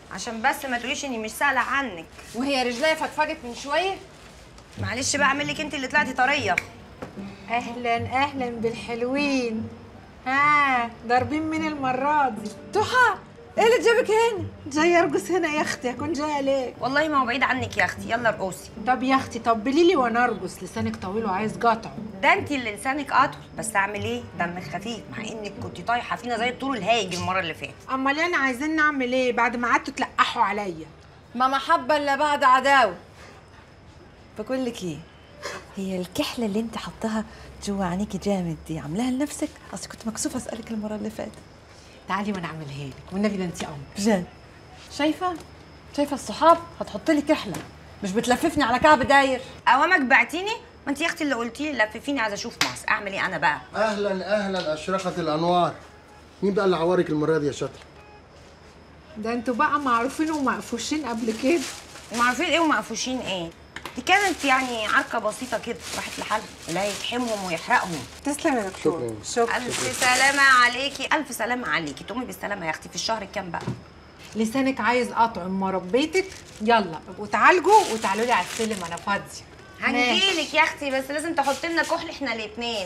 عشان بس ما تقوليش اني مش سائله عنك وهي رجليها فضفضت من شويه معلش بقى اعمل لك انت اللي طلعتي طريه اهلا اهلا بالحلوين ها ضاربين من المره دي تحى ايه اللي جابك هنا جايه ارقص هنا يا اختي اكون جايه ليه والله ما هو بعيد عنك يا اختي يلا ارقصي طب يا اختي طبلي لي وانا ارقص لسانك طويل وعايز قطعه ده انت اللي لسانك اطول بس اعمل ايه دمك خفيف مع انك كنت طايحه فينا زي الطول الهايج المره اللي فاتت امال انا عايزين نعمل ايه بعد ما قعدتوا تلقحوا عليا ما محبة الا بعد عداوة بقول لك ايه هي الكحلة اللي انت حطها جوا عينيكي جامد دي عاملاها لنفسك؟ اصل كنت مكسوفة اسألك المرة اللي فاتت تعالي وانا اعملها لك والنبي ده انت امر بجد شايفة؟ شايفة الصحاب هتحط لي كحلة مش بتلففني على كعب داير اوامك بعتيني ما انت يا اختي اللي قلتي لي لففيني عايزه اشوف مصر اعمل ايه انا بقى اهلا اهلا اشرقت الانوار مين بقى اللي عوارك المره دي يا شاطر ده انتوا بقى معروفين ومقفوشين قبل كده ومعرفين ايه ومقفوشين ايه دي كانت يعني عركه بسيطه كده راحت لحالها لا يفحمهم ويحرقهم تسلم يا دكتور شكرا الف سلامه عليكي الف سلامه عليكي تقومي بالسلامه يا اختي في الشهر الكام بقى لسانك عايز قطع ما ربيتك يلا وتعالجوا وتعالوا لي على السلم انا فاضيه هنجيلك يا اختي بس لازم تحطي لنا كحل احنا الاثنين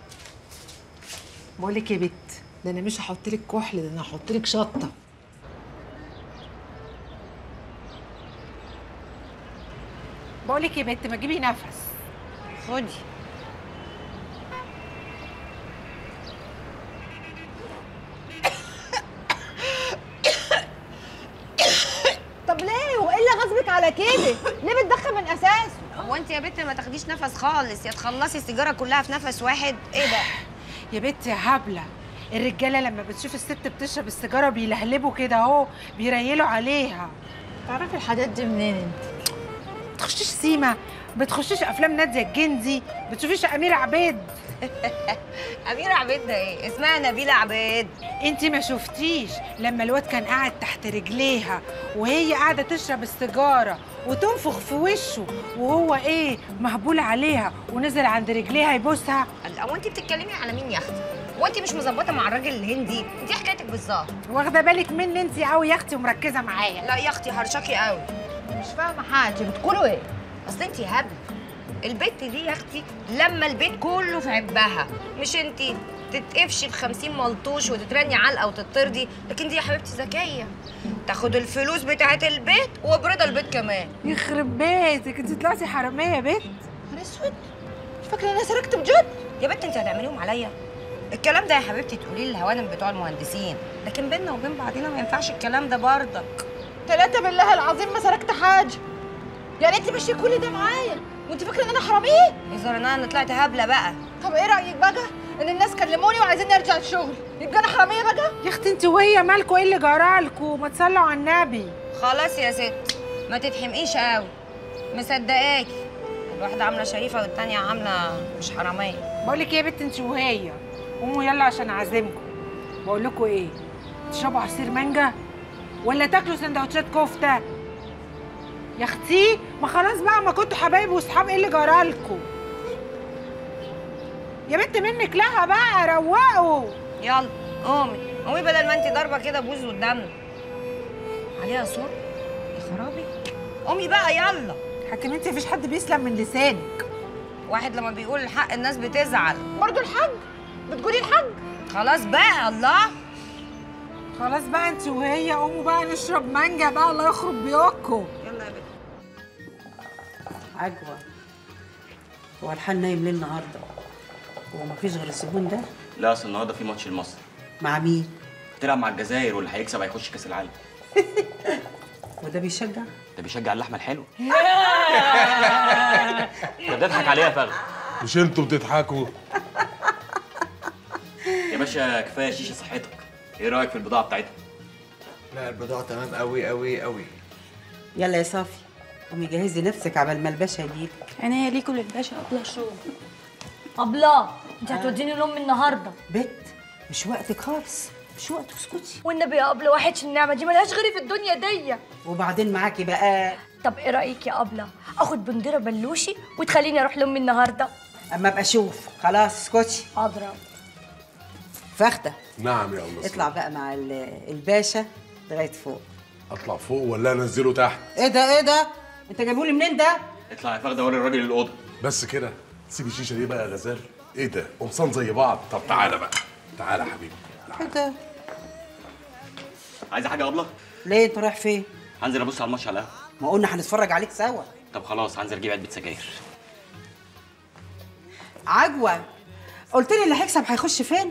بقول لك يا بت ده انا مش هحط لك كحل ده انا هحط لك شطه بقول لك يا بت ما تجيبي نفس خدي طب ليه؟ وايه اللي غصبك على كده؟ ليه بتدخل من اساسه؟ هو انت يا بنت ما تاخديش نفس خالص يا تخلصي السيجاره كلها في نفس واحد ايه ده يا بت يا هبله الرجاله لما بتشوف الست بتشرب السيجاره بيلهلبوا كده اهو بيريلوا عليها تعرفي الحاجات دي منين انت؟ بتخشيش سيما بتخشيش افلام ناديه الجندي بتشوفيش امير عبيد اميره عبيد ده ايه اسمها نبيله عبيد انت ما شفتيش لما الواد كان قاعد تحت رجليها وهي قاعده تشرب السيجاره وتنفخ في وشه وهو ايه مهبول عليها ونزل عند رجليها يبوسها هو انت بتتكلمي على مين يا اختي هو انت مش مظبطه مع الراجل الهندي دي حكايتك بالظبط واخده بالك مني انت قوي يا اختي ومركزه معايا لا يا اختي هرشكي قوي مش فاهمة حاجة بتقولوا ايه؟ اصل انت هبل البت دي يا اختي لما البيت كله في عبها مش انت تتقفشي ب 50 ملطوش وتترني علقه وتطردي لكن دي يا حبيبتي ذكيه تاخد الفلوس بتاعت البيت وبرضا البيت كمان يخرب بيتك انت طلعتي حراميه يا بت انا اسود مش فاكرة انا سرقت بجد؟ يا بنت انت هتعمليهم عليا الكلام ده يا حبيبتي تقوليه للهوانم بتوع المهندسين لكن بينا وبين بعضينا ما ينفعش الكلام ده برضك ثلاثة بالله العظيم ما سرقت حاجة يعني انت ماشية كل ده معايا وانت فاكرة ان انا حرامية؟ يظهر ان انا طلعت هبله بقى طب ايه رأيك بقى ان الناس كلموني وعايزين نرجع الشغل يبقى انا حرامية بقى؟ يا اختي انت وهي مالكوا ايه اللي جرالكوا ما تصلوا على النبي خلاص يا ست ما تتحمقيش قوي مصدقاكي الواحده عامله شريفه والتانيه عامله مش حراميه بقول لك ايه يا بت انت وهي قوموا يلا عشان اعزمكم بقول لكم ايه تشربوا عصير مانجا ولا تاكلوا سندوتشات كفته يا اختي ما خلاص بقى ما كنتوا حبايب واصحاب ايه اللي جرالكوا يا بنت منك لها بقى روقوا يلا قومي قومي بدل ما انت ضاربه كده بوز قدامنا عليها صور يا خرابي قومي بقى يلا حكيم انت مفيش حد بيسلم من لسانك واحد لما بيقول الحق الناس بتزعل برضو الحاج بتقولي الحاج خلاص بقى الله خلاص بقى انت وهي قوموا بقى نشرب مانجا بقى الله يخرب بيوتكم يلا يا بنت عجوة هو الحال نايم ليه النهارده؟ هو مفيش غير الزبون ده؟ لا اصل النهارده في ماتش لمصر مع مين؟ تلعب مع الجزائر واللي هيكسب هيخش كاس العالم وده بيشجع؟ ده بيشجع اللحمه الحلوه ده بتضحك عليها يا فغل مش انتوا بتضحكوا يا باشا كفايه شيشه صحتك ايه رايك في البضاعه بتاعتها لا البضاعة تمام قوي قوي قوي يلا يا صافي قومي جهزي نفسك عبال ما الباشا يجيلك عينيا ليكوا للباشا قبل الشغل أبلة انت هتوديني لأمي النهارده بت مش وقتك خالص مش وقت اسكتي والنبي يا أبلة وحش النعمة دي ملهاش غيري في الدنيا دي وبعدين معاكي بقى طب ايه رأيك يا أبلة اخد بنديرة بلوشي وتخليني اروح لأمي النهارده اما ابقى اشوف خلاص اسكتي حاضرة فخده نعم يا الله اطلع بقى مع ال- الباشا لغايه فوق اطلع فوق ولا انزله تحت ايه ده ايه ده انت جايبهولي منين ده اطلع يا فخده وري الراجل الاوضه بس كده سيب الشيشه دي بقى يا غزال ايه ده قمصان زي بعض طب تعالى بقى تعالى يا حبيبي ايه ده عايزه حاجه ابله ليه انت رايح فين هنزل ابص على الماتش على القهوه ما قلنا هنتفرج عليك سوا طب خلاص هنزل اجيب علبه سجاير عجوه قلت لي اللي هيكسب هيخش فين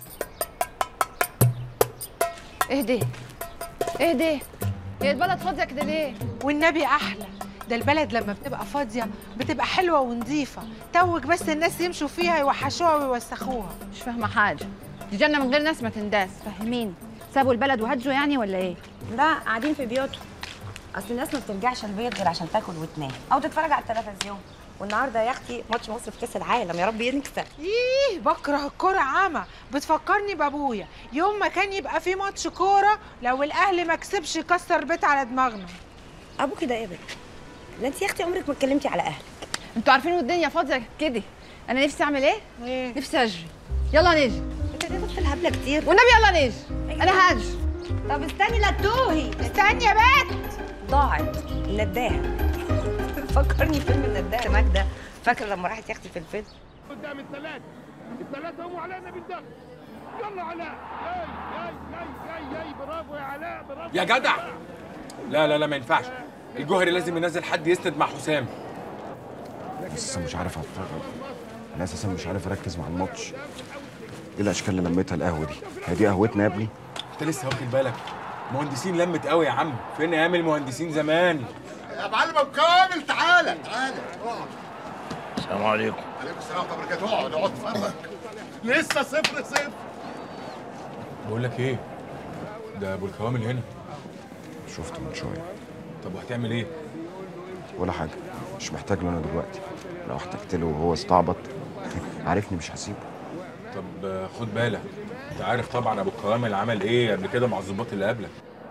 اهدي اهدي هي البلد فاضيه كده ليه والنبي احلى ده البلد لما بتبقى فاضيه بتبقى حلوه ونظيفه توج بس الناس يمشوا فيها يوحشوها ويوسخوها مش فاهمه حاجه دي جنه من غير ناس ما تنداس فاهميني سابوا البلد وهجوا يعني ولا ايه لا قاعدين في بيوتهم اصل الناس ما بترجعش البيت غير عشان تاكل وتنام او تتفرج على التلفزيون والنهارده يا اختي ماتش مصر في كاس العالم يا رب ينكسب ايه بكره الكوره عمى بتفكرني بابويا يوم ما كان يبقى في ماتش كوره لو الاهلي ما كسبش يكسر بيت على دماغنا ابوكي ده ابن لا انت يا اختي عمرك ما اتكلمتي على اهلك انتوا عارفين والدنيا فاضيه كده انا نفسي اعمل ايه ايه نفسي اجري يلا نجري انت ليه بطل هبله كتير والنبي يلا نجري انا هجري طب استني لا تتوهي استني يا بنت ضاعت النداهه فكرني فيلم النداهه ماجده فاكره لما راحت يا اختي في الفيلم قدام الثلاثة الثلاثة هم علينا بالدخل يلا علاء جاي جاي جاي جاي جاي برافو يا علاء برافو يا جدع لا لا لا ما ينفعش الجوهري لازم ينزل حد يسند مع حسام لسه مش عارف اتفرج انا اساسا مش عارف اركز مع الماتش ايه الاشكال اللي لميتها القهوه دي هي دي قهوتنا يا ابني انت لسه واخد بالك مهندسين لمت قوي يا عم فين ايام المهندسين زمان يا معلم ابو كامل تعالى تعالى اقعد السلام عليكم عليكم السلام ورحمه الله وبركاته اقعد اقعد اتفرج لسه صفر صفر بقول لك ايه ده ابو الكوامل هنا شفته من شويه طب وهتعمل ايه ولا حاجه مش محتاج له انا دلوقتي لو احتجت له وهو استعبط عارفني مش هسيبه طب آه، خد بالك انت عارف طبعا ابو الكوامل عمل ايه قبل كده مع الظباط اللي قبلك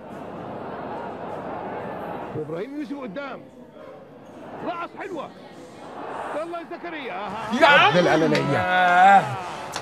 ابراهيم يوسف قدام رقص حلوة يلا يا زكريا يا عم الأنانية.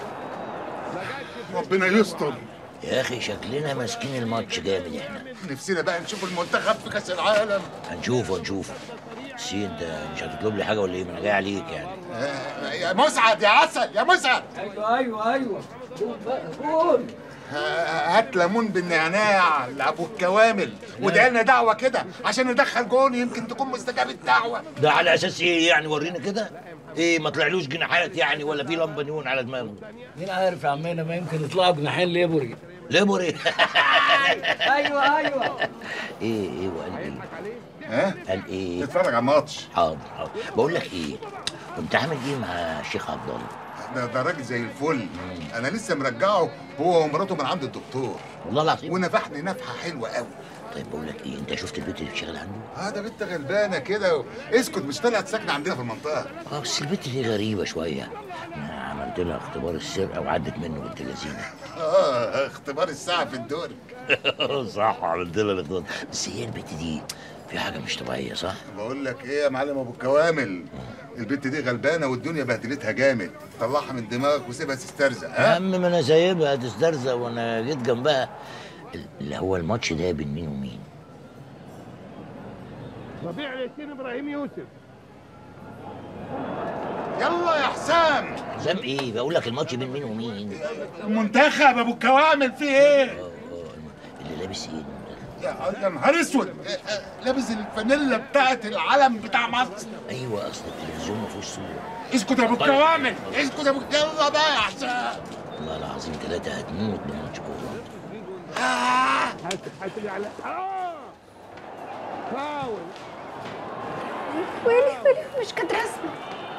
ربنا يستر يا اخي شكلنا ماسكين الماتش جامد احنا نفسنا بقى نشوف المنتخب في كاس العالم هنشوفه هنشوفه بس إيه انت مش هتطلب لي حاجه ولا ايه ما انا جاي عليك يعني آه، يا مسعد يا عسل يا مسعد ايوه ايوه ايوه قول بقى قول ها- هات ليمون بالنعناع لابو الكوامل وادعي لنا دعوه كده عشان ندخل جون يمكن تكون مستجاب الدعوه ده على اساس ايه يعني ورينا كده ايه ما طلعلوش جناحات يعني ولا في لمبه نيون على دماغه مين عارف يا عمنا ما يمكن يطلعوا جناحين ليبوري ليبوري ايوه ايوه ايه ايه وقال ايه ها قال ايه اتفرج على الماتش حاضر حاضر بقول لك ايه كنت عامل ايه مع الشيخ عبد الله ده ده راجل زي الفل انا لسه مرجعه هو ومراته من عند الدكتور والله العظيم ونفحني نفحه حلوه قوي طيب بقول لك ايه انت شفت البيت اللي بتشتغل عنده اه ده بنت غلبانه كده و... اسكت مش طلعت ساكنه عندنا في المنطقه اه بس البت دي غريبه شويه انا عملت لها اختبار السرقه وعدت منه بنت اللذينه اه اختبار الساعه في الدور صح عملت لها الاختبار بس هي البت دي في حاجه مش طبيعيه صح بقول لك ايه يا معلم ابو الكوامل البنت دي غلبانه والدنيا بهدلتها جامد طلعها من دماغك وسيبها تسترزق يا ها عم ما انا سايبها تسترزق وانا جيت جنبها اللي هو الماتش ده بين مين ومين ربيع الياسين ابراهيم يوسف يلا يا حسام حسام ايه بقول لك الماتش بين مين ومين المنتخب ابو الكوامل فيه ايه اللي لابس ايه يا يا نهار اسود آه، آه، لابس الفانيلا بتاعت العلم بتاع مصر ايوه اصل التلفزيون ما فيهوش صوره اسكت يا ابو طيب. الكوامل اسكت يا ابو يلا بقى يا حسام والله العظيم ثلاثه هتموت بماتش كوره حاسب حاسب يا علاء اه فاول ويلي ويلي مش قادره اسمع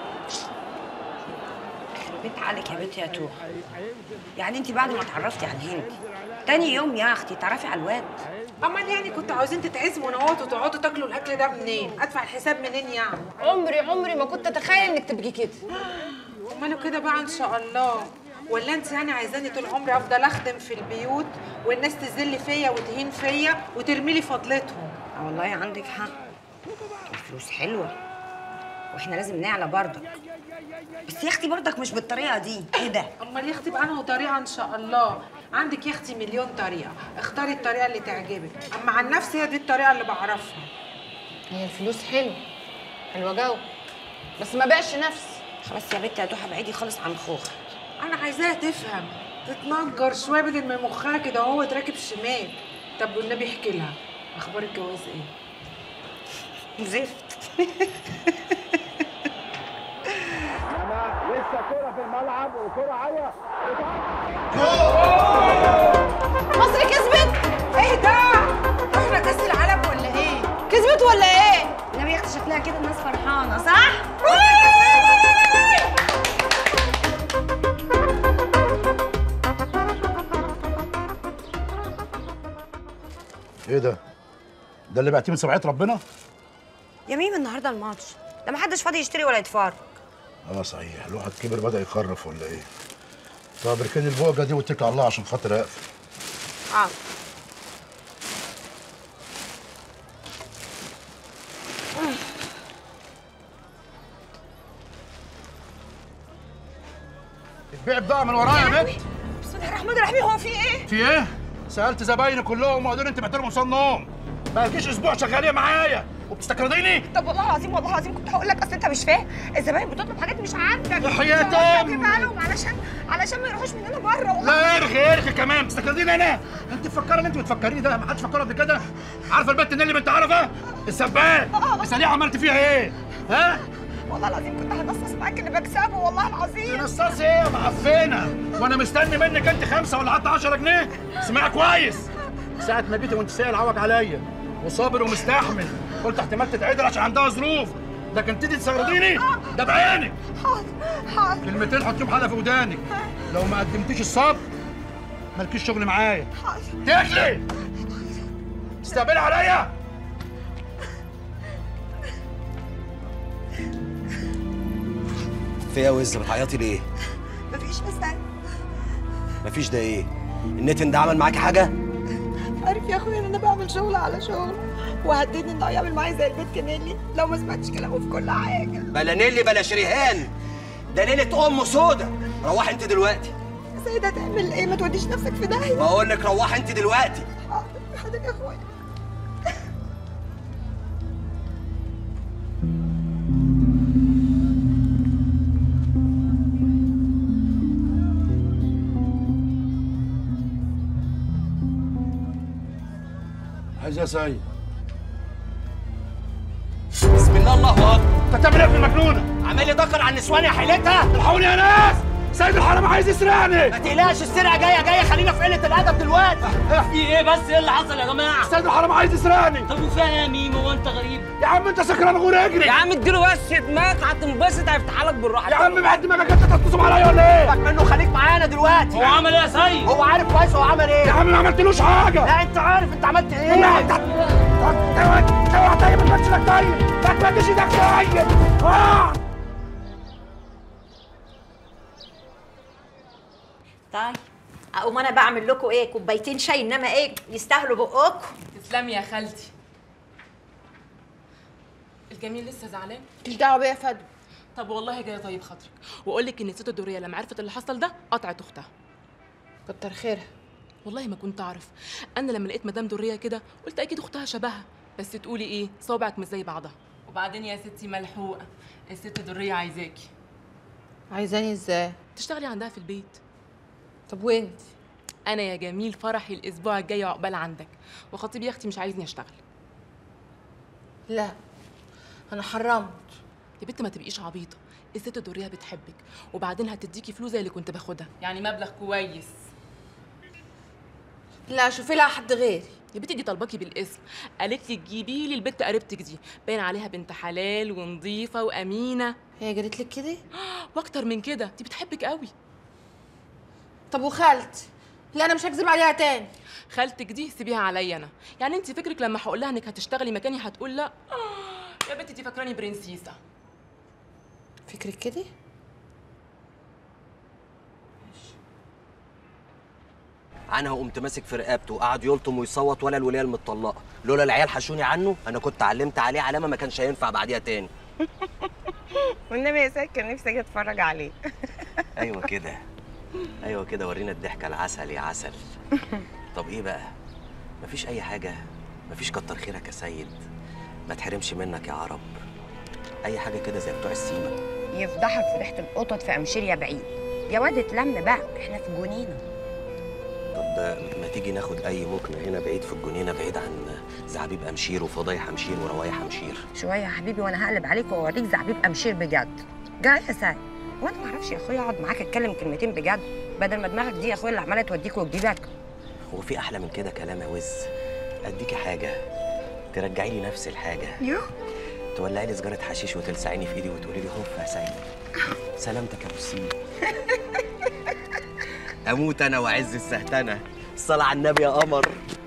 بنت عليك يا بنت يا توح يعني انت بعد ما اتعرفتي على الهند تاني يوم يا اختي تعرفي على الواد امال يعني كنتوا عاوزين تتعزموا نقعدوا تقعدوا تاكلوا الاكل ده منين ادفع الحساب منين يعني عمري عمري ما كنت اتخيل انك تبقي كده اماله كده بقى ان شاء الله ولا انت يعني عايزاني طول عمري افضل اخدم في البيوت والناس تذل فيا وتهين فيا وترمي لي فضلتهم اه والله عندك حق الفلوس حلوه واحنا لازم نعلى برضك بس يا اختي برضك مش بالطريقه دي ايه ده امال يا اختي بقى انا طريقه ان شاء الله عندك يا اختي مليون طريقه اختاري الطريقه اللي تعجبك اما عن نفسي هي دي الطريقه اللي بعرفها هي الفلوس حلو حلوه جو بس ما بقاش نفس خلاص يا بنتي يا ضحى بعيدي خالص عن خوخ انا عايزاها تفهم تتنجر شويه بدل ما مخها كده هو راكب شمال طب والنبي احكي لها اخبار الجواز ايه زفت لسه كرة في الملعب وكرة عالية مصر كسبت ايه ده احنا كاس العالم ولا ايه كسبت ولا ايه النبي يا اختي شكلها كده الناس فرحانه صح؟ ايه ده؟ ده اللي بعتيه من سبعية ربنا؟ يا ميم النهارده الماتش ده محدش فاضي يشتري ولا يتفرج اه صحيح الواحد كبر بدأ يخرف ولا ايه؟ طب اركني البوجة دي واتكل على الله عشان خاطر اقفل اه اتبيع بقى من ورايا يا بنت بسم الله الرحمن الرحيم هو في ايه؟ في ايه؟ سألت زبايني كلهم وقالوا لي انت محترم وصنهم بقالكيش اسبوع شغاليه معايا وبتستقرضيني؟ طب والله العظيم والله العظيم كنت هقول لك اصل انت مش فاهم الزباين بتطلب حاجات مش عندك وحياة فقلت أمي. اجيبها لهم علشان علشان ما يروحوش مننا بره والله لا ارغي ارغي كمان بتستقرضيني انا انت مفكره اللي انت بتفكريه ده ما حدش فكره قبل كده عارفه البت نيلي بنت عرفه السباك اساليها عملت فيها ايه ها والله العظيم كنت هنصص معاك اللي بكسبه والله العظيم تنصص ايه يا معفنه وانا مستني منك انت خمسه ولا حتى 10 جنيه اسمعي كويس ساعه ما جيتي وانت سائل عوج عليا وصابر ومستحمل قلت احتمال تتعدل عشان عندها ظروف لكن تيجي تسرديني ده بعينك حاضر حاضر كلمتين حطيهم حلقه في ودانك لو ما قدمتيش الصبر مالكيش شغل معايا تاكلي تستقبلي عليا في ايه يا وز بتعيطي ليه؟ مفيش بس مفيش ده ايه؟ النتن ده عمل معاكي حاجه؟ عارف يا اخويا ان انا بعمل شغل على شغل وهددني انه هيعمل معايا زي البيت كنيلي لو ما سمعتش كلامه في كل حاجه بلا نيلي بلا شريهان ده ليله ام سودا روحي انت دلوقتي سيدة تعمل ايه ما توديش نفسك في داهيه بقول لك روحي انت دلوقتي حاضر يا اخويا عايز يا سيد بسم الله الله اكبر انت بتعمل ايه في المجنونه؟ عمال يدكر على النسوان يا حيلتها الحقوني يا ناس سيد الحرام عايز يسرقني ما تقلقش السرقه جايه جايه خلينا في قله الادب دلوقتي في ايه بس ايه اللي حصل يا جماعه سيد الحرام عايز يسرقني طب وفيها يا ميمو هو انت غريب يا عم انت سكران غور اجري يا عم اديله بس دماغك هتنبسط هيفتح لك بالراحه يا عم بعد دماغك انت تتصم عليا ولا ايه؟ سيبك منه خليك معانا دلوقتي هو عمل ايه يا سيد هو عارف كويس هو عمل ايه يا عم ما عملتلوش حاجه لا انت عارف انت عملت ايه لا انت اوعى اوعى طيب ما تمدش ايدك طيب ما تمدش ايدك طيب اه طيب اقوم انا بعمل لكم ايه كوبايتين شاي انما ايه يستاهلوا بقكم تسلمي يا خالتي الجميل لسه زعلان مش دعوه بيا يا فدوى طب والله جايه طيب خاطرك واقول لك ان ست الدوريه لما عرفت اللي حصل ده قطعت اختها كتر خيرها والله ما كنت اعرف انا لما لقيت مدام دوريه كده قلت اكيد اختها شبهها بس تقولي ايه صوابعك مش زي بعضها وبعدين يا ستي ملحوقه الست دوريه عايزاكي عايزاني ازاي تشتغلي عندها في البيت طب وانت انا يا جميل فرحي الاسبوع الجاي عقبال عندك وخطيبي يا اختي مش عايزني اشتغل لا انا حرمت يا بنت ما تبقيش عبيطه الست الدوريه بتحبك وبعدين هتديكي فلوس زي اللي كنت باخدها يعني مبلغ كويس لا شوفي لها حد غيري يا بنتي دي طلباكي بالاسم قالت لي تجيبي لي البنت قريبتك دي باين عليها بنت حلال ونظيفه وامينه هي قالت لك كده واكتر من كده دي بتحبك قوي طب وخالتي لا انا مش هكذب عليها تاني خالتك دي سيبيها عليا انا يعني انت فكرك لما هقول لها انك هتشتغلي مكاني هتقول لا آه، يا بنتي دي فاكراني برنسيسه فكرك كده انا قمت ماسك في رقبته وقعد يلطم ويصوت ولا الوليه المطلقه لولا العيال حشوني عنه انا كنت علمت عليه علامه ما كانش هينفع بعديها تاني والنبي يا سيد كان نفسي اجي اتفرج عليه ايوه كده ايوه كده ورينا الضحكه العسل يا عسل طب ايه بقى مفيش اي حاجه مفيش كتر خيرك يا سيد ما تحرمش منك يا عرب اي حاجه كده زي بتوع السيما يفضحك في ريحه القطط في امشير يا بعيد يا واد اتلم بقى احنا في جنينه طب ما تيجي ناخد اي مكنه هنا بعيد في الجنينه بعيد عن زعبيب امشير وفضايح امشير وروايح امشير شويه يا حبيبي وانا هقلب عليك واوريك زعبيب امشير بجد جاي يا سعد وانا ما اعرفش يا اخويا اقعد معاك اتكلم كلمتين بجد بدل ما دماغك دي يا اخويا اللي عماله توديك وتجيبك هو في احلى من كده كلام يا وز اديكي حاجه ترجعي لي نفس الحاجه يوه تولعي لي سجاره حشيش وتلسعيني في ايدي وتقولي لي هوف يا سيد سلامتك يا ابو سيدي اموت انا وعز السهتنه الصلاه على النبي يا قمر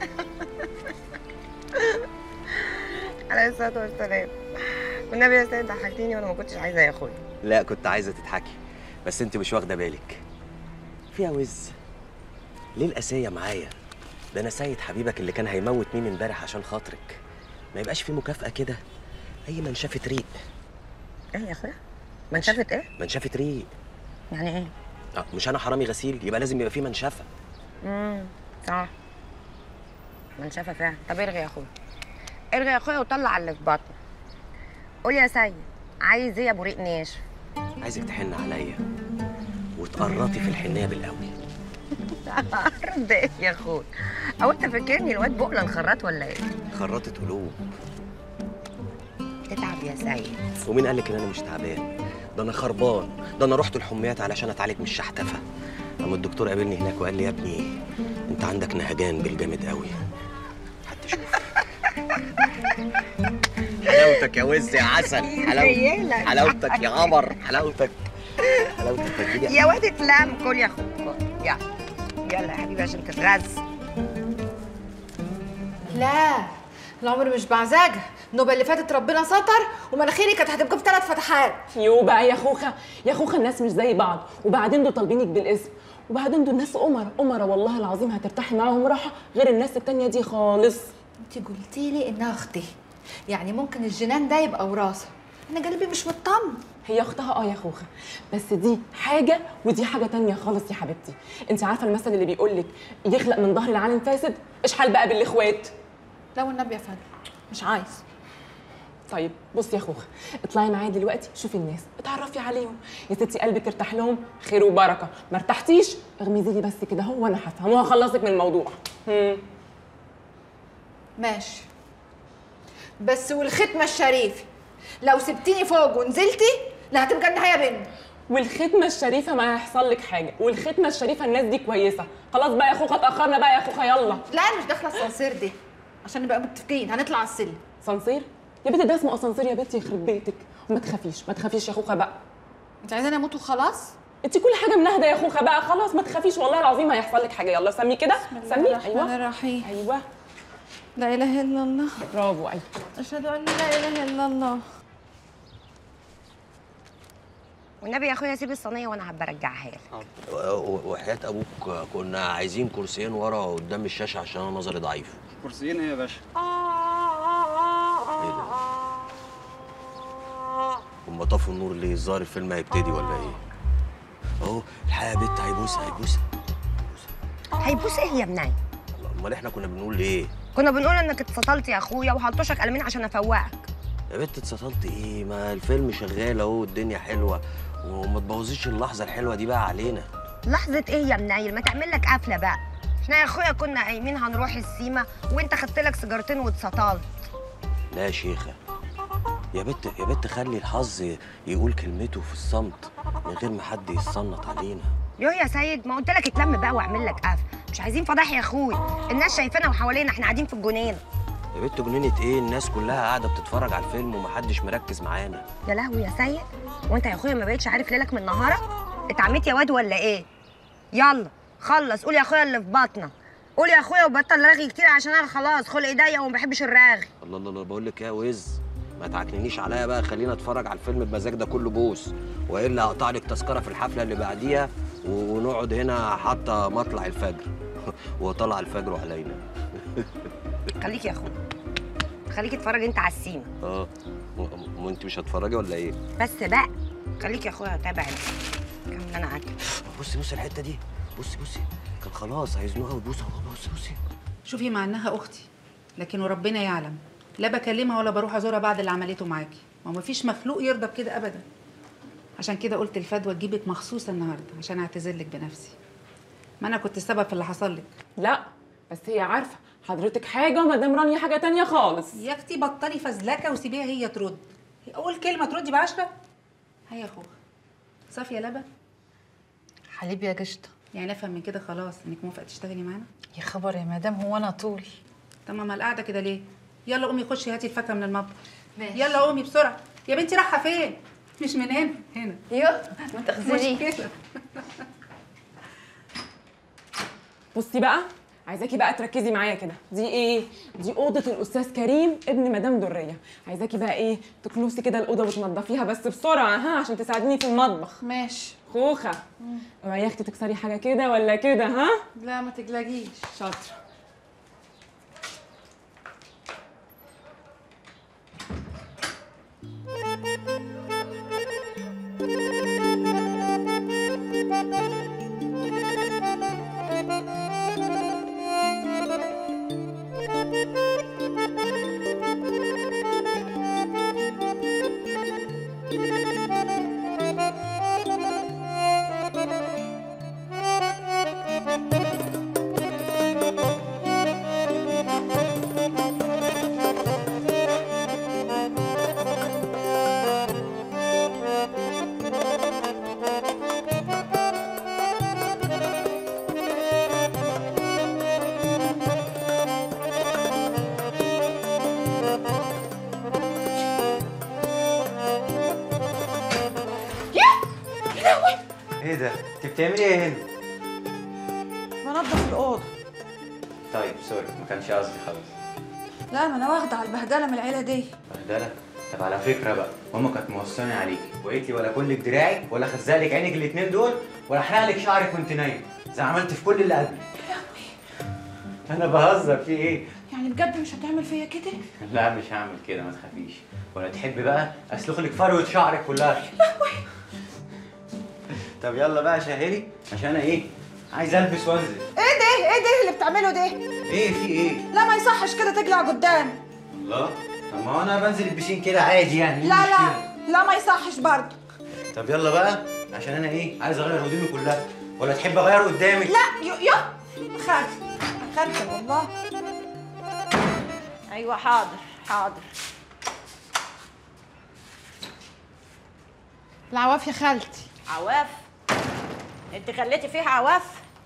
عليه الصلاه والسلام والنبي يا سيد ضحكتني وانا ما كنتش عايزه يا اخويا لا كنت عايزه تضحكي بس انت مش واخده بالك فيها وز ليه القاسيه معايا ده انا سيد حبيبك اللي كان هيموت مين امبارح عشان خاطرك ما يبقاش في مكافاه كده اي منشفه ريق ايه يا اخويا منشفه ايه منشفه ريق يعني ايه اه مش انا حرامي غسيل يبقى لازم يبقى في منشفه امم صح منشفه فعلا طب ارغي يا اخويا ارغي يا اخويا وطلع اللي في بطنك قول يا سيد عايز ايه يا ابو ريق ناشف عايزك تحن عليا وتقرطي في الحنيه بالقوي رد ايه يا اخويا او انت فاكرني الواد بقله الخراط ولا ايه خرطت قلوب تتعب يا سيد ومين قال لك ان انا مش تعبان ده انا خربان ده انا رحت الحميات علشان اتعالج من الشحتفه اما الدكتور قابلني هناك وقال لي يا ابني انت عندك نهجان بالجامد قوي حتى شوف حلاوتك يا وز يا عسل حلاوتك متخيلك. حلاوتك يا قمر حلاوتك حلاوتك تجيلي يا واد اتلم كل يا اخويا يلا يلا يا حبيبي عشان تتغذى لا العمر مش بعزاجة النوبة اللي فاتت ربنا ستر ومناخيري كانت هتبقى بثلاث فتحات يو بقى يا خوخه يا خوخه الناس مش زي بعض وبعدين دول طالبينك بالاسم وبعدين دول ناس أمر أمر والله العظيم هترتاحي معاهم راحه غير الناس التانية دي خالص انت قلتي لي انها اختي يعني ممكن الجنان ده يبقى وراثة انا قلبي مش مطمن هي اختها اه يا خوخه بس دي حاجه ودي حاجه تانية خالص يا حبيبتي انت عارفه المثل اللي بيقول لك يخلق من ظهر العالم فاسد ايش حال بقى بالاخوات لو النبي يا فندم مش عايز طيب بصي يا خوخه اطلعي معايا دلوقتي شوفي الناس اتعرفي عليهم يا ستي قلبك ارتاح لهم خير وبركه ما ارتحتيش اغمزي لي بس كده هو وانا هفهم وهخلصك من الموضوع هم. ماشي بس والختمة الشريفة لو سبتيني فوق ونزلتي لا هتبقى النهاية بينا والختمه الشريفه ما هيحصل لك حاجه والختمه الشريفه الناس دي كويسه خلاص بقى يا خوخه اتاخرنا بقى يا خوخه يلا لا انا مش داخله الصنصير دي عشان نبقى متفقين هنطلع على السلم صنصير يا بنتي ده اسمه اسانسير يا بنتي يخرب بيتك وما تخافيش ما تخافيش يا خوخه بقى انت عايزاني اموت وخلاص انت كل حاجه منهده يا خوخه بقى خلاص ما تخافيش والله العظيم هيحصل لك حاجه يلا سمي كده سمي الرحمن ايوه الرحيم ايوه لا اله الا الله برافو ايوه اشهد ان لا اله الا الله والنبي يا اخويا سيب الصينيه وانا هبقى ارجعها لك وحياه ابوك كنا عايزين كرسيين ورا قدام الشاشه عشان انا نظري ضعيف كرسيين ايه يا باشا؟ هم طفوا النور ليه الظاهر الفيلم هيبتدي ولا ايه اهو الحقيقه يا بت هيبوس هيبوس هيبوس ايه يا مناي امال احنا كنا بنقول ايه كنا بنقول انك اتسطلت يا اخويا وهلطشك قلمين عشان افوقك يا بت اتسطلت ايه ما الفيلم شغال اهو الدنيا حلوه وما تبوظيش اللحظه الحلوه دي بقى علينا لحظه ايه يا منايل ما تعمل لك قفله بقى احنا يا اخويا كنا قايمين هنروح السيما وانت خدت لك سيجارتين واتسطلت لا يا شيخه يا بت يا بت خلي الحظ يقول كلمته في الصمت من غير ما حد يتصنط علينا يو يا سيد ما قلت لك اتلم بقى واعمل لك قفل مش عايزين فضايح يا اخويا الناس شايفانا وحوالينا احنا قاعدين في الجنينه يا بت جنينة ايه الناس كلها قاعده بتتفرج على الفيلم ومحدش مركز معانا يا لهوي يا سيد وانت يا اخويا ما بقتش عارف ليلك من نهارك اتعميت يا واد ولا ايه يلا خلص قول يا اخويا اللي في بطنك قول يا اخويا وبطل رغي كتير عشان انا خلاص خلق ايديا وما بحبش الرغي الله الله الله بقول لك ايه يا وز ما تعكننيش عليا بقى خلينا اتفرج على الفيلم بمزاج ده كله بوس والا هقطع لك تذكره في الحفله اللي بعديها و- ونقعد هنا حتى مطلع الفجر وطلع الفجر علينا خليك يا اخويا خليك اتفرج انت على السيما اه م- م- وانت مش هتتفرجي ولا ايه بس بقى خليك يا اخويا تابع كمل انا عاجبك بصي بصي الحته دي بصي بصي كان خلاص هيزنقها وتبوسها بصي بصي شوفي مع انها اختي لكن وربنا يعلم لا بكلمها ولا بروح ازورها بعد اللي عملته معاكي ما مفيش مخلوق يرضى بكده ابدا عشان كده قلت الفدوى تجيبك مخصوص النهارده عشان اعتذر لك بنفسي ما انا كنت السبب في اللي حصل لك لا بس هي عارفه حضرتك حاجه ومدام رانيا حاجه تانية خالص يا اختي بطلي فزلكه وسيبيها هي ترد اول كلمه تردي بعشرة هيا يا اخوها صافيه لبن حليب يا قشطه يعني افهم من كده خلاص انك موافقه تشتغلي معانا يا خبر يا مدام هو انا طول طب ما القعده كده ليه يلا قومي خشي هاتي الفاكهه من المطبخ ماشي. يلا قومي بسرعه يا بنتي رايحه فين مش من هنا هنا يو ما تاخذنيش مشكله بصي بقى عايزاكي بقى تركزي معايا كده دي ايه دي اوضه الاستاذ كريم ابن مدام دريه عايزاكي بقى ايه تكنسي كده الاوضه وتنضفيها بس بسرعه ها عشان تساعديني في المطبخ ماشي خوخه اوعي يا اختي تكسري حاجه كده ولا كده ها لا ما تقلقيش شاطره ايه ده انت بتعملي ايه هنا بنضف الاوضه طيب سوري ما كانش قصدي خالص لا ما انا واخده على البهدله من العيله دي بهدله طب على فكره بقى ماما كانت موصاني عليكي وقالت لي ولا كلك دراعك ولا خزقلك عينك الاثنين دول ولا احرق لك شعرك وانت نايم زي ما عملت في كل اللي قبلي انا بهزر في ايه يعني بجد مش هتعمل فيا كده لا مش هعمل كده ما تخافيش ولا تحبي بقى اسلخ لك فروه شعرك كلها طب يلا بقى شهري عشان انا ايه عايز البس وانزل ايه ده ايه ده اللي بتعمله ده ايه في ايه لا ما يصحش كده تقلع قدام الله طب ما هو انا بنزل البسين كده عادي يعني إيه لا لا المشكلة؟ لا ما يصحش برضه طب يلا بقى عشان انا ايه عايز اغير هدومي كلها ولا تحب اغير قدامك لا يو يو خدت خدت والله ايوه حاضر حاضر العواف يا خالتي عواف انت خليتي فيها عواف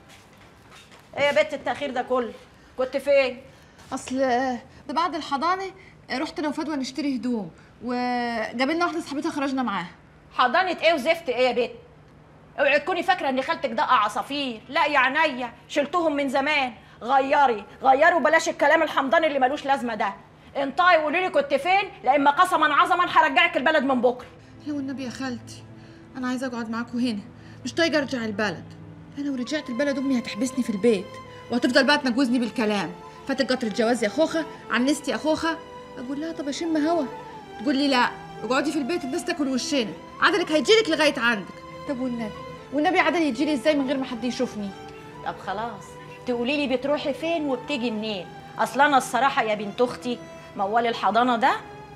ايه يا بنت التاخير ده كله كنت فين اصل ده بعد الحضانه رحت انا وفدوى نشتري هدوم وجاب لنا واحده صاحبتها خرجنا معاها حضانه ايه وزفت ايه يا بنت اوعي تكوني فاكره ان خالتك دقه عصافير لا يا عينيا شلتهم من زمان غيري غيري وبلاش الكلام الحمضاني اللي ملوش لازمه ده انطقي وقولي لي كنت فين لا اما قسما عظما هرجعك البلد من بكره لا والنبي يا خالتي انا عايزه اقعد معاكم هنا مش طايقه ارجع البلد انا لو رجعت البلد امي هتحبسني في البيت وهتفضل بقى تنجوزني بالكلام فاتت قطر الجواز يا خوخه عنستي يا خوخه اقول لها طب اشم هوا تقول لي لا اقعدي في البيت الناس تاكل وشنا عدلك هيجيلك لغايه عندك طب والنبي والنبي عدل يجيلي ازاي من غير ما حد يشوفني طب خلاص تقولي لي بتروحي فين وبتيجي منين اصل انا الصراحه يا بنت اختي موال الحضانه ده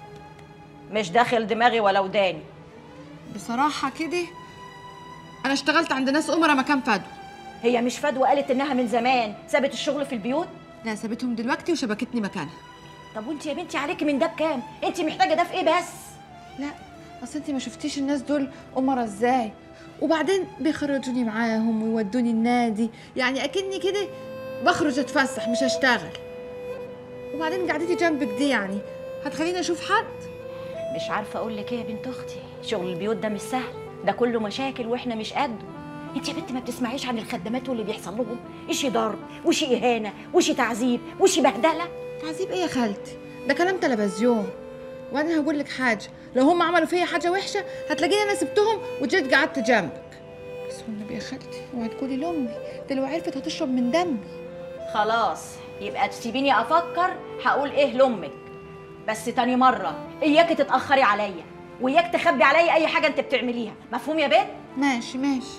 مش داخل دماغي ولا وداني بصراحه كده انا اشتغلت عند ناس امرا مكان فدوى هي مش فدوى قالت انها من زمان سابت الشغل في البيوت لا سابتهم دلوقتي وشبكتني مكانها طب وانت يا بنتي عليكي من ده بكام انت محتاجه ده في ايه بس لا اصل انت ما شفتيش الناس دول امرا ازاي وبعدين بيخرجوني معاهم ويودوني النادي يعني اكني كده بخرج اتفسح مش هشتغل وبعدين قعدتي جنبك دي يعني هتخليني اشوف حد مش عارفه اقول لك ايه يا بنت اختي شغل البيوت ده مش سهل ده كله مشاكل واحنا مش قده انت يا بنتي ما بتسمعيش عن الخدامات واللي بيحصل لهم اشي ضرب وشي اهانه وشي تعذيب وشي بهدله تعذيب ايه يا خالتي ده كلام تلفزيون وانا هقول لك حاجه لو هم عملوا فيا حاجه وحشه هتلاقيني انا سبتهم وجيت قعدت جنبك بس والنبي يا خالتي اوعي تقولي لامي ده لو عرفت هتشرب من دمي خلاص يبقى تسيبيني افكر هقول ايه لامك بس تاني مره اياكي تتاخري عليا وإياك تخبي عليا اي حاجه انت بتعمليها مفهوم يا بنت ماشي ماشي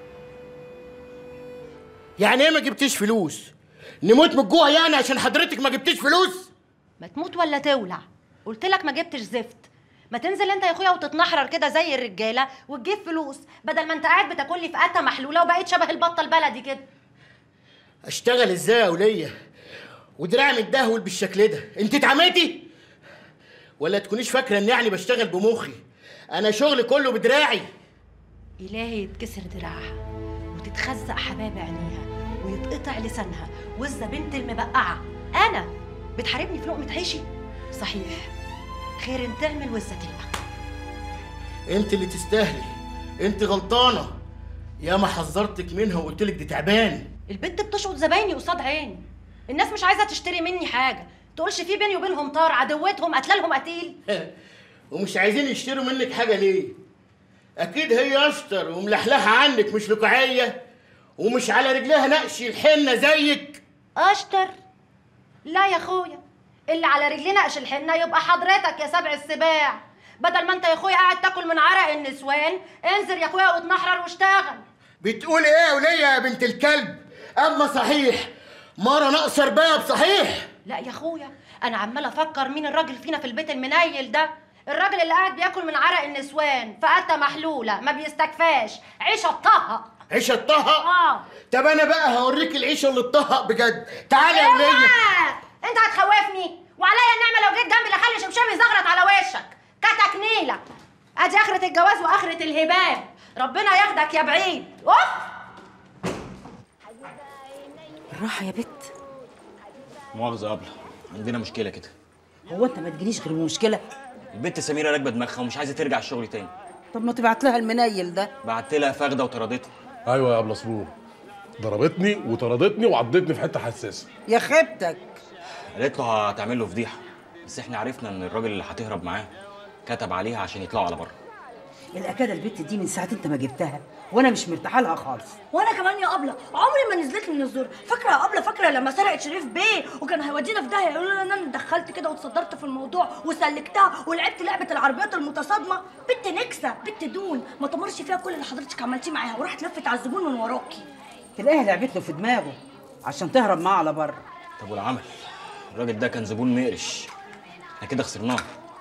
يعني ايه ما جبتيش فلوس نموت من الجوع يعني عشان حضرتك ما جبتيش فلوس ما تموت ولا تولع قلت لك ما جبتش زفت ما تنزل انت يا اخويا وتتنحرر كده زي الرجاله وتجيب فلوس بدل ما انت قاعد بتاكل لي في قته محلوله وبقيت شبه البطه البلدي كده اشتغل ازاي يا وليه ودراعي متدهول بالشكل ده انت اتعميتي ولا تكونيش فاكره ان يعني بشتغل بمخي انا شغلي كله بدراعي إلهي يتكسر دراعها وتتخزق حباب عينيها ويتقطع لسانها وزة بنت المبقعة أنا بتحاربني في لقمة عيشي صحيح خير ان تعمل وزة تلقى انت اللي تستاهلي انت غلطانه يا ما حذرتك منها وقلت لك دي تعبان البنت بتشقط زبايني قصاد عيني الناس مش عايزة تشتري مني حاجة تقولش في بيني وبينهم طار عدوتهم قتلالهم قتيل ومش عايزين يشتروا منك حاجه ليه اكيد هي اشطر وملحلحه عنك مش لقعيه ومش على رجلها نقش الحنه زيك أشطر لا يا أخويا اللي على رجلنا قش الحنة يبقى حضرتك يا سبع السباع بدل ما انت يا اخويا قاعد تاكل من عرق النسوان انزل يا اخويا واتنحرر واشتغل بتقولي ايه يا وليه يا بنت الكلب اما صحيح مره ناقصه رباب صحيح لا يا اخويا انا عمال افكر مين الراجل فينا في البيت المنيل ده الراجل اللي قاعد بياكل من عرق النسوان فقته محلوله ما بيستكفاش عيشه الطهق عيشه الطهق اه طب انا بقى هوريك العيشه اللي اتطهق بجد تعالي يا وليه اوعى! انت هتخوفني وعليا النعمه لو جيت جنبي لاخلي شمشمي زغرت على وشك كتك نيله ادي اخره الجواز واخره الهباب ربنا ياخدك يا بعيد اوف الراحه يا بت مؤاخذة يا أبلة عندنا مشكلة كده هو انت ما تجيليش غير بمشكله البت سميرة راكبة دماغها ومش عايزة ترجع الشغل تاني طب ما تبعت لها المنيل ده بعت لها فاخدة وطردتها ايوه يا ابله سرور ضربتني وطردتني وعضتني في حته حساسه يا خيبتك قالت له هتعمل له فضيحة بس احنا عرفنا ان الراجل اللي هتهرب معاه كتب عليها عشان يطلعوا على بره الاكاده البت دي من ساعه انت ما جبتها وانا مش مرتاحه لها خالص وانا كمان يا ابله عمري ما نزلت من الزور فاكره يا ابله فاكره لما سرقت شريف بيه وكان هيودينا في داهيه يقولوا لنا ان انا اتدخلت كده وتصدرت في الموضوع وسلكتها ولعبت لعبه العربيات المتصادمه بنت نكسه بنت دون ما تمرش فيها كل اللي حضرتك عملتيه معاها وراحت لفت على الزبون من وراكي تلاقيها لعبت له في دماغه عشان تهرب معاه على بره طب والعمل الراجل ده كان زبون مقرش احنا كده خسرناه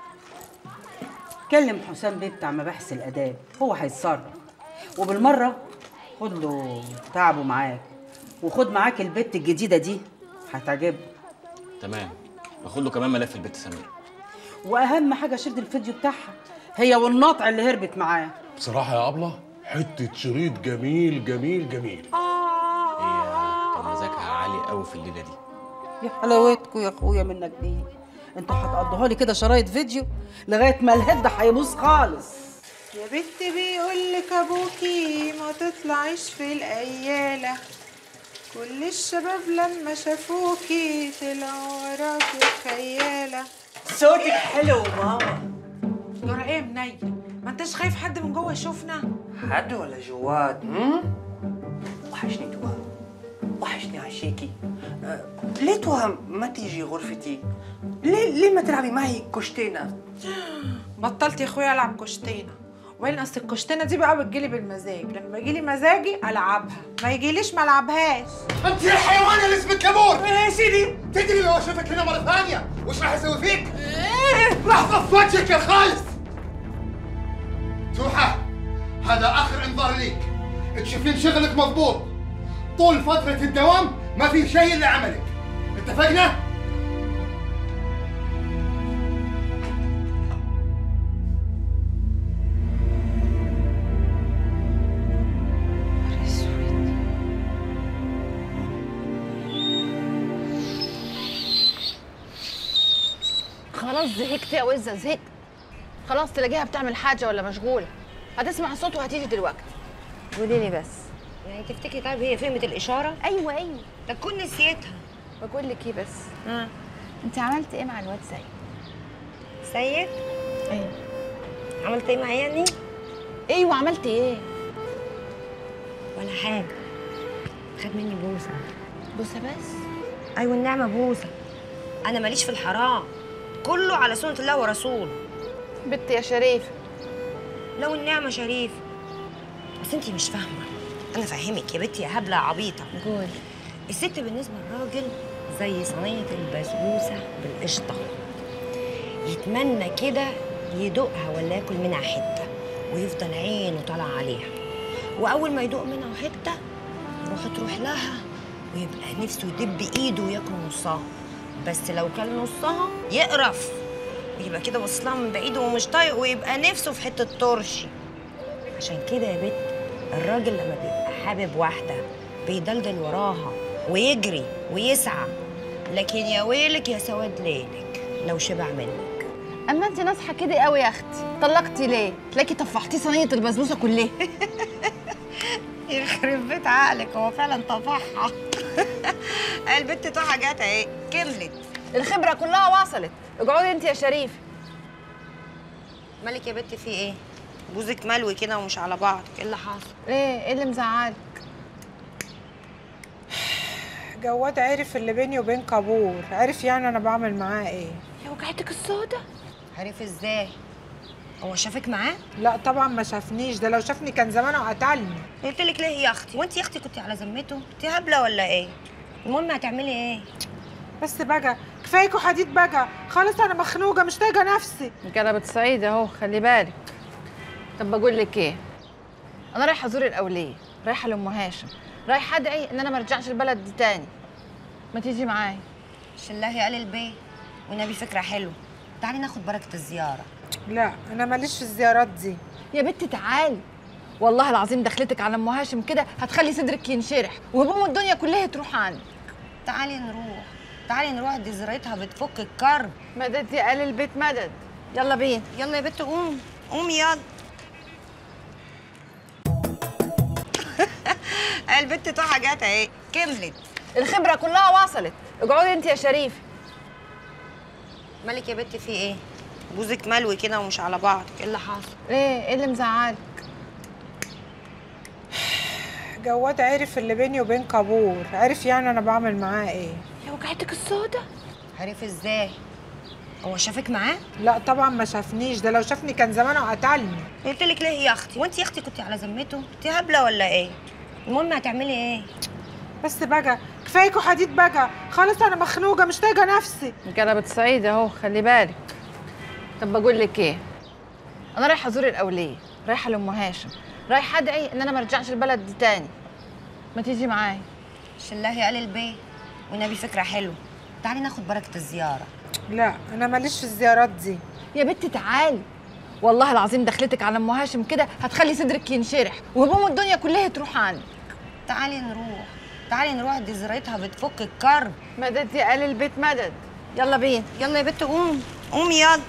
كلم حسام بيه بتاع مباحث الاداب هو هيتصرف وبالمره خد له تعبه معاك وخد معاك البت الجديده دي هتعجبه تمام باخد له كمان ملف البت سميرة واهم حاجه شد الفيديو بتاعها هي والناطع اللي هربت معاه بصراحه يا ابله حته شريط جميل جميل جميل هي كان مزاجها عالي قوي في الليلة دي يا حلاوتكوا يا اخويا منك دي انتوا هتقضوها لي كده شرايط فيديو لغايه ما الهد هيبوظ خالص يا بنت بيقول لك ابوكي ما تطلعيش في الاياله كل الشباب لما شافوكي طلعوا وراكي خياله صوتك حلو ماما جرى ايه منيل ما انتش خايف حد من جوه يشوفنا حد ولا جواد هم؟ وحشني توام وحشني عشيكي أه ليه توام ما تيجي غرفتي ليه ليه ما تلعبي معي كشتينة بطلت يا اخويا العب كشتينه وبعدين اصل الكشتينه دي بقى بتجيلي بالمزاج لما يجيلي مزاجي العبها ما يجيليش ما العبهاش انت يا حيوان اللي اسمك كابور يا سيدي تدري لو اشوفك هنا مره ثانيه وش راح اسوي فيك؟ لحظه في وجهك يا خايس توحة هذا اخر انذار ليك تشوفين شغلك مضبوط طول فترة الدوام ما في شيء الا عملك اتفقنا؟ خلاص زهقت يا وزة زهقت خلاص تلاقيها بتعمل حاجة ولا مشغولة هتسمع الصوت وهتيجي دلوقتي قولي لي بس يعني تفتكري طيب هي فهمت الاشاره ايوه ايوه تكون نسيتها بقول لك ايه بس ها انت عملت ايه مع الواد سيد سيد ايوه عملت ايه معاه يعني ايوه عملت ايه ولا حاجه خد مني بوسه بوسه بس ايوه النعمه بوسه انا ماليش في الحرام كله على سنه الله ورسوله بنت يا شريف لو النعمه شريف بس انت مش فاهمه انا فاهمك يا بنتي يا هبله يا عبيطه قول الست بالنسبه للراجل زي صينيه البسبوسه بالقشطه يتمنى كده يدوقها ولا ياكل منها حته ويفضل عينه طالع عليها واول ما يدوق منها حته روح تروح لها ويبقى نفسه يدب ايده وياكل نصها بس لو كل نصها يقرف ويبقى كده باصص لها من بعيد ومش طايق ويبقى نفسه في حته ترشي عشان كده يا بت الراجل لما بيبقى حابب واحده بيدلدل وراها ويجري ويسعى لكن يا ويلك يا سواد ليلك لو شبع منك اما انت ناصحه كده قوي يا اختي طلقتي ليه تلاقي طفحتي صينيه البسبوسه كلها يخرب بيت عقلك هو فعلا طفحها البت طه جت اهي كملت الخبره كلها وصلت اقعدي انت يا شريف مالك يا بت في ايه بوزك ملوي كده ومش على بعض ايه اللي حصل ايه ايه اللي مزعلك جواد عرف اللي بيني وبين كابور عرف يعني انا بعمل معاه ايه يا وجعتك السودا عرف ازاي هو شافك معاه لا طبعا ما شافنيش ده لو شافني كان زمانه قتلني قلت لك ليه يا اختي وانت يا اختي كنت على ذمته انت هبله ولا ايه المهم هتعملي ايه بس بقى كفايكوا حديد بقى خالص انا مخنوقه مش طايقه نفسي قلبت سعيد اهو خلي بالك طب بقول لك ايه انا رايحه ازور الاوليه رايحه لام هاشم رايحه ادعي ان انا ما ارجعش البلد دي تاني ما تيجي معايا شلاهي قال البيه والنبي فكره حلوه تعالي ناخد بركه الزياره لا انا ماليش في الزيارات دي يا بنت تعالي والله العظيم دخلتك على ام هاشم كده هتخلي صدرك ينشرح وهموم الدنيا كلها تروح عنك تعالي نروح تعالي نروح دي زرايتها بتفك الكرب مدد يا قال البيت مدد يلا بينا يلا يا بت قوم قومي يلا البت طه جت اهي كملت الخبره كلها وصلت اقعدي انت يا شريف مالك يا بت في ايه بوزك ملوي كده ومش على بعض ايه اللي حصل ايه ايه اللي مزعلك جواد عرف اللي بيني وبين كابور عرف يعني انا بعمل معاه ايه يا وجعتك السودا عرف ازاي هو شافك معاه لا طبعا ما شافنيش ده لو شافني كان زمانه قتلني قلت لك ليه يا اختي وانت يا اختي كنت على ذمته انت هبله ولا ايه المهم هتعملي ايه بس بقى كفايكوا حديد بقى خالص انا مخنوقه مش طايقه نفسي قلبت سعيد اهو خلي بالك طب بقول لك ايه انا رايحه ازور الاوليه رايحه لام هاشم رايحه ادعي ان انا ما ارجعش البلد دي تاني ما تيجي معايا شلاهي قال البيه والنبي فكره حلوه تعالي ناخد بركه الزياره لا انا ماليش في الزيارات دي يا بنت تعالي والله العظيم دخلتك على ام هاشم كده هتخلي صدرك ينشرح وهموم الدنيا كلها تروح عنك تعالي نروح تعالي نروح دي زرايتها بتفك الكرب مدد يا قال البيت مدد يلا بينا يلا يا بت قوم قومي يلا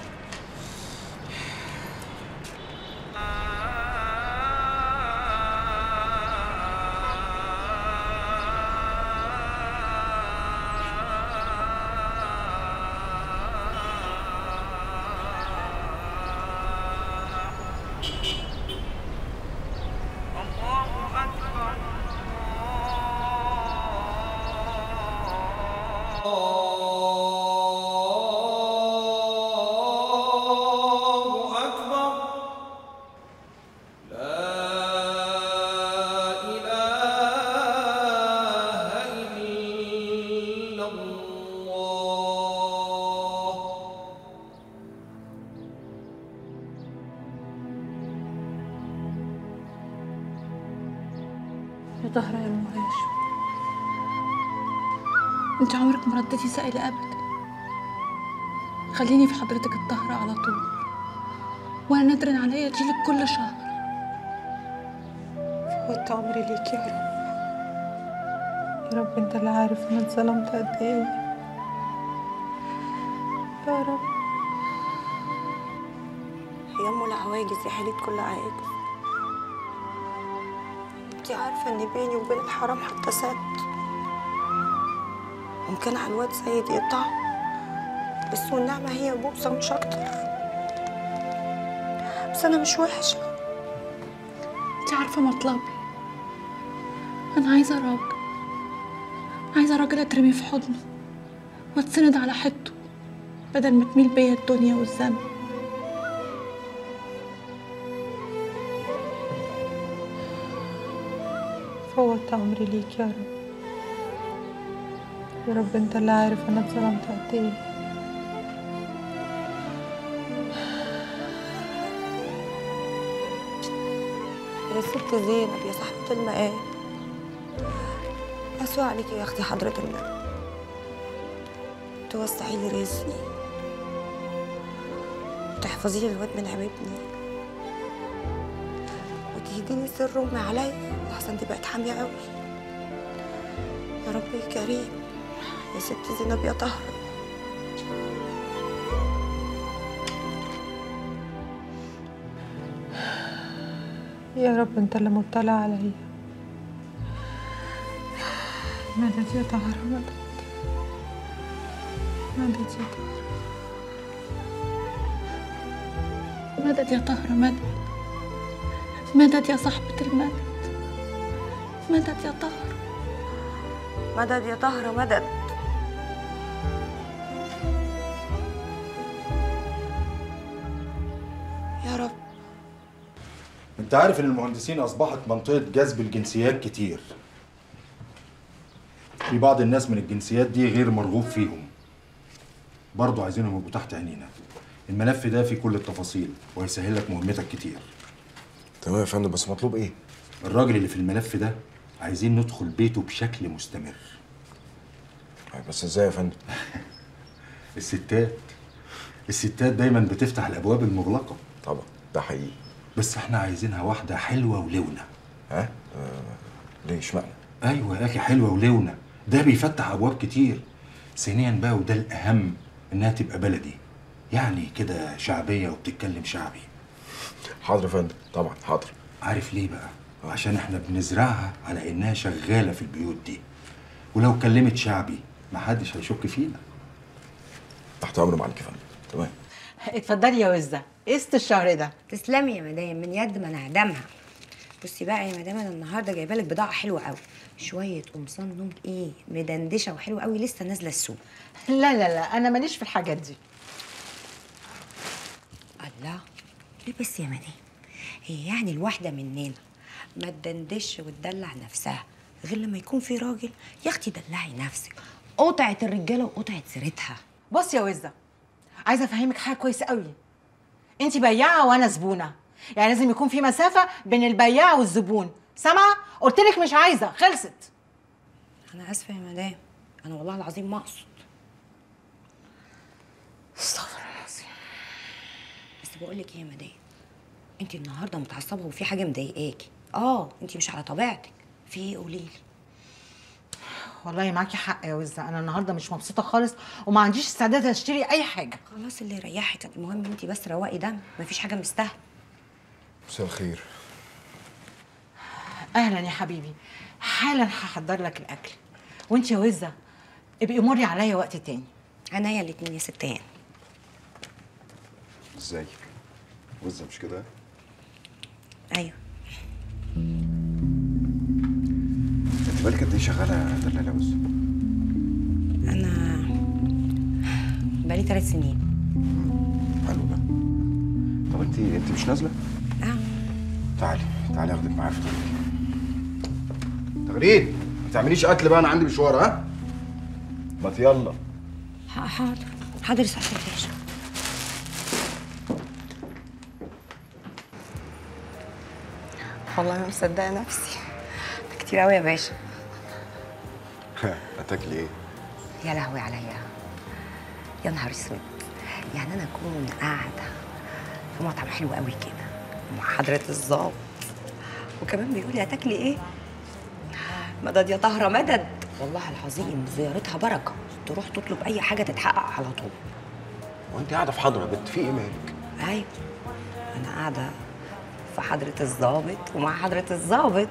يا طهرة يا ام هاشم انت عمرك ما رديتي سائلة ابدا خليني في حضرتك الطهرة على طول وانا نادرا عليا اجيلك كل شهر فوت عمري ليك يا رب يا رب انت اللي عارف انا اتظلمت قد ايه يا رب يا ام العواجز يا حالة كل عاجز انت عارفة ان بيني وبين الحرام حتى سد ممكن على الواد سيد يقطع بس والنعمة هي بوسة مش أكتر بس أنا مش وحشة انت عارفة مطلبي انا عايزة راجل عايزة راجل اترمي في حضنه واتسند على حيطه بدل ما تميل بيا الدنيا والزمن فوت عمري ليك يا رب يا رب انت اللي عارف انا اتظلمت قد ايه يا ست زينب يا صاحبة المقام أسوأ عليكي يا أختي حضرة النبي توسعي لي رزقي وتحفظي لي الواد من عيبني وتهديني سر أمي عليا لحسن دي بقت حامية قوي يا رب يا كريم يا ست زينب يا طهرة يا رب انت اللي مطلع عليا مدد يا طهرة مدد مدد يا طهرة مدد يا طهرة مدد مدد يا صاحبة المدد مدد يا طهرة مدد يا طهرة مدد يا رب انت عارف ان المهندسين اصبحت منطقه جذب الجنسيات كتير في بعض الناس من الجنسيات دي غير مرغوب فيهم برضه عايزينهم يبقوا تحت عينينا الملف ده فيه كل التفاصيل وهيسهل لك مهمتك كتير تمام يا فندم بس مطلوب ايه الراجل اللي في الملف ده عايزين ندخل بيته بشكل مستمر بس ازاي يا فندم الستات الستات دايما بتفتح الابواب المغلقه طبعا ده حقيقي بس احنا عايزينها واحده حلوه ولونه ها آه ليه اشمعنى ايوه يا اخي حلوه ولونه ده بيفتح ابواب كتير ثانيا بقى وده الاهم انها تبقى بلدي يعني كده شعبيه وبتتكلم شعبي حاضر يا فندم طبعا حاضر عارف ليه بقى عشان احنا بنزرعها على انها شغاله في البيوت دي ولو كلمت شعبي محدش هيشك فينا تحت امر معالك يا فندم تمام اتفضلي يا وزة قسط الشهر ده تسلمي يا مدام من يد ما نعدمها بصي بقى يا مدام انا النهارده جايبه لك بضاعه حلوه قوي شويه قمصان نوم ايه مدندشه وحلوه قوي لسه نازله السوق لا لا لا انا ماليش في الحاجات دي الله ليه بس يا مدام هي يعني الواحده مننا ما تدندش وتدلع نفسها غير لما يكون في راجل يا اختي دلعي نفسك قطعه الرجاله وقطعه سيرتها بص يا وزة عايزه افهمك حاجه كويسه قوي انت بياعه وانا زبونه يعني لازم يكون في مسافه بين البياع والزبون سامعه قلت لك مش عايزه خلصت انا اسفه يا مدام انا والله العظيم ما اقصد استغفر الله العظيم بس بقول لك ايه يا مدام انت النهارده متعصبه وفي حاجه مضايقاكي اه انت مش على طبيعتك في ايه قولي لي والله معاكي حق يا وزة انا النهارده مش مبسوطه خالص وما عنديش استعداد اشتري اي حاجه خلاص اللي يريحك المهم انت بس روقي دم مفيش حاجه مستاهله مساء الخير اهلا يا حبيبي حالا هحضر لك الاكل وانت يا وزة ابقي مري عليا وقت تاني عينيا الاتنين يا ستان ازاي وزة مش كده ايوه انت بالك قد ايه شغاله دلاله يا وزة انا بقالي ثلاث سنين حلو ده طب انت انت مش نازله اه تعالي تعالي اخدك معايا في طريقي تغريد ما تعمليش قتل بقى انا عندي مشوار ها ما يلا ح- حاضر حاضر يا سعاده الباشا والله ما مصدقه نفسي ده كتير قوي يا باشا هتاكلي ايه يا لهوي عليا يا نهار اسود يعني انا اكون قاعده في مطعم حلو قوي كده مع حضره الظابط وكمان بيقول لي هتاكلي ايه مدد يا طهره مدد والله العظيم زيارتها بركه تروح تطلب اي حاجه تتحقق على طول وانت قاعده في حضره بنت في ايه مالك ايوه انا قاعده في حضره الظابط ومع حضره الظابط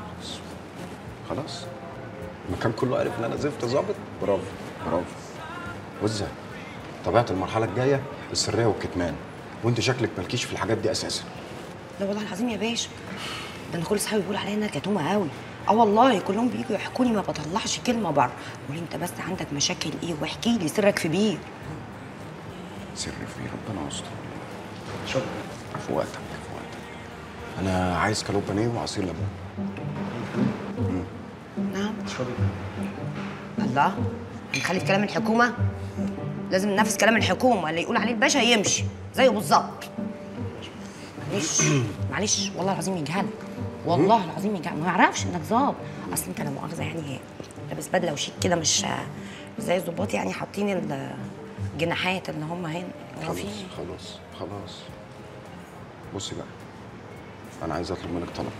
خلاص المكان كله عارف ان انا زفت ظابط برافو برافو وزة طبيعه المرحله الجايه السريه والكتمان وانت شكلك مالكيش في الحاجات دي اساسا لا والله العظيم يا باشا ده انا كل اصحابي بيقولوا عليا انها كتومه قوي اه والله كلهم بييجوا يحكوا لي ما بطلعش كلمه بره قولي انت بس عندك مشاكل ايه واحكي لي سرك في بيه سر في ربنا يستر شكرا في وقتك في وقتك انا عايز كالو بانيه وعصير ليمون نعم اشربي الله هنخلي في كلام الحكومه لازم ننفذ كلام الحكومه اللي يقول عليه الباشا يمشي زيه بالظبط معلش معلش والله العظيم يجهلك والله العظيم يجهلك ما يعرفش انك ظابط اصل انت لا مؤاخذه يعني لابس بدله وشيك كده مش مش زي الظباط يعني حاطين الجناحات اللي هم هنا خلاص واقفين خلاص خلاص بصي بقى انا عايز اطلب منك طلب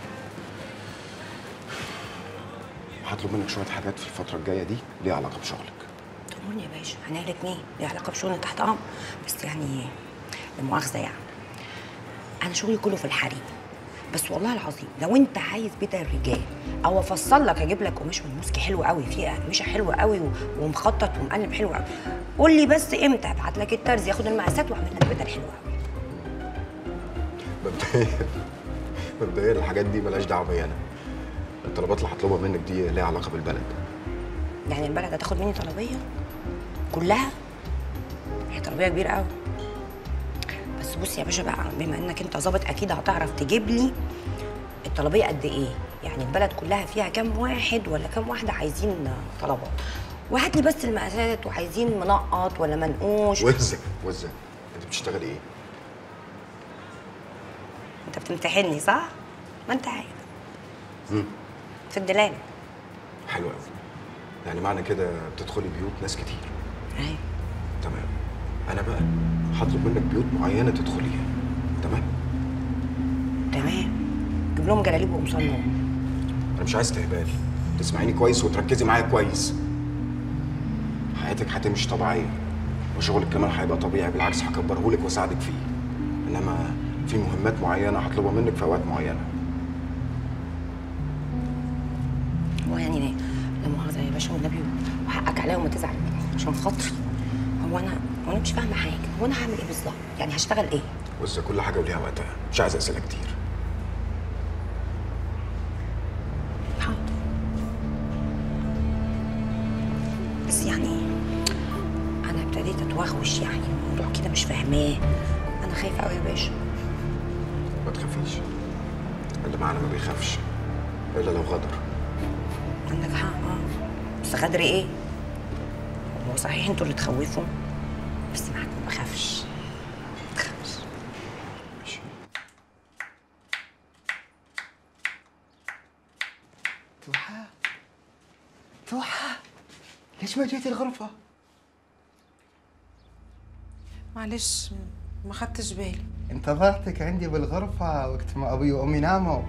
هطلب منك شويه حاجات في الفتره الجايه دي ليها علاقه بشغلك تأمرني يا باشا احنا الاثنين ليه علاقه بشغل تحت امر بس يعني لا مؤاخذه يعني انا شغلي كله في الحريم بس والله العظيم لو انت عايز بيت الرجال او افصل لك اجيب لك قماش من موسكي حلو قوي فيه قماشه حلوه قوي و- ومخطط ومقلب حلو قوي قول لي بس امتى ابعت لك الترز ياخد المقاسات واعمل لك بيت الحلو قوي مبدئيا مبدئيا الحاجات دي ملهاش دعوه بيا انا الطلبات اللي هطلبها منك دي ليها علاقه بالبلد يعني البلد هتاخد مني طلبيه كلها هي طلبيه كبيره قوي بس بص يا باشا بقى بما انك انت ظابط اكيد هتعرف تجيب لي الطلبيه قد ايه يعني البلد كلها فيها كام واحد ولا كام واحده عايزين طلبات وهات لي بس المقاسات وعايزين منقط ولا منقوش وزه وزه انت بتشتغلي ايه؟ انت بتمتحني صح ما انت عارف مم. في الدلال حلو قوي يعني معنى كده بتدخلي بيوت ناس كتير ايوه تمام انا بقى هطلب منك بيوت معينه تدخليها تمام تمام جيب لهم جلاليب وقمصان نوم انا مش عايز استهبال تسمعيني كويس وتركزي معايا كويس حياتك هتمشي طبيعيه وشغلك كمان هيبقى طبيعي بالعكس هكبرهولك واساعدك فيه انما في مهمات معينه هطلبها منك في اوقات معينه هو يعني ليه؟ لا مؤاخذة يا باشا والنبي وحقك عليا وما تزعل عشان خاطري هو انا هو انا مش فاهمة حاجة هو انا هعمل ايه بالظبط؟ يعني هشتغل ايه؟ بص كل حاجه وليها وقتها مش عايز اسئله كتير بس يعني انا ابتديت اتوغوش يعني الموضوع كده مش فاهماه انا خايفة قوي يا باشا ما تخافيش اللي معانا ما بيخافش الا لو غدر عندك حق اه بس غدر ايه؟ هو صحيح انتوا اللي تخوفوا بس معاك ما بخافش ما تخافش توحة توحة ليش ما جيتي الغرفة؟ معلش ما خدتش بالي انتظرتك عندي بالغرفة وقت ما أبوي وأمي ناموا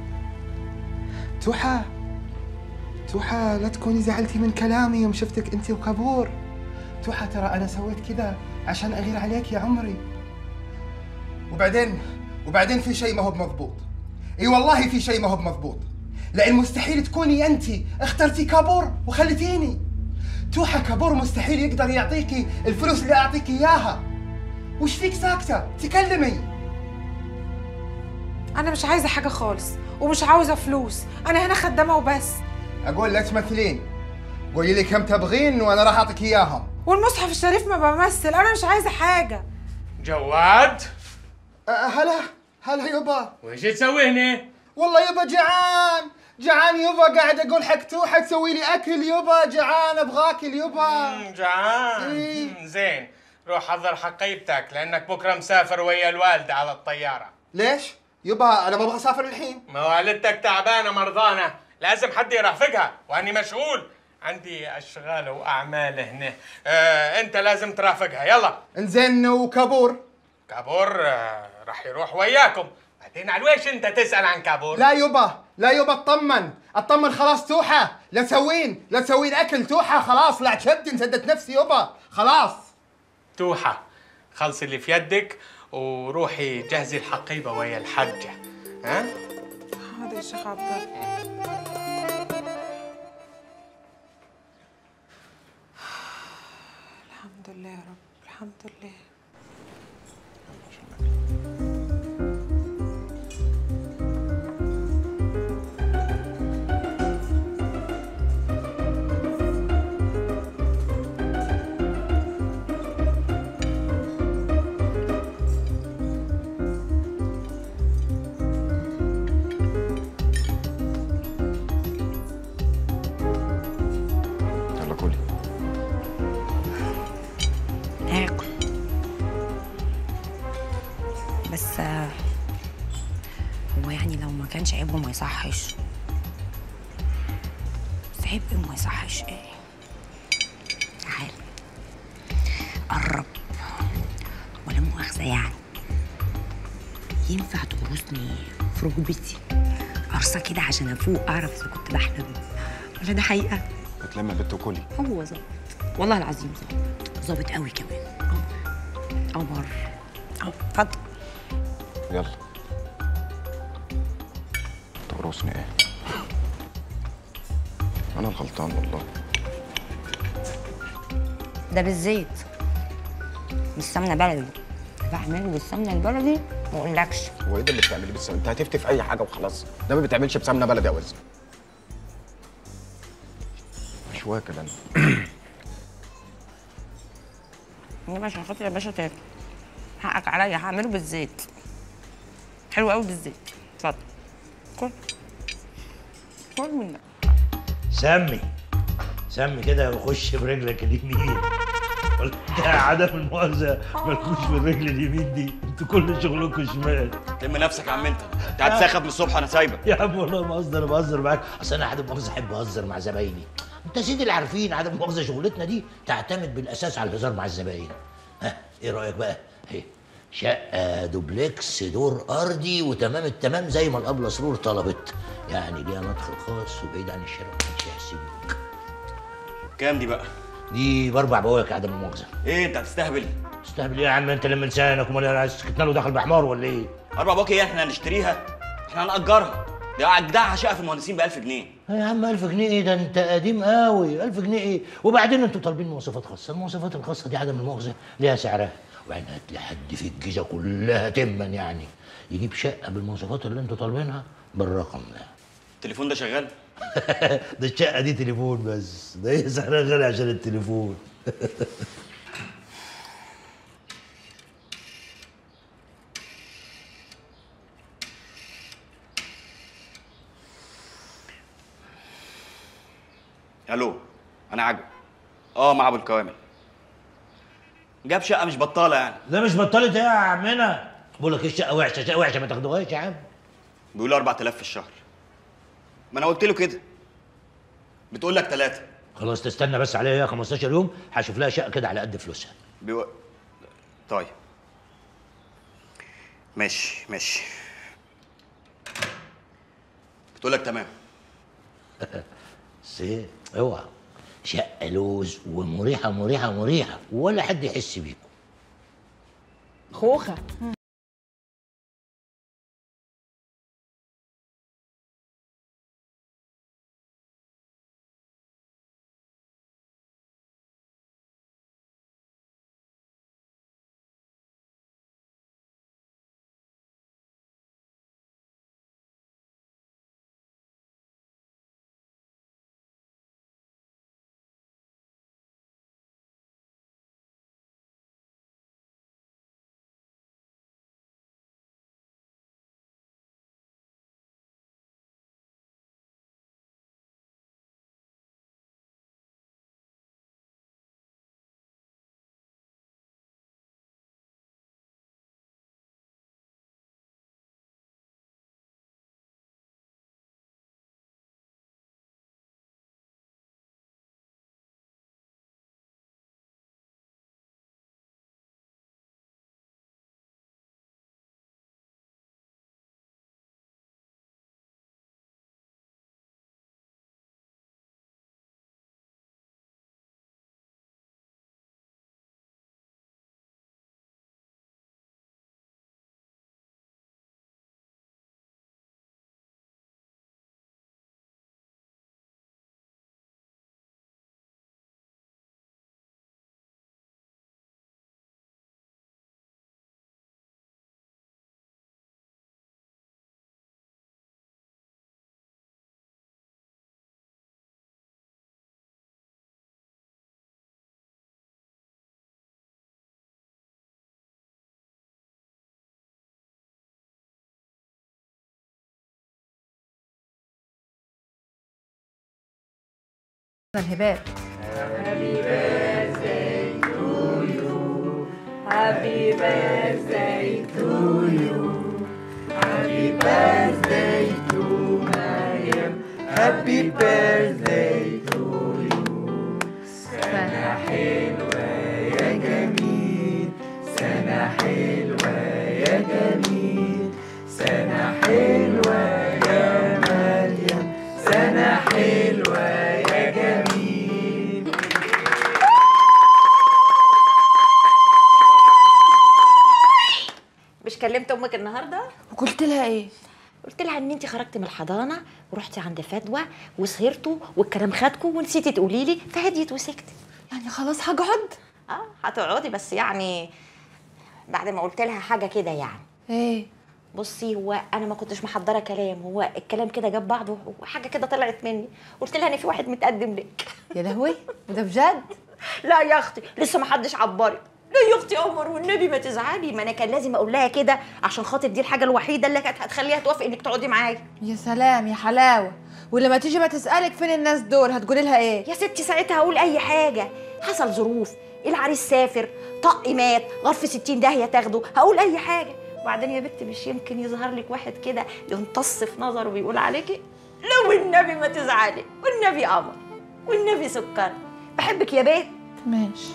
توحة توحة لا تكوني زعلتي من كلامي يوم شفتك أنت وكابور توحة ترى أنا سويت كذا عشان أغير عليك يا عمري وبعدين وبعدين في شيء ما هو بمضبوط اي والله في شيء ما هو بمضبوط لان مستحيل تكوني انت اخترتي كابور وخليتيني توحة كابور مستحيل يقدر يعطيكي الفلوس اللي اعطيك اياها وش فيك ساكته تكلمي انا مش عايزه حاجه خالص ومش عاوزه فلوس انا هنا خدامه وبس اقول لا تمثلين قولي لي كم تبغين وانا راح اعطيك اياهم والمصحف الشريف ما بمثل انا مش عايزه حاجه جواد أه هلا هلا يبا وش تسوي هنا؟ والله يبا جعان جعان يبا قاعد اقول حق توحة تسوي لي اكل يبا جعان ابغى اكل يبا جعان إيه. زين روح حضر حقيبتك لانك بكره مسافر ويا الوالده على الطياره ليش؟ يبا انا ما ابغى اسافر الحين ما والدتك تعبانه مرضانه لازم حد يرافقها واني مشغول عندي اشغال واعمال هنا آه انت لازم ترافقها يلا انزين وكابور كابور آه راح يروح وياكم بعدين على ويش انت تسال عن كابور لا يبا لا يبا اطمن اطمن خلاص توحة لا تسوين لا تسوين اكل توحة خلاص لا شدي انسدت نفسي يبا خلاص توحة خلصي اللي في يدك وروحي جهزي الحقيبة ويا الحجة ها؟ حاضر يا شيخ عبد الله الحمد لله يا رب الحمد لله بس آه، هو يعني لو ما كانش عيب وما يصحش بس عيب ايه وما يصحش ايه تعال قرب ولا مؤاخذة يعني ينفع تقرصني في ركبتي قرصة كده عشان افوق اعرف اذا كنت بحلم ولا ده حقيقة بتلم بنت وكلي هو ظابط والله العظيم ظابط ظابط قوي كمان قمر اهو اتفضل يلا تقرصني ايه انا الغلطان والله ده بالزيت بالسمنه بلدي بعمله بالسمنه البلدي ما اقولكش هو ايه ده اللي بتعمليه بالسمنه انت هتفتي في اي حاجه وخلاص ده ما بيتعملش بسمنه بلدي يا وز مش واكل انا يا باشا خاطر يا باشا تاكل حقك عليا هعمله بالزيت حلو قوي بالزيت اتفضل كل كل منك سمي سمي كده وخش برجلك اليمين قلت يا عدم المؤاخذة مالكوش بالرجل اليمين دي انتوا كل شغلكم شمال لم نفسك يا عم انت انت هتسخف من الصبح انا سايبك يا عم والله ما بهزر بهزر معاك اصل انا عدم مؤاخذة احب اهزر مع زبايني انت يا سيدي اللي عارفين عدم مؤاخذة شغلتنا دي تعتمد بالاساس على الهزار مع الزباين ها ايه رايك بقى؟ اهي شقة دوبلكس دور أرضي وتمام التمام زي ما الأبلة سرور طلبت يعني ليها مدخل خاص وبعيد عن الشارع محدش يحسبك كام دي بقى؟ دي بأربع بواكي عدم المؤاخذة ايه انت هتستهبل؟ تستهبل ايه يا عم انت لما لسانك امال انا عايز سكتنا له داخل بحمار ولا ايه؟ اربع باقي ايه احنا هنشتريها؟ احنا هنأجرها دي اجدعها شقه في المهندسين ب 1000 جنيه يا عم 1000 جنيه ايه ده انت قديم قوي 1000 جنيه ايه وبعدين انتوا طالبين مواصفات خاصه المواصفات الخاصه دي عدم المؤاخذه ليها سعرها وبعدين هات لي حد في الجيزه كلها تما يعني يجيب شقه بالمواصفات اللي انتوا طالبينها بالرقم ده التليفون ده شغال؟ ده الشقه دي تليفون بس ده هي سعرها غالي عشان التليفون الو انا عجب اه مع ابو الكوامل جاب شقه مش بطاله يعني لا مش بطلت ايه يا عمنا بقول لك ايه الشقه وحشه شقه وحشه ما تاخدوهاش يا عم بيقولوا 4000 في الشهر ما انا قلت له كده بتقول لك ثلاثه خلاص تستنى بس عليها 15 يوم هشوف لها شقه كده على قد فلوسها بيو... طيب ماشي ماشي بتقول لك تمام بس ايه اوعى شقه لوز ومريحه مريحه مريحه ولا حد يحس بيكم خوخه الهبات Happy birthday to you. Happy birthday to you. Happy birthday to you سنة حلوة يا جميل سنة حلوة يا جميل سنة حلوة يا مريم سنة حلوة يا جميل مش كلمت امك النهارده وقلت لها ايه قلت لها ان انت خرجتي من الحضانه ورحتي عند فدوى وسهرتوا والكلام خدكوا ونسيتي تقولي لي فهديت وسكتت يعني خلاص هقعد اه هتقعدي بس يعني بعد ما قلت لها حاجه كده يعني ايه بصي هو انا ما كنتش محضره كلام هو الكلام كده جاب بعضه وحاجه كده طلعت مني قلت لها ان في واحد متقدم لك يا لهوي وده بجد لا يا اختي لسه ما حدش عبرك لا يا اختي قمر والنبي ما تزعلي ما انا كان لازم اقول لها كده عشان خاطر دي الحاجه الوحيده اللي كانت هتخليها توافق انك تقعدي معايا يا سلام يا حلاوه ولما تيجي بقى تسالك فين الناس دول هتقولي لها ايه يا ستي ساعتها هقول اي حاجه حصل ظروف العريس سافر طق مات غرف 60 داهيه تاخده هقول اي حاجه وبعدين يا بنت مش يمكن يظهر لك واحد كده يمتص في نظره ويقول عليكي لا والنبي ما تزعلي والنبي قمر والنبي سكر بحبك يا بنت ماشي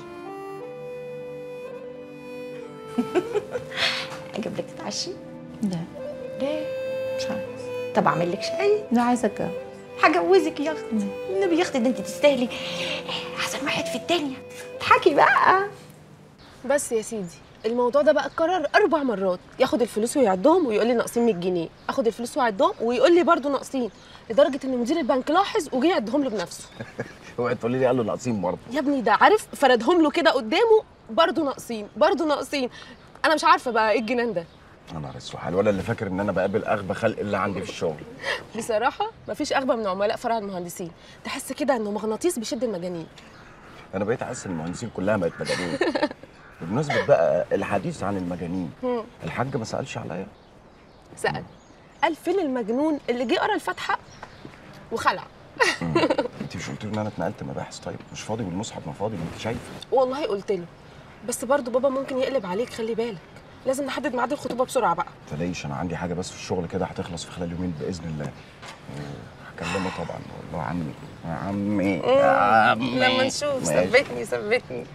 اجيب لك تتعشي لا ليه مش عايز طب اعمل لك شاي لا عايزه اتجوز هجوزك يا اختي النبي يا اختي ده انت تستاهلي احسن واحد في الدنيا اضحكي بقى بس يا سيدي الموضوع ده بقى اتكرر اربع مرات ياخد الفلوس ويعدهم ويقول لي ناقصين 100 جنيه اخد الفلوس واعدهم ويقول لي برضه ناقصين لدرجه ان مدير البنك لاحظ وجه يعدهم له بنفسه اوعي تقولي لي قال له ناقصين برضه يا ابني ده عارف فردهم له كده قدامه برضه ناقصين برضه ناقصين انا مش عارفه بقى ايه الجنان ده يا نهار اسود الولد اللي فاكر ان انا بقابل اغبى خلق اللي عندي في الشغل بصراحه مفيش اغبى من عملاء فرع المهندسين تحس كده انه مغناطيس بيشد المجانين انا بقيت احس ان المهندسين كلها بقت مجانين بمناسبه بقى الحديث عن المجانين هم. الحاج ما سالش عليا سال قال فين المجنون اللي جه قرا الفاتحه وخلع انت مش قلت له ان انا اتنقلت مباحث طيب مش فاضي والمصحف ما فاضي ما انت شايفه والله قلت له بس برضه بابا ممكن يقلب عليك خلي بالك لازم نحدد ميعاد الخطوبه بسرعه بقى تلاقيش انا عندي حاجه بس في الشغل كده هتخلص في خلال يومين باذن الله هكلمه طبعا اقول له عمي يا عمي يا عمي لما نشوف ماشي. ثبتني ثبتني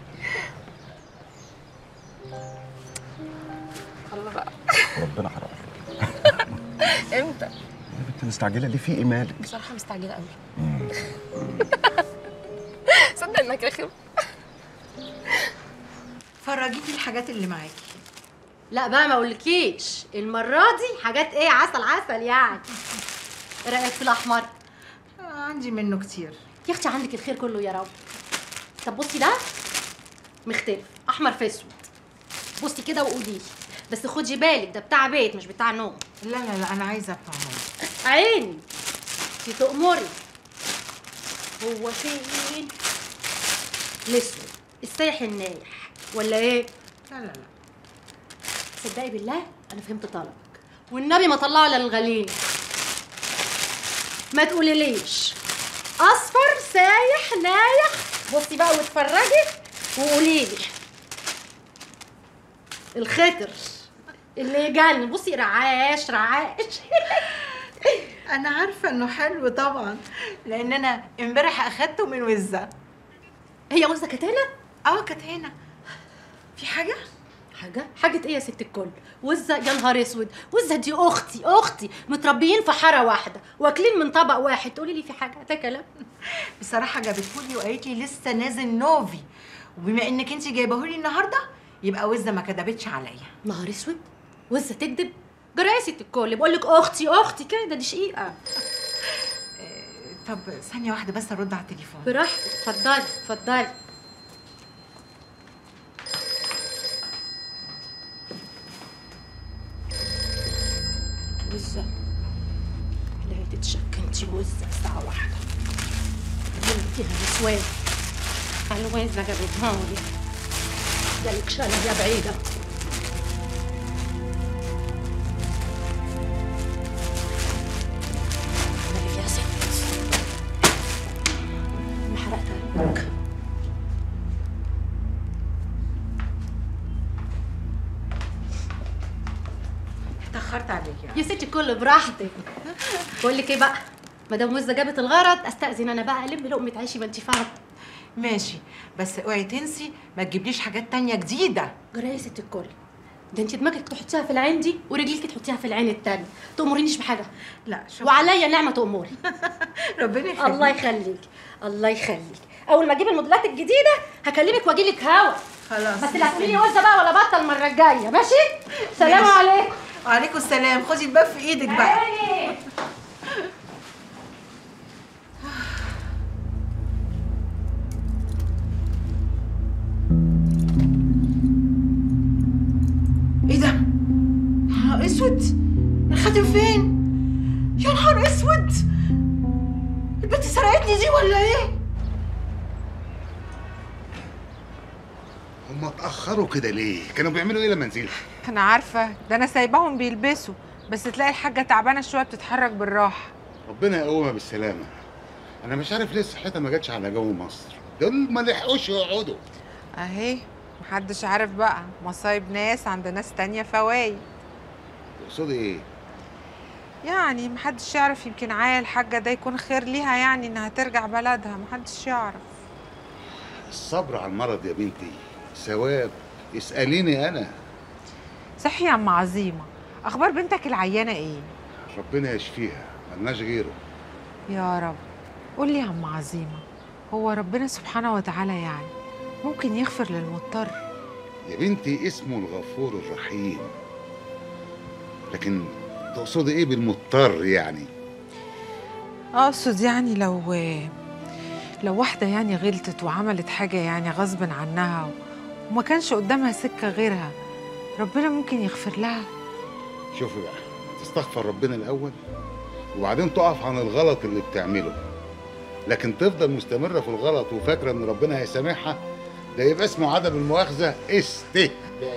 الله بقى ربنا حرام امتى يا بنت مستعجله ليه في ايه مالك بصراحه مستعجله قوي صدق انك رخم فرجيني الحاجات اللي معاكي لا بقى ما اقولكيش المره دي حاجات ايه عسل عسل يعني ايه رايك في الاحمر عندي منه كتير يا اختي عندك الخير كله يا رب طب بصي ده مختلف احمر في اسود بصي كده وقولي لي بس خدي بالك ده بتاع بيت مش بتاع نوم لا لا لا انا عايزه بتاع نوم عيني انتي تأمري هو فين الاسود السايح النايح ولا ايه لا لا لا صدقي بالله انا فهمت طلبك والنبي ما طلعه الا للغالين ما تقوليليش اصفر سايح نايح بصي بقى واتفرجي وقولي لي الخطر اللي يجنن بصي رعاش رعاش انا عارفه انه حلو طبعا لان انا امبارح اخدته من وزه هي وزه كانت هنا اه كانت هنا في حاجه حاجه حاجه ايه يا ست الكل وزه يا نهار اسود وزه دي اختي اختي متربيين في حاره واحده واكلين من طبق واحد تقولي لي في حاجه ده كلام بصراحه جابتهولي وقالت لي لسه نازل نوفي وبما انك انت جايبهولي النهارده يبقى وزه ما كدبتش عليا نهار اسود وزه تكذب جرى يا ست الكل بقول لك اختي اختي كده دي شقيقه طب ثانيه واحده بس ارد على التليفون براحتك اتفضلي اتفضلي وزة لا تتشك انتي وزة الساعة واحدة اللي فيها نسوان الوزة جابتها لي جالك شنب يا بعيدة مالك يا ست ما حرقت قلبك اتاخرت عليك يعني يا ستي كل براحتك بقول لك ايه بقى ما دام وزه جابت الغرض استاذن انا بقى الم لقمه عيشي ما انت فاهمه ماشي بس اوعي تنسي ما تجيبليش حاجات تانية جديدة جرايه يا ست الكل ده انت دماغك تحطيها في العين دي ورجليك تحطيها في العين التانية تأمرينيش بحاجه لا شكرا وعليا نعمه تأمري ربنا يخليك الله يخليك الله يخليك اول ما اجيب الموديلات الجديده هكلمك واجي لك هوا خلاص بس لا تقولي لي وزه بقى ولا بطل المره الجايه ماشي سلام ماشي. عليكم وعليكم السلام خدي الباب في ايدك بقى عيني. ايه ده؟ يا نهار اسود الخاتم فين؟ يا نهار اسود البنت سرقتني دي ولا ايه؟ هم اتاخروا كده ليه كانوا بيعملوا ايه لما نزلت انا عارفه ده انا سايباهم بيلبسوا بس تلاقي الحاجه تعبانه شويه بتتحرك بالراحه ربنا يقومها بالسلامه انا مش عارف ليه صحتها ما جاتش على جو مصر دول ما لحقوش يقعدوا اهي محدش عارف بقى مصايب ناس عند ناس تانية فوايد تقصدي ايه يعني محدش يعرف يمكن عيا الحاجة ده يكون خير ليها يعني انها ترجع بلدها محدش يعرف الصبر على المرض يا بنتي ثواب اساليني انا صحي يا ام عظيمة اخبار بنتك العيانة ايه ربنا يشفيها ملناش غيره يا رب قول لي يا ام عظيمة هو ربنا سبحانه وتعالى يعني ممكن يغفر للمضطر يا بنتي اسمه الغفور الرحيم لكن تقصدي ايه بالمضطر يعني اقصد يعني لو لو واحدة يعني غلطت وعملت حاجة يعني غصب عنها وما كانش قدامها سكة غيرها ربنا ممكن يغفر لها شوفي بقى تستغفر ربنا الاول وبعدين تقف عن الغلط اللي بتعمله لكن تفضل مستمرة في الغلط وفاكرة ان ربنا هيسامحها ده يبقى اسمه عدم المؤاخذة استهبال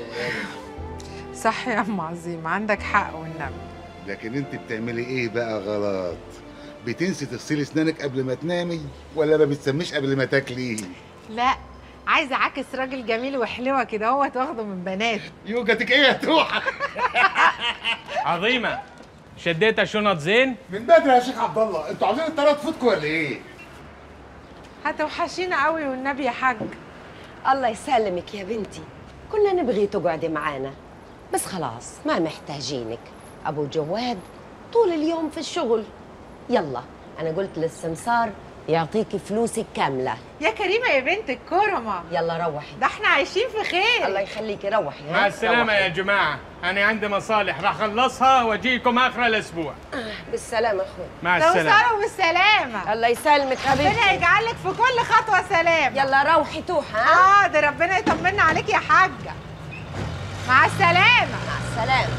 صح يا ام عظيمة عندك حق والنبي لكن انت بتعملي ايه بقى غلط بتنسي تغسلي اسنانك قبل ما تنامي ولا ما بتسميش قبل ما تاكلي لا عايزة اعاكس راجل جميل وحلوة كده هو تاخده من بنات يوجتك ايه يا توحة عظيمة شديت شنط زين من بدري يا شيخ عبد الله انتوا عاوزين الطيارة تفوتكم ولا ايه هتوحشينا قوي والنبي يا حاج الله يسلمك يا بنتي كنا نبغي تقعدي معانا بس خلاص ما محتاجينك ابو جواد طول اليوم في الشغل يلا انا قلت للسمسار يعطيكي فلوسك كامله يا كريمة يا بنت الكرمة يلا روحي ده احنا عايشين في خير الله يخليكي روحي ها؟ مع السلامة روحي. يا جماعة أنا عندي مصالح راح أخلصها وأجيكم آخر الأسبوع بالسلامه اخوي مع السلامة توصلوا بالسلامة الله يسلمك حبيبتي ربنا يجعلك في كل خطوة سلام يلا روحي توحة اه ده ربنا يطمنا عليك يا حاجة مع السلامة مع السلامة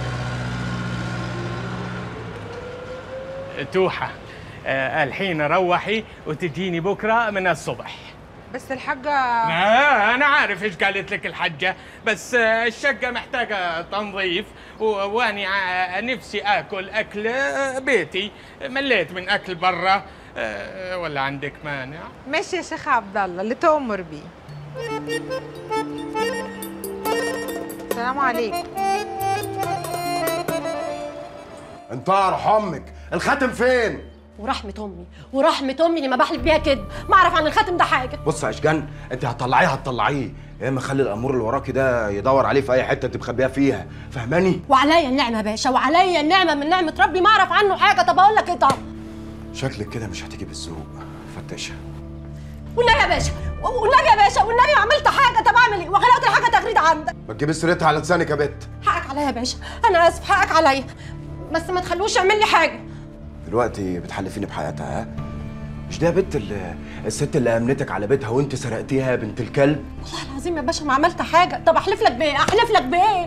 توحة آه الحين روحي وتجيني بكرة من الصبح بس الحاجة آه أنا عارف إيش قالت لك الحجة بس آه الشقة محتاجة تنظيف و- وأني ع- نفسي آكل أكل آه، بيتي مليت من أكل برا آه ولا عندك مانع؟ ماشي يا شيخ عبد الله اللي تؤمر بيه السلام عليكم انت اعرف امك الخاتم فين ورحمه امي ورحمه امي اللي ما بحلف بيها كده ما اعرف عن الخاتم ده حاجه بص يا اشجان انت هتطلعيه هتطلعيه يا اما خلي الامور اللي وراكي ده يدور عليه في اي حته انت مخبيها فيها فاهماني وعليا النعمه يا باشا وعليا النعمه من نعمه ربي ما اعرف عنه حاجه طب اقول لك ايه طب شكلك كده مش هتيجي بالذوق فتشها والنبي يا باشا والنبي يا باشا والنبي ما عملت حاجه طب اعمل ايه وغلاوه الحاجه تغريد عندك ما تجيبي سيرتها على لسانك يا بت حقك عليا يا باشا انا اسف حقك عليا بس ما تخلوش يعمل لي حاجه دلوقتي بتحلفيني بحياتها ها مش ده يا بت ال- الست اللي امنتك على بيتها وانت سرقتيها يا بنت الكلب والله العظيم يا باشا ما عملت حاجه طب احلف لك بايه احلف لك بايه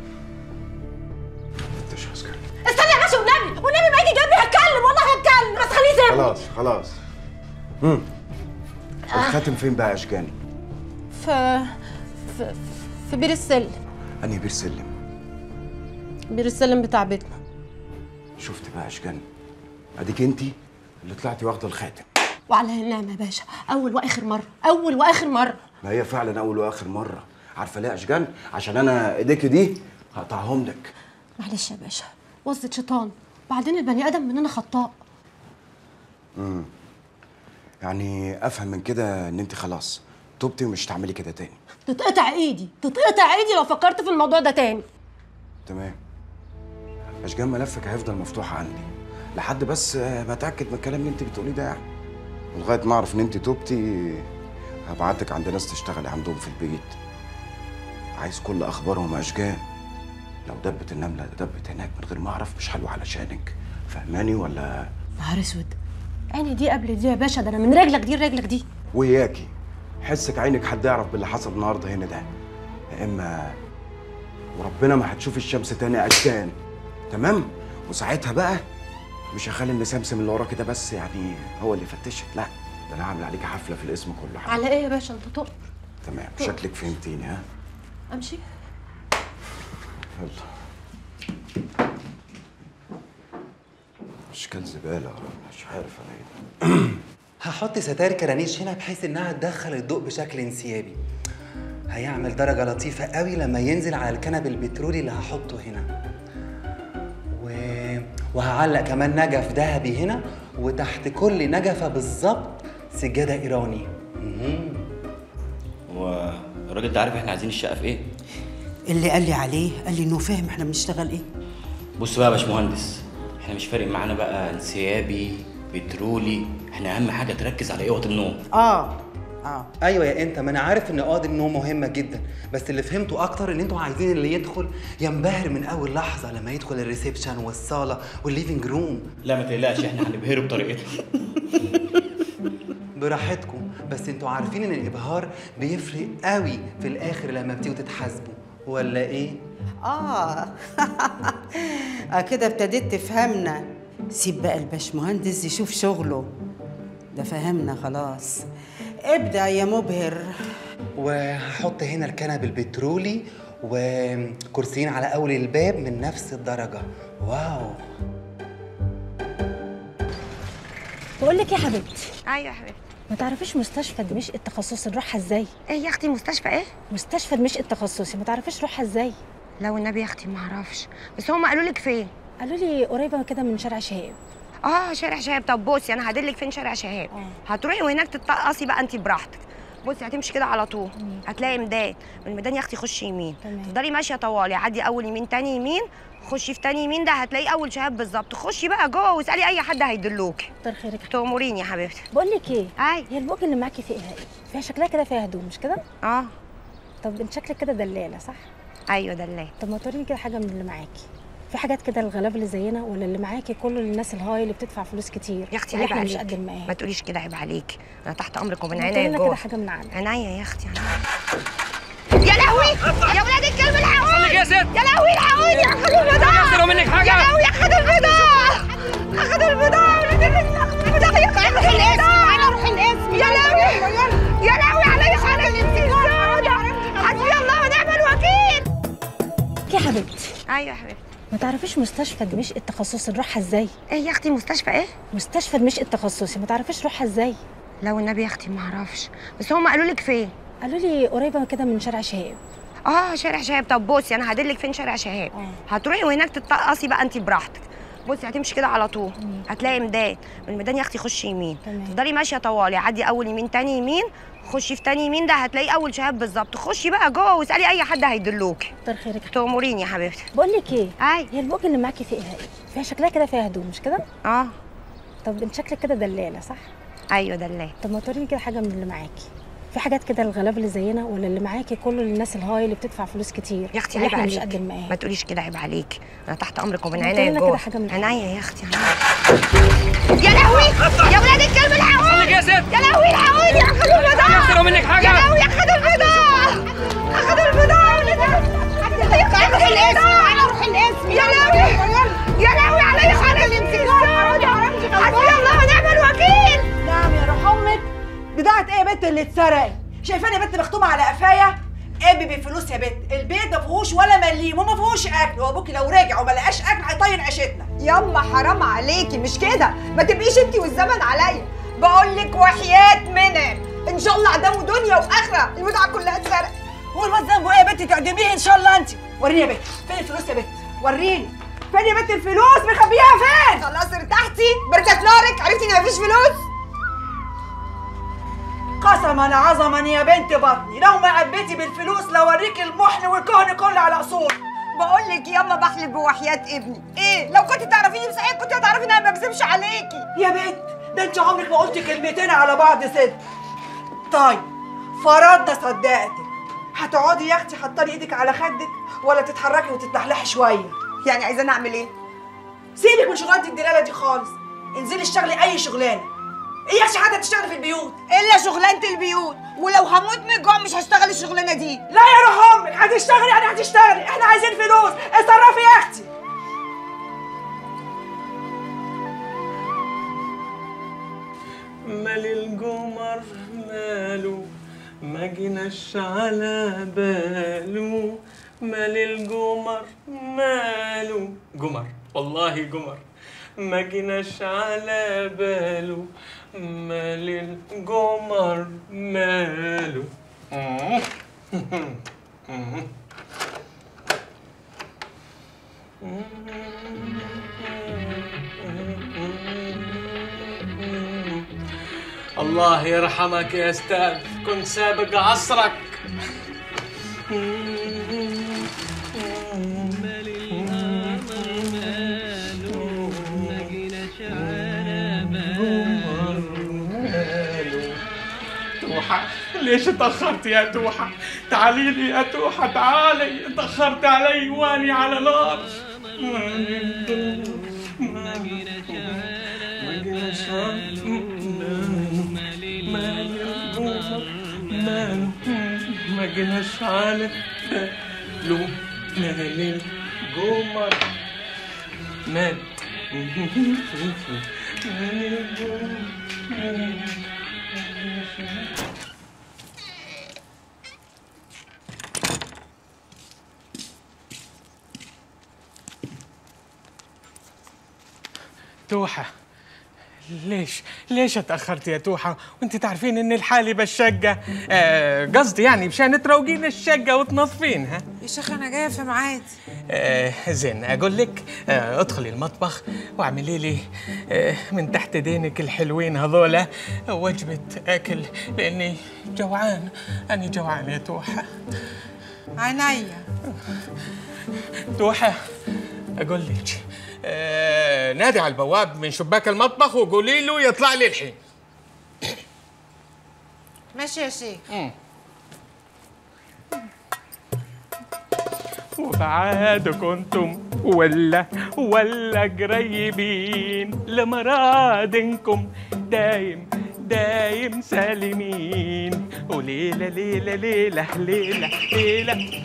فتشها اسكت استنى يا باشا والنبي والنبي ما يجي جنبي هتكلم والله هتكلم بس خليه يسيبني خلاص خلاص امم الخاتم فين بقى يا اشجان في في في بير السلم انهي بير سلم بير السلم بتاع بيتنا شفت بقى يا اشجان اديك انت اللي طلعتي واخده الخاتم وعليا النعمه يا باشا اول واخر مره اول واخر مره ما هي فعلا اول واخر مره عارفه ليه يا اشجان عشان انا ايديك دي هقطعهم لك معلش يا باشا وصلت شيطان بعدين البني ادم مننا خطاء امم يعني افهم من كده ان انت خلاص توبتي ومش هتعملي كده تاني تتقطع ايدي تتقطع ايدي لو فكرت في الموضوع ده تاني تمام اشجان ملفك هيفضل مفتوح عندي لحد بس آه، ما اتاكد من الكلام اللي انت بتقوليه ده يعني ولغايه ما اعرف ان انت توبتي هبعتك عند ناس تشتغلي عندهم في البيت عايز كل اخبارهم يا اشجان لو دبت النمله دبت هناك من غير ما اعرف مش حلو علشانك فهماني ولا نهار اسود عيني دي قبل دي يا باشا ده انا من رجلك دي لرجلك دي وياكي حسك عينك حد يعرف باللي حصل النهارده هنا ده يا اما وربنا ما هتشوف الشمس تاني يا اشجان تمام وساعتها بقى مش هخلي ان سمسم اللي وراكي ده بس يعني هو اللي يفتشك لا ده انا هعمل عليك حفله في الاسم كله حاجة. على ايه يا باشا انت تؤمر تمام شكلك فهمتيني ها امشي يلا اشكال زباله مش عارف انا ايه هحط ستاير كرانيش هنا بحيث انها تدخل الضوء بشكل انسيابي هيعمل درجة لطيفة قوي لما ينزل على الكنب البترولي اللي هحطه هنا و... وهعلق كمان نجف ذهبي هنا وتحت كل نجفة بالظبط سجادة إيراني مهم. هو الراجل ده عارف احنا عايزين الشقه في ايه اللي قال لي عليه قال لي انه فاهم احنا بنشتغل ايه بص بقى يا باشمهندس احنا مش فارق معانا بقى انسيابي بترولي احنا اهم حاجه تركز على اوضه النوم اه اه ايوه يا انت ما انا عارف ان اوضه النوم مهمه جدا بس اللي فهمته اكتر ان انتوا عايزين اللي يدخل ينبهر من اول لحظه لما يدخل الريسبشن والصاله والليفنج روم لا ما تقلقش احنا هنبهره بطريقتنا براحتكم بس انتوا عارفين ان الابهار بيفرق قوي في الاخر لما بتيجوا تتحاسبوا ولا ايه اه اه كده ابتديت تفهمنا سيب بقى الباشمهندس يشوف شغله ده فهمنا خلاص ابدع يا مبهر وهحط هنا الكنب البترولي وكرسيين على اول الباب من نفس الدرجه واو بقول لك يا حبيبتي ايوه يا حبيبتي ما تعرفيش مستشفى دمشق التخصصي نروحها ازاي ايه يا اختي مستشفى ايه مستشفى دمشق التخصصي ما تعرفيش نروحها ازاي لو النبي يا اختي ما اعرفش بس هم قالوا لك فين قالوا لي قريبه كده من شارع شهاب اه شارع شهاب طب بصي انا هدلك فين شارع شهاب هتروحي وهناك تتقصي بقى انت براحتك بصي هتمشي كده على طول هتلاقي ميدان من الميدان يا اختي خشي يمين تفضلي ماشيه طوالي عدي اول يمين تاني يمين خشي في تاني يمين ده هتلاقي اول شهاب بالظبط خشي بقى جوه واسالي اي حد هيدلوكي كتر خيرك تأمريني يا حبيبتي بقول لك ايه اي هي البوج اللي معاكي فيها ايه فيها شكلها كده فيها هدوم مش كده اه طب انت شكلك كده دلاله صح ايوه دلاله طب ما توريني كده حاجه من اللي معاكي في حاجات كده الغلابه اللي زينا ولا اللي معاكي كله للناس الهاي اللي بتدفع فلوس كتير يا اختي اللي عيب احنا مش عليك قد المقام ما تقوليش كده عيب عليك انا تحت امرك ومن ما عينيا تقولي لنا جوه كده حاجه من عندك عينيا يا اختي عينيا يا لهوي يا ولاد الكلب الحقوني يا ست يا لهوي الحقوني اخدوا البضاعه يخسروا منك حاجة؟ يا لهوي اخدوا البضاعه اخدوا البضاعه ولاد الرزق اخدوا البضاعه يا اختي روحي القسم، تعالي روحي القسم. يا لهوي يا لهوي عليا حاله الانتقام حسبي الله ونعم الوكيل يا حبيبتي ايوه يا حبيبتي ما تعرفيش مستشفى دمشق التخصصي نروحها ازاي ايه يا اختي مستشفى ايه مستشفى دمشق التخصصي ما تعرفيش نروحها ازاي لو النبي يا اختي ما اعرفش بس هم قالوا لك فين قالوا لي قريبه كده من شارع شهاب اه شارع شهاب طب بصي انا هدلك فين شارع شهاب هتروحي وهناك تتقصي بقى انت براحتك بصي هتمشي كده على طول هتلاقي ميدان من الميدان يا اختي خشي يمين تفضلي ماشيه طوالي عدي اول يمين تاني يمين خشي في تاني يمين ده هتلاقي اول شهاب بالظبط خشي بقى جوه واسالي اي حد هيدلوكي كتر خيرك تأمريني يا حبيبتي بقول لك ايه اي هي البوج اللي معاكي فيها ايه فيها شكلها كده فيها هدوم مش كده اه طب انت شكلك كده دلاله صح ايوه دلاله طب ما توريني كده حاجه من اللي معاكي في حاجات كده الغلابه اللي زينا ولا اللي معاكي كله للناس الهاي اللي بتدفع فلوس كتير يا اختي اللي عيب احنا مش عليك قد المقام ما تقوليش كده عيب عليك انا تحت امرك ومن ما عينيا تقولي لنا جوه كده حاجة من عينيا يا اختي عينيا يا لهوي يا ولاد الكلب الحقوني يا ست يا لهوي الحقوني اخدوا البضاعه يخسروا منك حاجة؟ يا لهوي اخدوا البضاعه اخدوا البضاعه ولاد الرزق تعالي روحي القسم، تعالي روحي القسم. يا لهوي يا لهوي عليا حاله الانتقام حسبي الله ونعم الوكيل نعم يا روح امك بضاعة ايه يا بنت اللي اتسرقت؟ شايفاني بنت مختومة على قفايا؟ ابي بالفلوس يا بنت، البيت ما فيهوش ولا مليم وما فيهوش اكل، وابوكي لو راجع وما لقاش اكل هيطين عيشتنا. يما حرام عليكي مش كده ما تبقيش انت والزمن عليا بقول لك وحياة منعم ان شاء الله عدم دنيا واخره البضاعه كلها اتسرقت هو الواد ذنبه ايه يا بنت تعدميه ان شاء الله انت؟ وريني يا بنت، فين الفلوس يا بنت؟ وريني فين يا بنت الفلوس مخبيها فين خلاص ارتحتي بركة نارك عرفتي ان مفيش فلوس قسما عظما يا بنت بطني لو ما عبيتي بالفلوس لوريك المحن والكهن كله على اصول بقول لك ياما بحلف بوحياة ابني ايه لو كنت تعرفيني بصحيح كنت هتعرفي ان انا ما بكذبش عليكي يا بنت ده انت عمرك ما قلتي كلمتين على بعض ست طيب فرضنا صدقتك هتقعدي يا اختي حطلي ايدك على خدك ولا تتحركي وتتلحلحي شويه يعني عايزاني اعمل ايه سيبك من شغلانه الدلاله دي خالص انزلي اشتغلي اي شغلانه ايه يا اختي حد تشتغلي في البيوت الا شغلانه البيوت ولو هموت من الجوع مش هشتغل الشغلانه دي لا يا روح امك هتشتغلي يعني هتشتغلي احنا عايزين فلوس اتصرفي يا اختي مال القمر ماله ما جيناش على باله مال القمر ماله قمر والله قمر ما جيناش على باله مال القمر ماله الله يرحمك يا استاذ كنت سابق عصرك توحة ليش اتأخرت يا توحة؟ تعالي لي يا توحة تعالي اتأخرت علي واني على نار ما جيناش على لو مال القمر مات مال القمر توحة ليش ليش اتأخرت يا توحة وانت تعرفين ان الحالي بالشقة آه، قصدي يعني مشان تروقين الشقة وتنظفينها يا شيخ انا جايه في ميعادي آه زين اقول لك آه ادخلي المطبخ واعملي لي آه من تحت دينك الحلوين هذولا وجبة اكل لاني جوعان انا جوعان يا توحة عينيا توحة اقول لك آه نادي على البواب من شباك المطبخ وقولي له يطلع لي الحين ماشي يا شيخ وبعاد كنتم ولا ولا قريبين لمرادنكم دايم دايم سالمين وليلة ليلة ليلة ليلة ليلة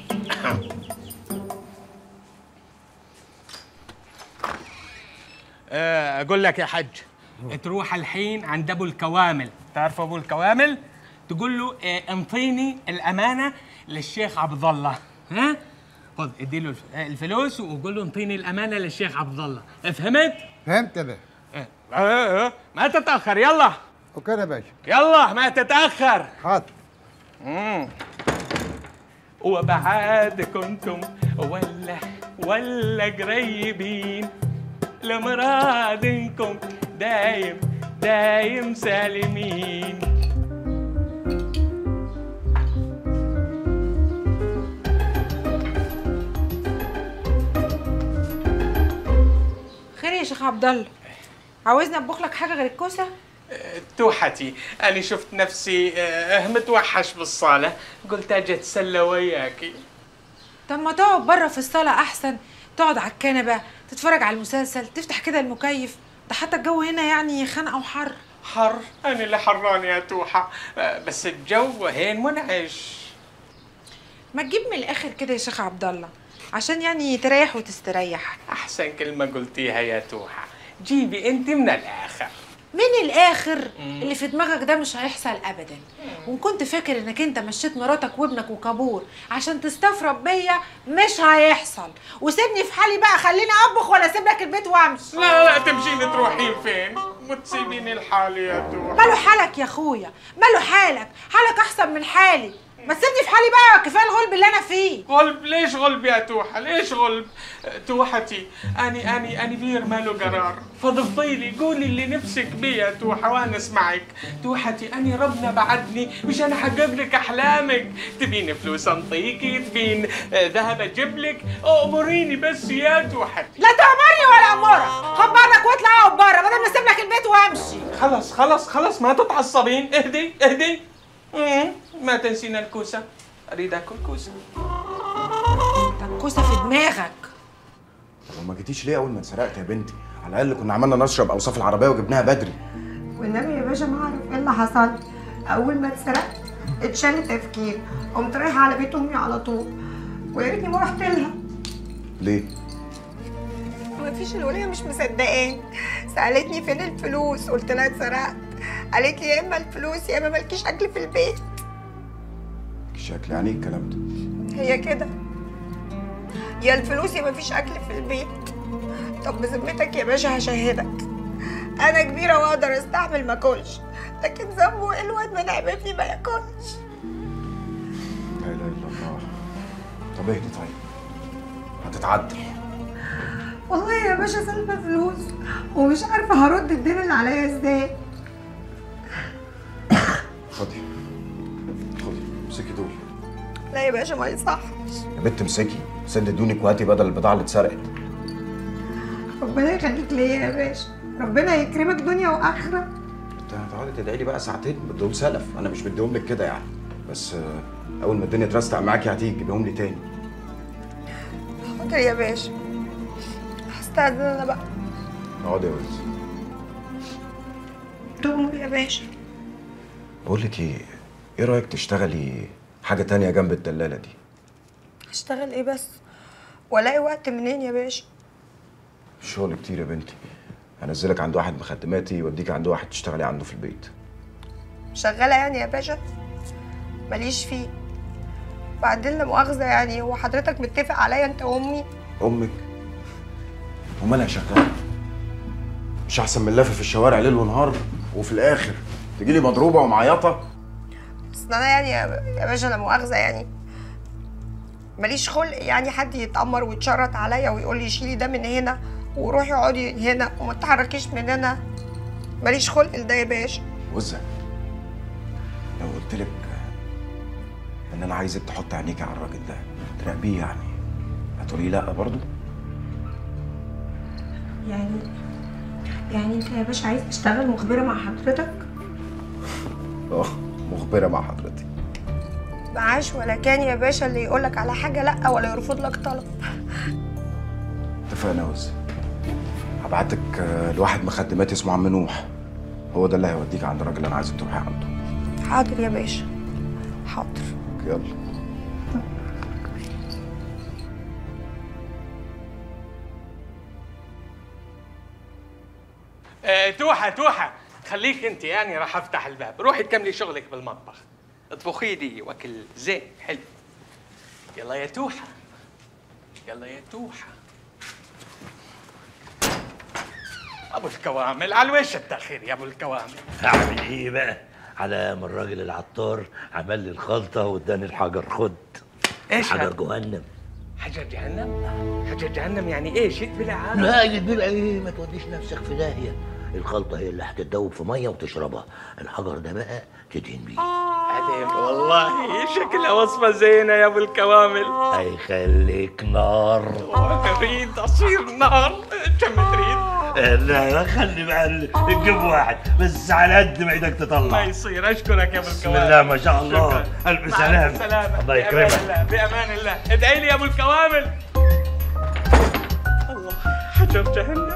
آه، اقول لك يا حج تروح الحين عند ابو الكوامل تعرف ابو الكوامل تقول له آه، انطيني الامانه للشيخ عبد الله ها خذ اديله الف- آه، الفلوس وقول له انطيني الامانه للشيخ عبد الله فهمت فهمت يا باشا آه، آه، آه، ما تتاخر يلا اوكي يا باشا يلا ما تتاخر حاضر مم. وبعاد كنتم ولا ولا قريبين لمرادنكم دايم دايم سالمين خير يا شيخ عبد الله عاوزني اطبخ لك حاجه غير الكوسه توحتي أنا شفت نفسي آه، متوحش بالصالة قلت أجي أتسلى وياكي طب ما تقعد بره في الصاله احسن تقعد على الكنبه تتفرج على المسلسل تفتح كده المكيف ده حتى الجو هنا يعني خانقه وحر حر أنا اللي حران يا توحة آه، بس الجو هين منعش ما تجيب من الاخر كده يا شيخ عبد الله عشان يعني تريح وتستريح أحسن كلمة قلتيها يا توحة جيبي أنت من الآخر من الاخر اللي في دماغك ده مش هيحصل ابدا وان كنت فاكر انك انت مشيت مراتك وابنك وكابور عشان تستفرد بيا مش هيحصل وسيبني في حالي بقى خليني اطبخ ولا اسيب لك البيت وامشي لا لا تمشين تروحين فين وتسيبيني الحال يا توحة ماله حالك يا اخويا ماله حالك حالك احسن من حالي ما تسيبني في حالي بقى كفايه الغلب اللي انا فيه غلب ليش غلب يا توحة ليش غلب توحتي أني أني أني بير ماله قرار فضفضيلي قولي اللي نفسك بيه يا توحة وأنا أسمعك توحتي أني ربنا بعدني مشان أحقق لك أحلامك تبين فلوس أنطيكي تبين آه، ذهب أجيب لك أمريني بس يا توحتي لا تأمرني ولا أمرك خد بعضك واطلع اقعد بره بدل ما اسيب لك البيت وامشي خلاص خلاص خلاص ما تتعصبين اهدي اهدي مم، ما تنسينا الكوسة أريد أكل كوسة كوسه في دماغك طب ما جيتيش ليه اول ما اتسرقت يا بنتي على الاقل كنا عملنا نشرب اوصاف العربيه وجبناها بدري والنبي يا باشا ما اعرف ايه اللي حصل اول ما اتسرقت اتشال تفكير قمت رايحه على بيت امي على طول ويا ريتني ما رحت لها ليه مفيش الوليه مش مصدقاني سالتني فين الفلوس قلت لها اتسرقت قالت لي يا اما الفلوس يا اما مالكيش اكل في البيت شكل يعني ايه الكلام ده هي كده يا الفلوس يا مفيش اكل في البيت طب بذمتك يا باشا هشهدك انا كبيره واقدر استحمل ما اكلش لكن ذنبه ايه الواد ما نعمتني ما ياكلش لا اله الا الله طب اهدي طيب هتتعدل والله يا باشا سالفه فلوس ومش عارفه هرد الدين اللي عليا ازاي خدي خدي امسكي دول لا يا باشا ما يصح يا بنت امسكي سد دونك وهاتي بدل البضاعه اللي اتسرقت ربنا يخليك ليا يا باشا ربنا يكرمك دنيا واخره انت هتقعدي تدعي لي بقى ساعتين بدهم سلف انا مش بديهم لك كده يعني بس آه، اول ما الدنيا ترستق معاكي هتيجي تجيبيهم لي تاني حاضر يا باشا هستأذن انا بقى اقعدي يا ولد تؤمر يا باشا بقول لك ايه ايه رايك تشتغلي حاجه تانية جنب الدلاله دي هشتغل ايه بس والاقي وقت منين يا باشا شغل كتير يا بنتي هنزلك عند واحد مخدماتي يوديك عند واحد تشتغلي عنده في البيت شغاله يعني يا باشا ماليش فيه بعدين لا مؤاخذه يعني هو حضرتك متفق عليا انت وامي امك ومالها شغاله مش احسن من لافه في الشوارع ليل ونهار وفي الاخر تجيلي مضروبه ومعيطه بس انا يعني يا يا باشا لا مؤاخذه يعني ماليش خلق يعني حد يتأمر ويتشرط عليا ويقول لي شيلي ده من هنا وروحي اقعدي هنا وما تتحركيش من هنا ماليش خلق لده يا باشا وزة لو قلت لك ان انا عايزك تحط عينيك على الراجل ده تراقبيه يعني هتقولي لا برضه يعني يعني انت يا باشا عايز تشتغل مخبره مع حضرتك اه مخبره مع حضرتك معاش ولا كان يا باشا اللي يقولك على حاجه لا ولا يرفض لك طلب اتفقنا يا وزة هبعتك آه، لواحد مخدمات اسمه عم نوح هو ده اللي هيوديك عند الراجل اللي انا عايزك تروحي عنده حاضر يا باشا حاضر يلا آه، توحة توحة خليك انت يعني راح افتح الباب روحي تكملي شغلك بالمطبخ اطبخي لي واكل زين حلو يلا يا توحة يلا يا توحة ابو الكوامل على الوش التاخير يا ابو الكوامل اعمل ايه بقى على ما الراجل العطار عمل لي الخلطه واداني الحجر خد ايش حجر هذا؟ جهنم حجر جهنم حجر جهنم يعني ايش يتبلع هذا لا يتبل ايه ما توديش نفسك في داهيه الخلطه هي اللي هتتدوب في ميه وتشربها الحجر ده بقى تدهن بيه عليك والله شكلها وصفة زينة يا ابو الكوامل هيخليك نار اريد اصير نار كم تريد؟ لا لا خلي بقى نجيب واحد بس على قد ما ايدك ما تطلع يصير اشكرك يا ابو بسم الكوامل الله ما شاء الله شكراً. الف مع سلامه السلامة. الله بأمان يكرمك الله بامان الله ادعي لي يا ابو الكوامل الله حجر جهنم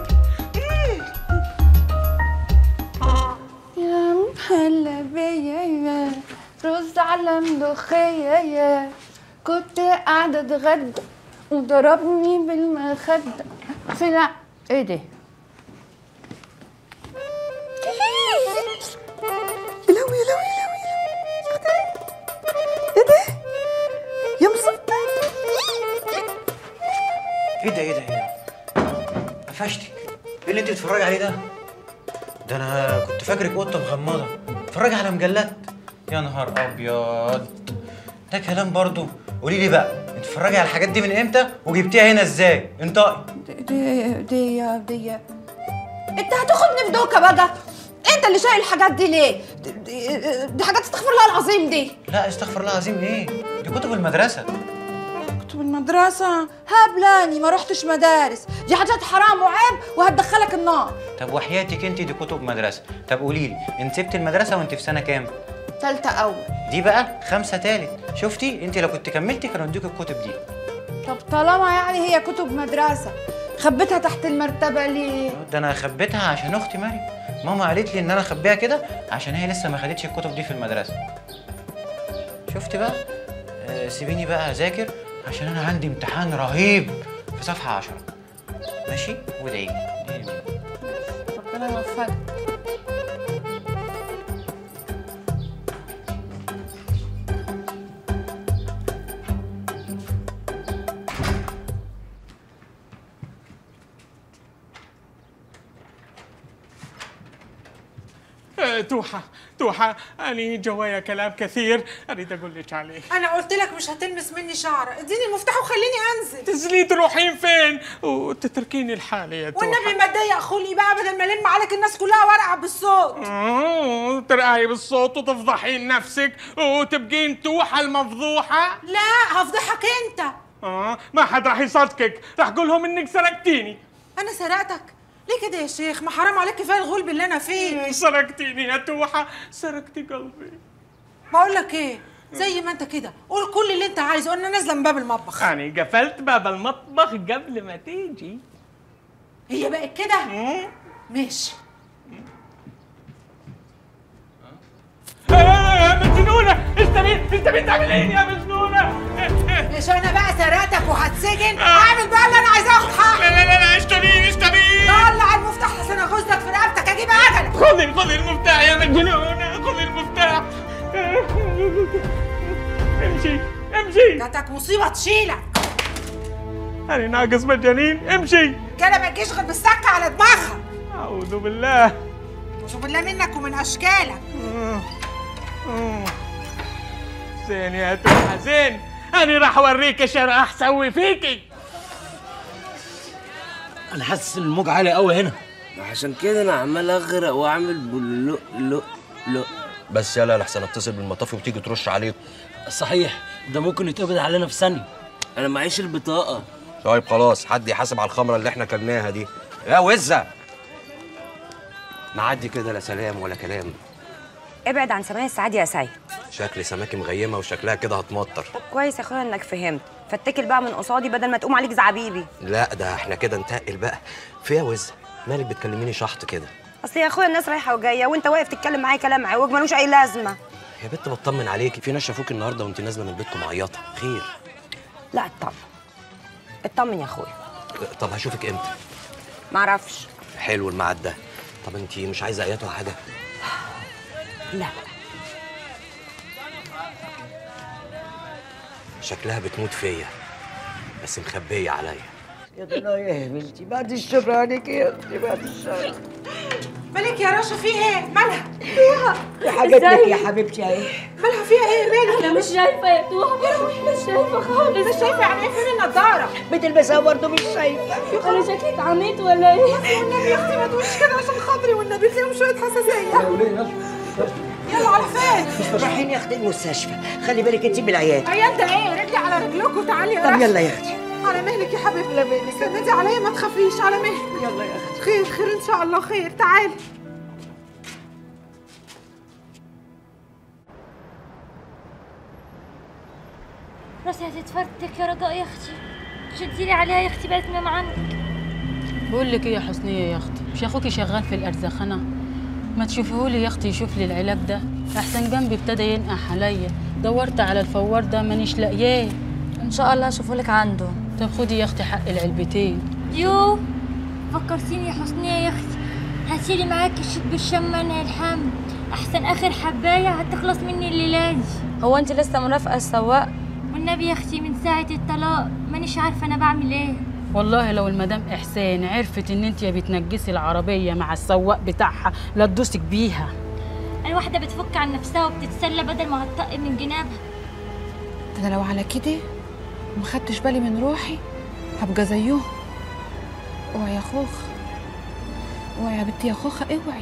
يا محلى بيا يا رز على ملوخية يا كنت قاعدة اتغدى وضربني بالمخدة في لا ايه ده؟ يا لهوي يا لهوي يا لهوي يا لهوي ايه ده؟ يا مصطفى ايه ده ايه ده ايه ده؟ قفشتك ايه اللي انت بتتفرجي عليه ده؟ ده انا كنت فاكرك قطه مغمضه بتتفرجي على مجلات يا نهار ابيض ده كلام برضو قولي لي بقى انت بتتفرجي على الحاجات دي من امتى وجبتيها هنا ازاي انطقي دي دي دي انت هتاخدني في دوكه بقى انت اللي شايل الحاجات دي ليه دي, دي, دي حاجات استغفر الله العظيم دي لا استغفر الله العظيم ايه دي كتب المدرسه كنت بالمدرسة هبلاني ما رحتش مدارس دي حاجات حرام وعيب وهتدخلك النار طب وحياتك انت دي كتب مدرسه طب قولي لي انت سبت المدرسه وانت في سنه كام تالتة أول دي بقى خمسه تالت شفتي انت لو كنت كملتي كانوا ادوك الكتب دي طب طالما يعني هي كتب مدرسة خبيتها تحت المرتبة ليه؟ ده انا خبيتها عشان اختي مريم ماما قالت لي ان انا اخبيها كده عشان هي لسه ما خدتش الكتب دي في المدرسه شفتي بقى آه سيبيني بقى اذاكر عشان انا عندي امتحان رهيب في صفحه 10 ماشي وادعي لي ربنا يوفقك آه، توحة توحة أنا جوايا كلام كثير أريد أقول لك عليه انا قلت لك مش هتلمس مني شعره اديني المفتاح وخليني انزل تنزلي تروحين فين وتتركيني لحالي يا توحة والنبي ما تضيق خلقي بقى بدل ما الم عليك الناس كلها وارقع بالصوت آه، ترقعي بالصوت وتفضحين نفسك وتبقين توحة المفضوحة لا هفضحك انت آه ما حد راح يصدقك راح أقول لهم إنك سرقتيني انا سرقتك ليه كده يا شيخ ما حرام عليك كفايه الغلب اللي انا فيه سرقتيني يا توحة سرقتي قلبي بقول لك ايه زي ما انت كده قول كل اللي انت عايزه انا نازله من باب المطبخ أنا قفلت باب المطبخ قبل ما تيجي هي بقت كده ماشي آه، مجنونة ايش تبين ايش تبين تعملين يا مجنونة مش انا بقى سرقتك وهتسجن اعمل بقى اللي انا عايزاه اخد حقي لا لا لا لا ايش تبين ايش تبين طلع المفتاح عشان اغزك في رقبتك اجيب عجلك خذي خذي المفتاح يا مجنونة خذي المفتاح امشي امشي جاتك مصيبه تشيلك أنا ناقص مجانين امشي كده ما تجيش غير بالسكه على دماغها أعوذ بالله اعوذ بالله منك ومن اشكالك زين يا توحة زين أنا راح أوريك ايش راح أسوي فيكي انا حاسس ان الموج عالي قوي هنا عشان كده انا عمال اغرق واعمل بلو لو لو بس يلا لحسن اتصل بالمطافي وتيجي ترش عليكم صحيح ده ممكن يتقبض علينا في ثانيه انا معيش البطاقه طيب خلاص حد يحاسب على الخمره اللي احنا كلناها دي يا وزه معدي كده لا سلام ولا كلام ابعد عن سماء السعاد يا سيد شكل سماكي مغيمه وشكلها كده هتمطر طب كويس يا اخويا انك فهمت فاتكل بقى من قصادي بدل ما تقوم عليك زعبيبي لا ده احنا كده نتقل بقى فيها وزه مالك بتكلميني شحط كده اصل يا اخويا الناس رايحه وجايه وانت واقف تتكلم معايا كلام عوج ملوش اي لازمه يا بنت بطمن عليكي في ناس شافوك النهارده وانت نازله من بيتكم معيطه خير لا اطمن اطمن يا اخويا طب هشوفك امتى معرفش حلو الميعاد ده طب انت مش عايزه ايات ولا حاجه لا شكلها بتموت فيا بس مخبيه عليا يا ضنا يا بنتي بعد الشر عليك يا اختي بعد الشر مالك يا رشا في ايه مالها يا حاجتك يا حبيبتي اهي مالها فيها ايه مالها انا مش شايفه يا توحه مش شايفه خالص مش شايفه يعني ايه فين النضاره بتلبسها برضه مش شايفه انا شكلي عميت ولا ايه والنبي يا اختي ما تقوليش كده عشان خاطري والنبي فيهم شويه حساسيه يلا على فين رايحين يا اختي المستشفى خلي بالك انت من العيال عيال ده ايه رجلي على رجلكم تعالي يا طب رشا. يلا يا اختي على مهلك يا حبيبتي لا مهلك سندي عليا ما تخافيش على مهلك يلا يا اختي خير خير ان شاء الله خير تعالي راسي هتتفرتك يا رجاء يا اختي شدي لي عليها يا اختي بقت ما عندك بقول لك ايه يا حسنيه يا اختي مش اخوكي شغال في الارزخانه ما تشوفيهولي يا اختي يشوف لي العلاج ده احسن جنبي ابتدى ينقح عليا دورت على الفوار ده مانيش لاقياه ان شاء الله اشوفهولك عنده طب خدي يا اختي حق العلبتين يو فكرتيني يا حسنية يا اختي هاتيلي معاكي الشيك بالشمانة يا الحمد احسن اخر حباية هتخلص مني الليلة دي هو انت لسه مرافقه السواق والنبي يا اختي من ساعة الطلاق مانيش عارفة انا بعمل ايه والله لو المدام احسان عرفت ان انت يا بتنجسي العربيه مع السواق بتاعها لا تدوسك بيها الواحدة بتفك عن نفسها وبتتسلى بدل ما هتطق من جنابها انا لو على كده وما خدتش بالي من روحي هبقى زيهم اوعي يا خوخ اوعي يا بنتي يا خوخه اوعي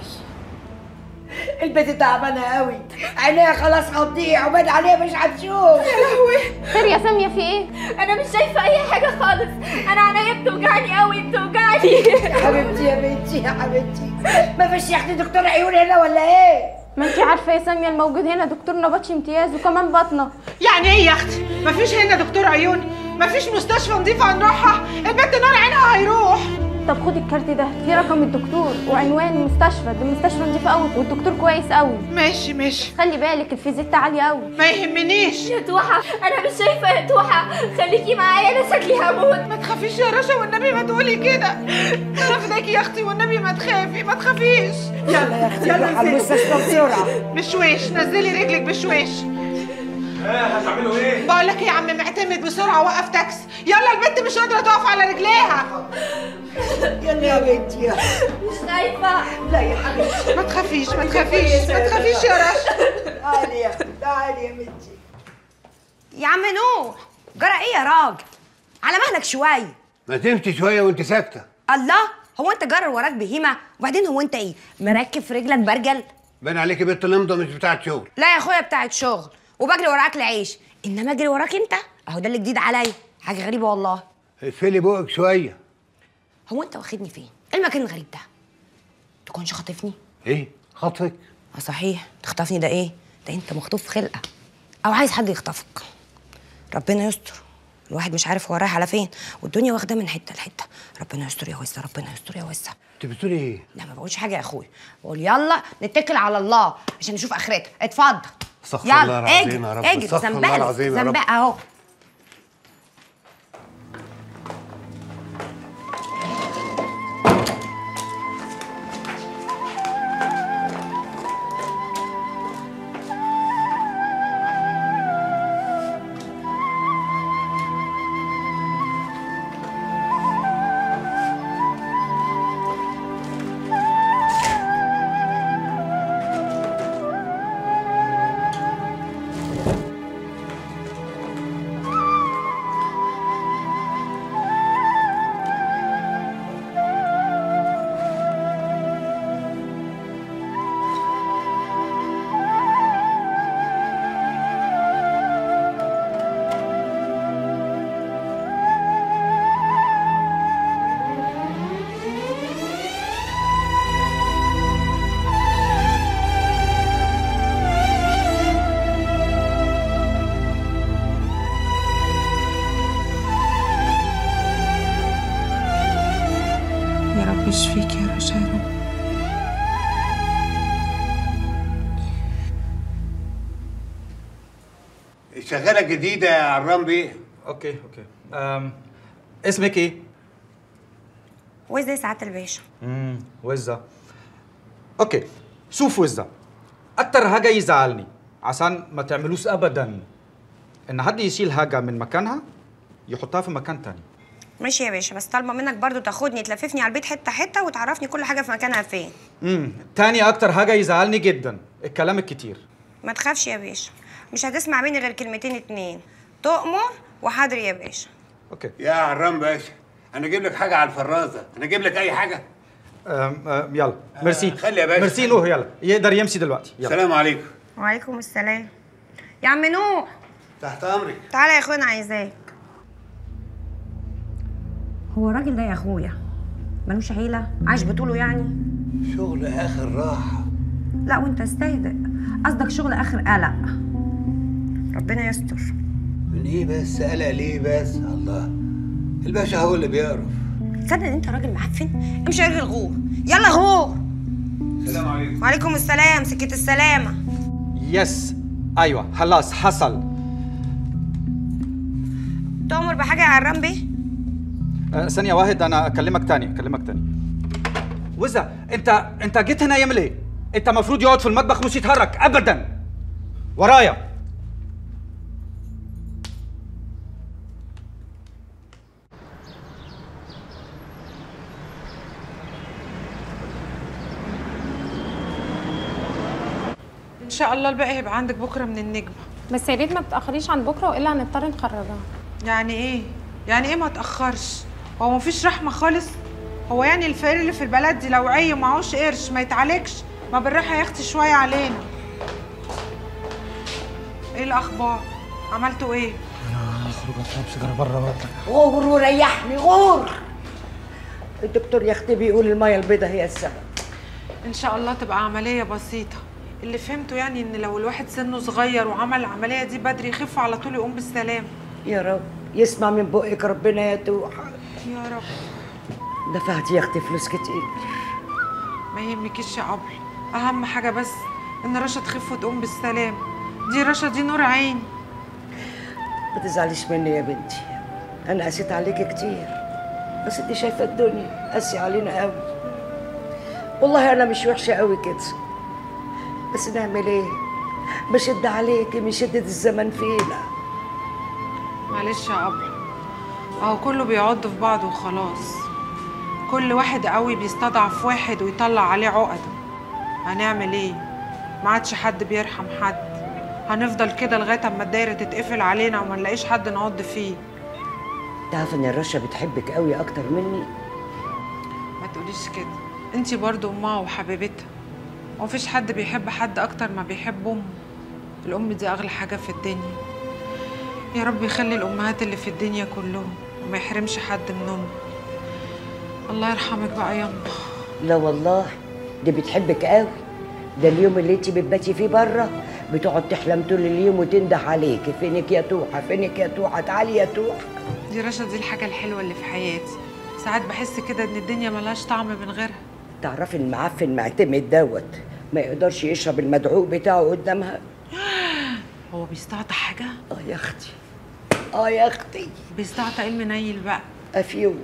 البنت تعبانه قوي عينيها خلاص هتضيع وبان عليها مش هتشوف يا لهوي خير يا سامية في ايه؟ أنا مش شايفة أي حاجة خالص، أنا عينيا بتوجعني قوي بتوجعني يا حبيبتي يا بنتي يا حبيبتي ما فيش يا اختي دكتور عيون هنا ولا ايه؟ ما انتي عارفة يا سامية الموجود هنا دكتور نبطشي امتياز وكمان بطنة يعني ايه يا اختي مفيش هنا دكتور عيون مفيش مستشفى نظيفه هنروحها البنت نار عينها هيروح طب خدي الكارت ده فيه رقم الدكتور وعنوان المستشفى ده المستشفى نضيفة قوي والدكتور كويس قوي ماشي ماشي خلي بالك الفيزيتا عالية قوي ما يهمنيش يا توحة أنا مش شايفة يا توحة خليكي معايا أنا شكلي هموت ما تخافيش يا رشا والنبي ما تقولي كده انا فداكي يا اختي والنبي ما تخافي ما تخافيش يلا يا اختي روح على المستشفى بسرعه بشويش نزلي رجلك بشويش ايه هتعملوا ايه؟ بقول لك إيه يا عم معتمد بسرعه وقف تاكسي يلا البنت مش قادره تقف على رجليها يلا يا بنتي مش خايفة لا يا حبيبتي ما تخافيش ما تخافيش ما تخافيش يا رشا تعالي يا اختي تعالي يا بنتي يا عم نوح جرى ايه يا راجل على مهلك شويه ما تمشي شويه وانت ساكته الله هو انت جرى وراك بهيمه وبعدين هو انت ايه مركب في رجلك برجل باين عليكي بنت لمضه مش بتاعت شغل لا يا اخويا بتاعت شغل وبجري وراك لعيش انما اجري وراك انت اهو ده اللي جديد عليا حاجه غريبه والله اقفلي بقك شويه هو انت واخدني فين ايه المكان الغريب ده تكونش خاطفني ايه خطفك اه صحيح تخطفني ده ايه ده انت مخطوف في خلقه او عايز حد يخطفك ربنا يستر الواحد مش عارف هو رايح على فين والدنيا واخده من حته لحته ربنا يستر يا وسع ربنا يستر يا وسع انت بتقولي ايه لا ما بقولش حاجه يا اخويا بقول يلا نتكل على الله عشان نشوف اخرتها اتفضل استغفر يلا الله العظيم اجري يا رب اجري استغفر الله زنبقة العظيم يا رب زنبقة اهو يا رب اشفيك يا رشا يا رب الشغاله الجديده يا عرام بيه اوكي اوكي أم. اسمك ايه؟ وزي سعاده الباشا امم وزة اوكي شوف وزة اكتر حاجة يزعلني عشان ما تعملوش ابدا ان حد يشيل حاجة من مكانها يحطها في مكان تاني ماشي يا باشا بس طالبه منك برضو تاخدني تلففني على البيت حته حته وتعرفني كل حاجه في مكانها فين امم تاني اكتر حاجة يزعلني جدا الكلام الكتير ما تخافش يا باشا مش هتسمع مني غير كلمتين اتنين تؤمر وحاضر يا باشا اوكي يا عرام باشا انا اجيب لك حاجه على الفرازه انا اجيب لك اي حاجه أم أم يلا ميرسي خلي يا باشا. ميرسي نوح يلا يقدر يمشي دلوقتي يلا السلام عليكم وعليكم السلام يا عم نوح تحت امرك تعالى يا اخويا انا عايزاك هو الراجل ده يا اخويا ملوش عيله عايش بطوله يعني شغل اخر راحه لا وانت استهدئ قصدك شغل اخر قلق ربنا يستر من ايه بس قلق ليه بس الله الباشا هو اللي بيعرف تصدق ان انت راجل معفن امشي ارغي الغور يلا غور السلام عليكم وعليكم السلام سكة السلامة يس ايوه خلاص حصل تؤمر بحاجة يا عرام بيه أه، ثانية واحد أنا أكلمك تاني أكلمك تاني وزة أنت أنت جيت هنا يعمل إيه؟ أنت المفروض يقعد في المطبخ مش يتحرك أبدا ورايا ان شاء الله الباقي هيبقى عندك بكره من النجمه بس يا ريت ما تتاخريش عن بكره والا هنضطر نخرجها يعني ايه يعني ايه ما تاخرش هو مفيش رحمه خالص هو يعني الفقير اللي في البلد دي لو عي ومعهوش قرش ما يتعالجش ما بالراحه يا اختي شويه علينا ايه الاخبار عملتوا ايه اخرج اشرب سيجاره بره واطلع غور وريحني غور الدكتور يا اختي بيقول الميه البيضاء هي السبب ان شاء الله تبقى عمليه بسيطه اللي فهمته يعني ان لو الواحد سنه صغير وعمل العمليه دي بدري يخف على طول يقوم بالسلام يا رب يسمع من بقك ربنا يا توحة يا رب دفعت يا اختي فلوس كتير ما يهمكيش يا قبل اهم حاجه بس ان رشا تخف وتقوم بالسلام دي رشا دي نور عين ما تزعليش مني يا بنتي انا قسيت عليكي كتير بس انت شايفه الدنيا قاسي علينا قوي والله انا مش وحشه قوي كده بس نعمل ايه بشد عليكي من شده الزمن فينا معلش يا قبل اهو كله بيعض في بعضه وخلاص كل واحد قوي بيستضعف واحد ويطلع عليه عقده هنعمل ايه ما عادش حد بيرحم حد هنفضل كده لغايه اما الدايره تتقفل علينا وما نلاقيش حد نعض فيه تعرف ان الرشا بتحبك قوي اكتر مني ما تقوليش كده انتي برضو امها وحبيبتها ومفيش حد بيحب حد اكتر ما بيحب امه الام دي اغلى حاجه في الدنيا يا رب يخلي الامهات اللي في الدنيا كلهم وما يحرمش حد من امه الله يرحمك بقى يا لا والله دي بتحبك قوي ده اليوم اللي انت بتباتي فيه بره بتقعد تحلم طول اليوم وتنده عليكي فينك يا توحه فينك يا توحه تعالي يا توحه دي رشا دي الحاجه الحلوه اللي في حياتي ساعات بحس كده ان الدنيا ملهاش طعم من غيرها تعرفي المعفن معتمد دوت ما يقدرش يشرب المدعوق بتاعه قدامها هو بيستعطى حاجه اه يا اختي اه يا اختي بيستعطى ايه المنيل بقى افيون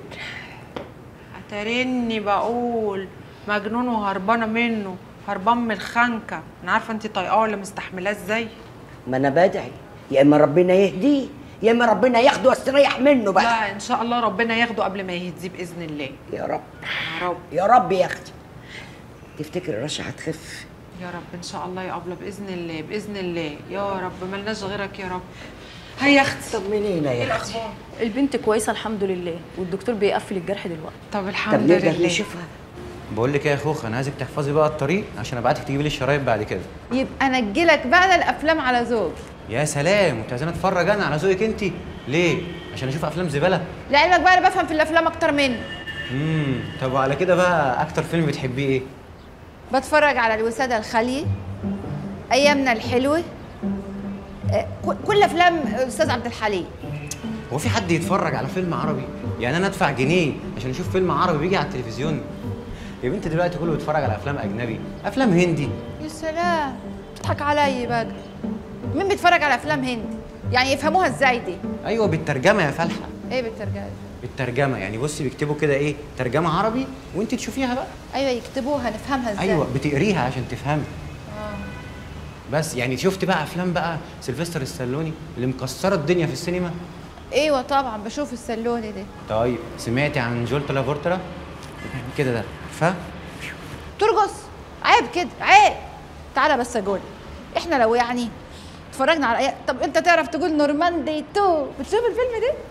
اترني بقول مجنون وهربانه منه هربان من الخنكه انا عارفه انت طايقاه ولا مستحملاه ازاي ما انا بدعي يا اما ربنا يهديه يا اما ربنا ياخده واستريح منه بقى لا ان شاء الله ربنا ياخده قبل ما يهديه باذن الله يا رب يا رب يا رب يا اختي تفتكر رشا هتخف يا رب ان شاء الله يا ابله باذن الله باذن الله يا رب ملناش غيرك يا رب هيا يا اختي طمنينا ايه يا اختي الاخبار البنت كويسه الحمد لله والدكتور بيقفل الجرح دلوقتي طب طب الحمد نقدر لله نشوفها بقول لك ايه يا خوخ انا عايزك تحفظي بقى الطريق عشان ابعتك تجيبي لي الشرايط بعد كده يبقى نجلك بقى الافلام على ذوق يا سلام انت عايزاني اتفرج انا على ذوقك انت ليه عشان اشوف افلام زباله لعلمك بقى انا بفهم في الافلام اكتر منه امم طب وعلى كده بقى اكتر فيلم بتحبيه ايه بتفرج على الوسادة الخالية أيامنا الحلوة آه، ك- كل أفلام أستاذ عبد الحليم هو في حد يتفرج على فيلم عربي يعني انا ادفع جنيه عشان اشوف فيلم عربي بيجي على التلفزيون يا بنت دلوقتي كله بيتفرج على افلام اجنبي افلام هندي يا سلام بتضحك عليا بقى مين بيتفرج على أفلام هندي؟ يعني يفهموها إزاي دي؟ ايوه بالترجمه يا فالحه إيه بالترجمة؟ بالترجمه يعني بصي بيكتبوا كده ايه ترجمه عربي وانت تشوفيها بقى أيوه يكتبوها نفهمها إزاي؟ ايوه بتقريها عشان تفهمي آه. بس يعني شفت بقى افلام بقى سيلفستر السالوني اللي مكسره الدنيا في السينما ايوه طبعا بشوف السلوني دي طيب سمعتي عن جولتا لافورترا كده ده ف ترقص عيب كده عيب تعالى بس اقول احنا لو يعني اتفرجنا على أي... طب انت تعرف تقول نورماندي 2 بتشوف الفيلم ده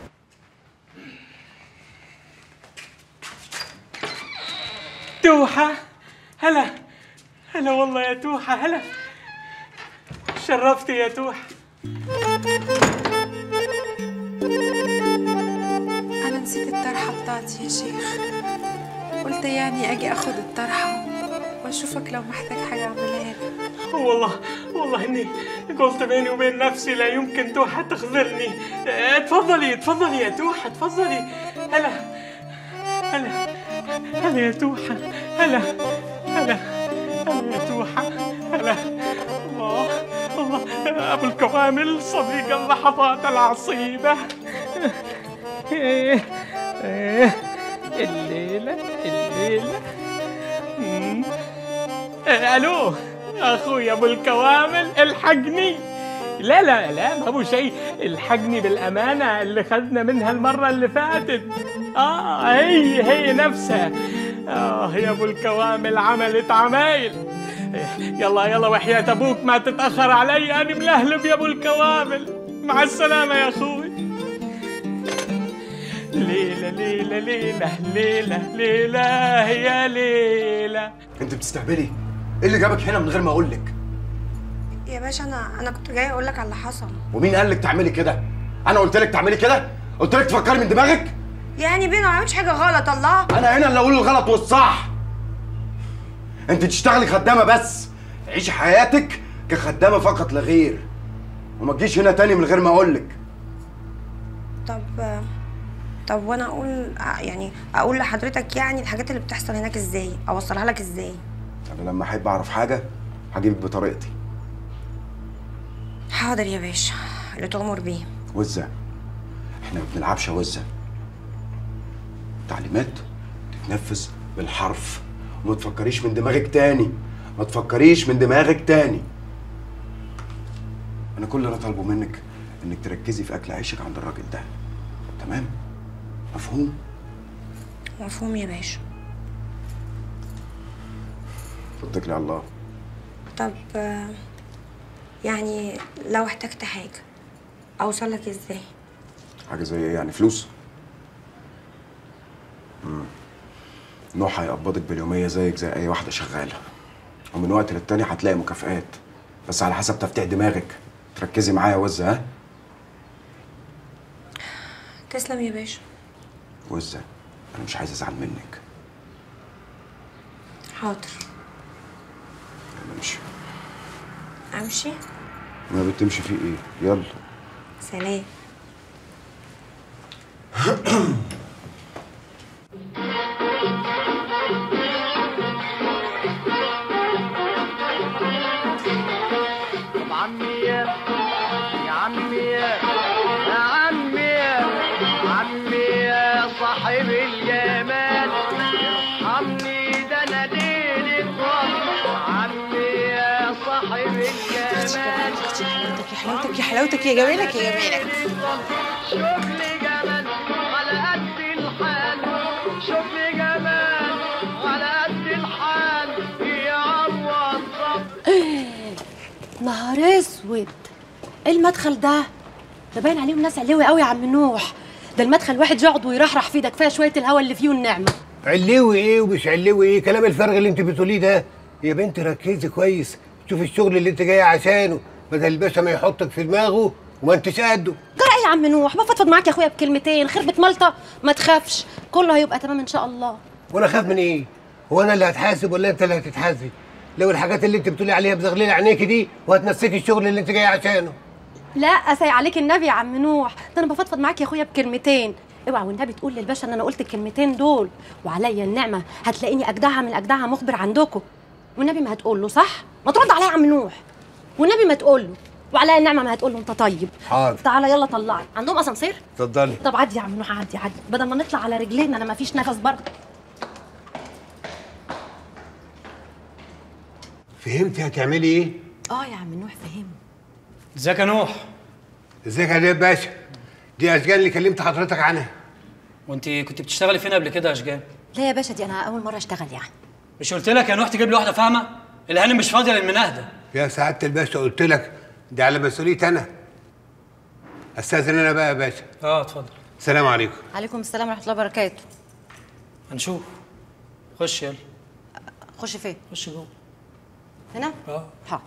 توحة هلا هلا والله يا توحة هلا شرفتي يا توحة انا نسيت الطرحه بتاعتي يا شيخ قلت يعني اجي اخد الطرحه واشوفك لو محتاج حاجه اعملها لك والله والله اني قلت بيني وبين نفسي لا يمكن توحة تخذلني اه، اتفضلي اتفضلي يا توحة اتفضلي هلا هلا هلا يا توحة هلا هلا هلا يا توحة هلا الله الله ابو الكوامل صديق اللحظات العصيبة إيه، إيه، الليلة الليلة مم. إيه، الو اخويا ابو الكوامل الحقني لا لا لا ما ابو شيء الحقني بالامانه اللي خدنا منها المره اللي فاتت اه هي هي نفسها اه يا ابو الكوامل عملت عمايل يلا يلا وحياة ابوك ما تتاخر علي انا ملهلب يا ابو الكوامل مع السلامه يا اخوي ليلة ليلة ليلة ليلة ليلة يا ليلة انت بتستهبلي ايه اللي جابك هنا من غير ما اقول لك يا باشا انا انا كنت جاي اقول لك على اللي حصل ومين قال لك تعملي كده انا قلت لك تعملي كده قلت لك تفكري من دماغك يعني بينا ما عملتش حاجه غلط الله انا هنا اللي اقول الغلط والصح انت تشتغلي خدامه بس عيشي حياتك كخدامه فقط لا غير وما تجيش هنا تاني من غير ما اقول لك طب طب وانا اقول يعني اقول لحضرتك يعني الحاجات اللي بتحصل هناك ازاي اوصلها لك ازاي انا لما احب اعرف حاجه هجيبك بطريقتي حاضر يا باشا اللي تؤمر بيه وزه احنا ما بنلعبش وزه تعليمات تتنفذ بالحرف وما تفكريش من دماغك تاني ما تفكريش من دماغك تاني انا كل اللي انا طالبه منك انك تركزي في اكل عيشك عند الراجل ده تمام مفهوم مفهوم يا باشا اتكلي على الله طب آه، يعني لو احتجت حاجه اوصل لك ازاي حاجه زي ايه يعني فلوس مم. نوح هيقبضك باليوميه زيك زي اي واحده شغاله ومن وقت للتاني هتلاقي مكافآت بس على حسب تفتيح دماغك تركزي معايا وزه ها تسلم يا باشا وزه انا مش عايز ازعل منك حاضر يلا امشي امشي ما بتمشي فيه ايه يلا سلام طب عمي يا عمي يا عمي يا عمي يا صاحب الجمال ارحمني ده انا ليلي عمي يا صاحب الجمال يا حلاوتك يا حلاوتك يا جمالك يا جمالك شوف لي جمال على قد الحال شوف لي جمال على قد الحال يا عوض نهار اسود ايه المدخل ده ده باين عليهم ناس علوي قوي يا عم نوح ده المدخل واحد يقعد ويرحرح فيه ده كفايه شويه الهوا اللي فيه والنعمه علوي ايه ومش علوي ايه كلام الفرغ اللي انت بتقوليه ده يا بنت ركزي كويس شوف الشغل اللي انت جايه عشانه بدل الباشا ما يحطك في دماغه وما انتش قده جرى ايه يا عم نوح بفضفض معاك يا اخويا بكلمتين خربت ملطه ما تخافش كله هيبقى تمام ان شاء الله وانا خاف من ايه هو انا اللي هتحاسب ولا انت اللي هتتحاسب لو الحاجات اللي انت بتقولي عليها بزغلله عينيكي دي وهتنسيكي الشغل اللي انت جايه عشانه لا اسي عليك النبي يا عم نوح ده انا بفضفض معاك يا اخويا بكلمتين اوعى والنبي تقول للباشا ان انا قلت الكلمتين دول وعليا النعمه هتلاقيني اجدعها من اجدعها مخبر عندكم والنبي ما هتقول له صح ما ترد عليا يا عم نوح والنبي ما تقول له وعليا النعمه ما هتقول له انت طيب حاضر تعالى يلا طلعني عندهم اسانسير اتفضلي طب عدي يا عم نوح عدي عدي بدل ما نطلع على رجلينا انا ما فيش نفس برضه فهمتي هتعملي ايه اه يا عم نوح فهم ازيك يا نوح ازيك يا دياب باشا دي اشجان اللي كلمت حضرتك عنها وانت كنت بتشتغلي فين قبل كده يا اشجان لا يا باشا دي انا اول مره اشتغل يعني مش قلت لك يا نوح تجيب لي واحده فاهمه الهانم مش فاضيه للمناهده يا سعاده الباشا قلت لك دي على مسؤوليتي انا استاذن انا بقى يا باشا اه اتفضل السلام عليكم عليكم السلام ورحمه الله وبركاته هنشوف خش يلا خش فين خش جوه هنا اه ها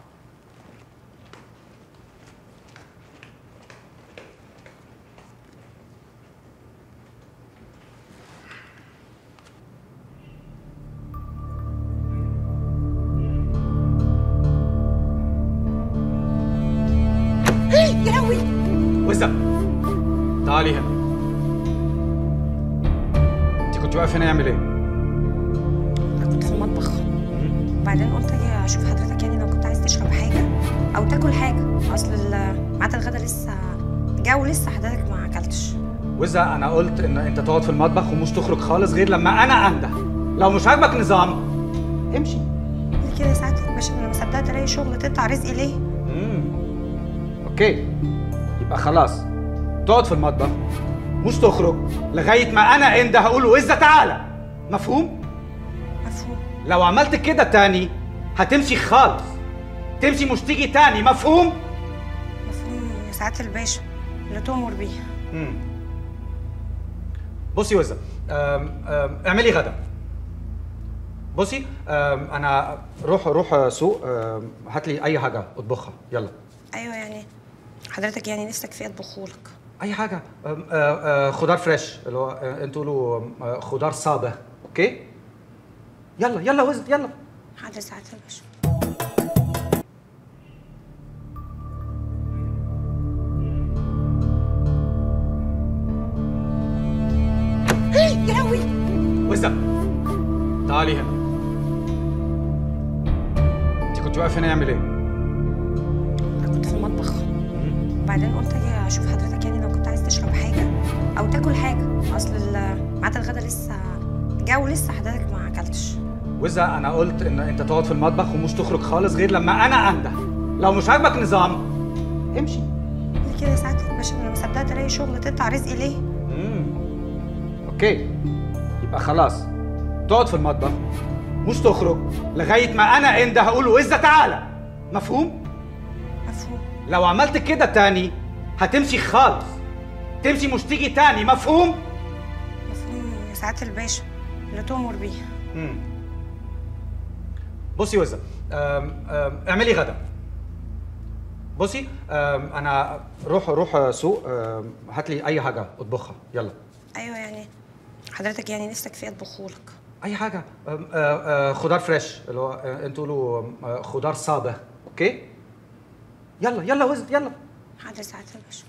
يا لهوي وزة تعالي هنا انت كنت واقف هنا يعمل ايه؟ كنت في المطبخ وبعدين قلت اجي اشوف حضرتك يعني لو كنت عايز تشرب حاجه او تاكل حاجه اصل ال- ميعاد الغدا لسه جا ولسه حضرتك ما اكلتش وزة انا قلت ان انت تقعد في المطبخ ومش تخرج خالص غير لما انا انده لو مش عاجبك نظام امشي ليه كده يا سعاده الباشا انا ما صدقت الاقي شغل تقطع رزقي ليه امم اوكي يبقى خلاص تقعد في المطبخ مش تخرج لغايه ما انا انده هقول وزة تعالى مفهوم؟ مفهوم لو عملت كده تاني هتمشي خالص تمشي مش تيجي تاني مفهوم مفهوم يا سعاده الباشا اللي تؤمر بيه مم. بصي وزة أم- أم، اعملي غدا بصي أم، انا روح روح سوق أم، هات لي اي حاجه اطبخها يلا ايوه يعني حضرتك يعني نفسك في اطبخهولك اي حاجه أم، آه، آه، خضار فريش اللي هو آه، انتوا له آه، خضار صابه اوكي يلا يلا وزة يلا حاضر سعاده الباشا يا لهوي وزة تعالي هنا انت كنت واقف هنا يعمل ايه كنت في المطبخ وبعدين قلت اجي اشوف حضرتك يعني لو كنت عايز تشرب حاجه او تاكل حاجه اصل ال- ميعاد الغدا لسه جو لسه حضرتك ما اكلتش وزة انا قلت ان انت تقعد في المطبخ ومش تخرج خالص غير لما انا انده لو مش عاجبك نظام امشي ليه كده يا سعاده الباشا انا ما صدقت الاقي شغل تقطع رزقي ليه امم اوكي يبقى خلاص تقعد في المطبخ مش تخرج لغايه ما انا انده هقول وزة تعالى مفهوم مفهوم لو عملت كده تاني هتمشي خالص تمشي مش تيجي تاني مفهوم مفهوم يا سعاده الباشا اللي تؤمر بيه مم. بصي وزة أم- أم، اعملي غدا بصي أم، انا روح روح سوق أم، هات لي اي حاجه اطبخها يلا ايوه يعني حضرتك يعني نفسك في اطبخهولك اي حاجه أم، آه، آه، خضار فريش اللي هو آه، انتوا له آه، خضار صابه اوكي يلا يلا وزة يلا حاضر سعاده الباشا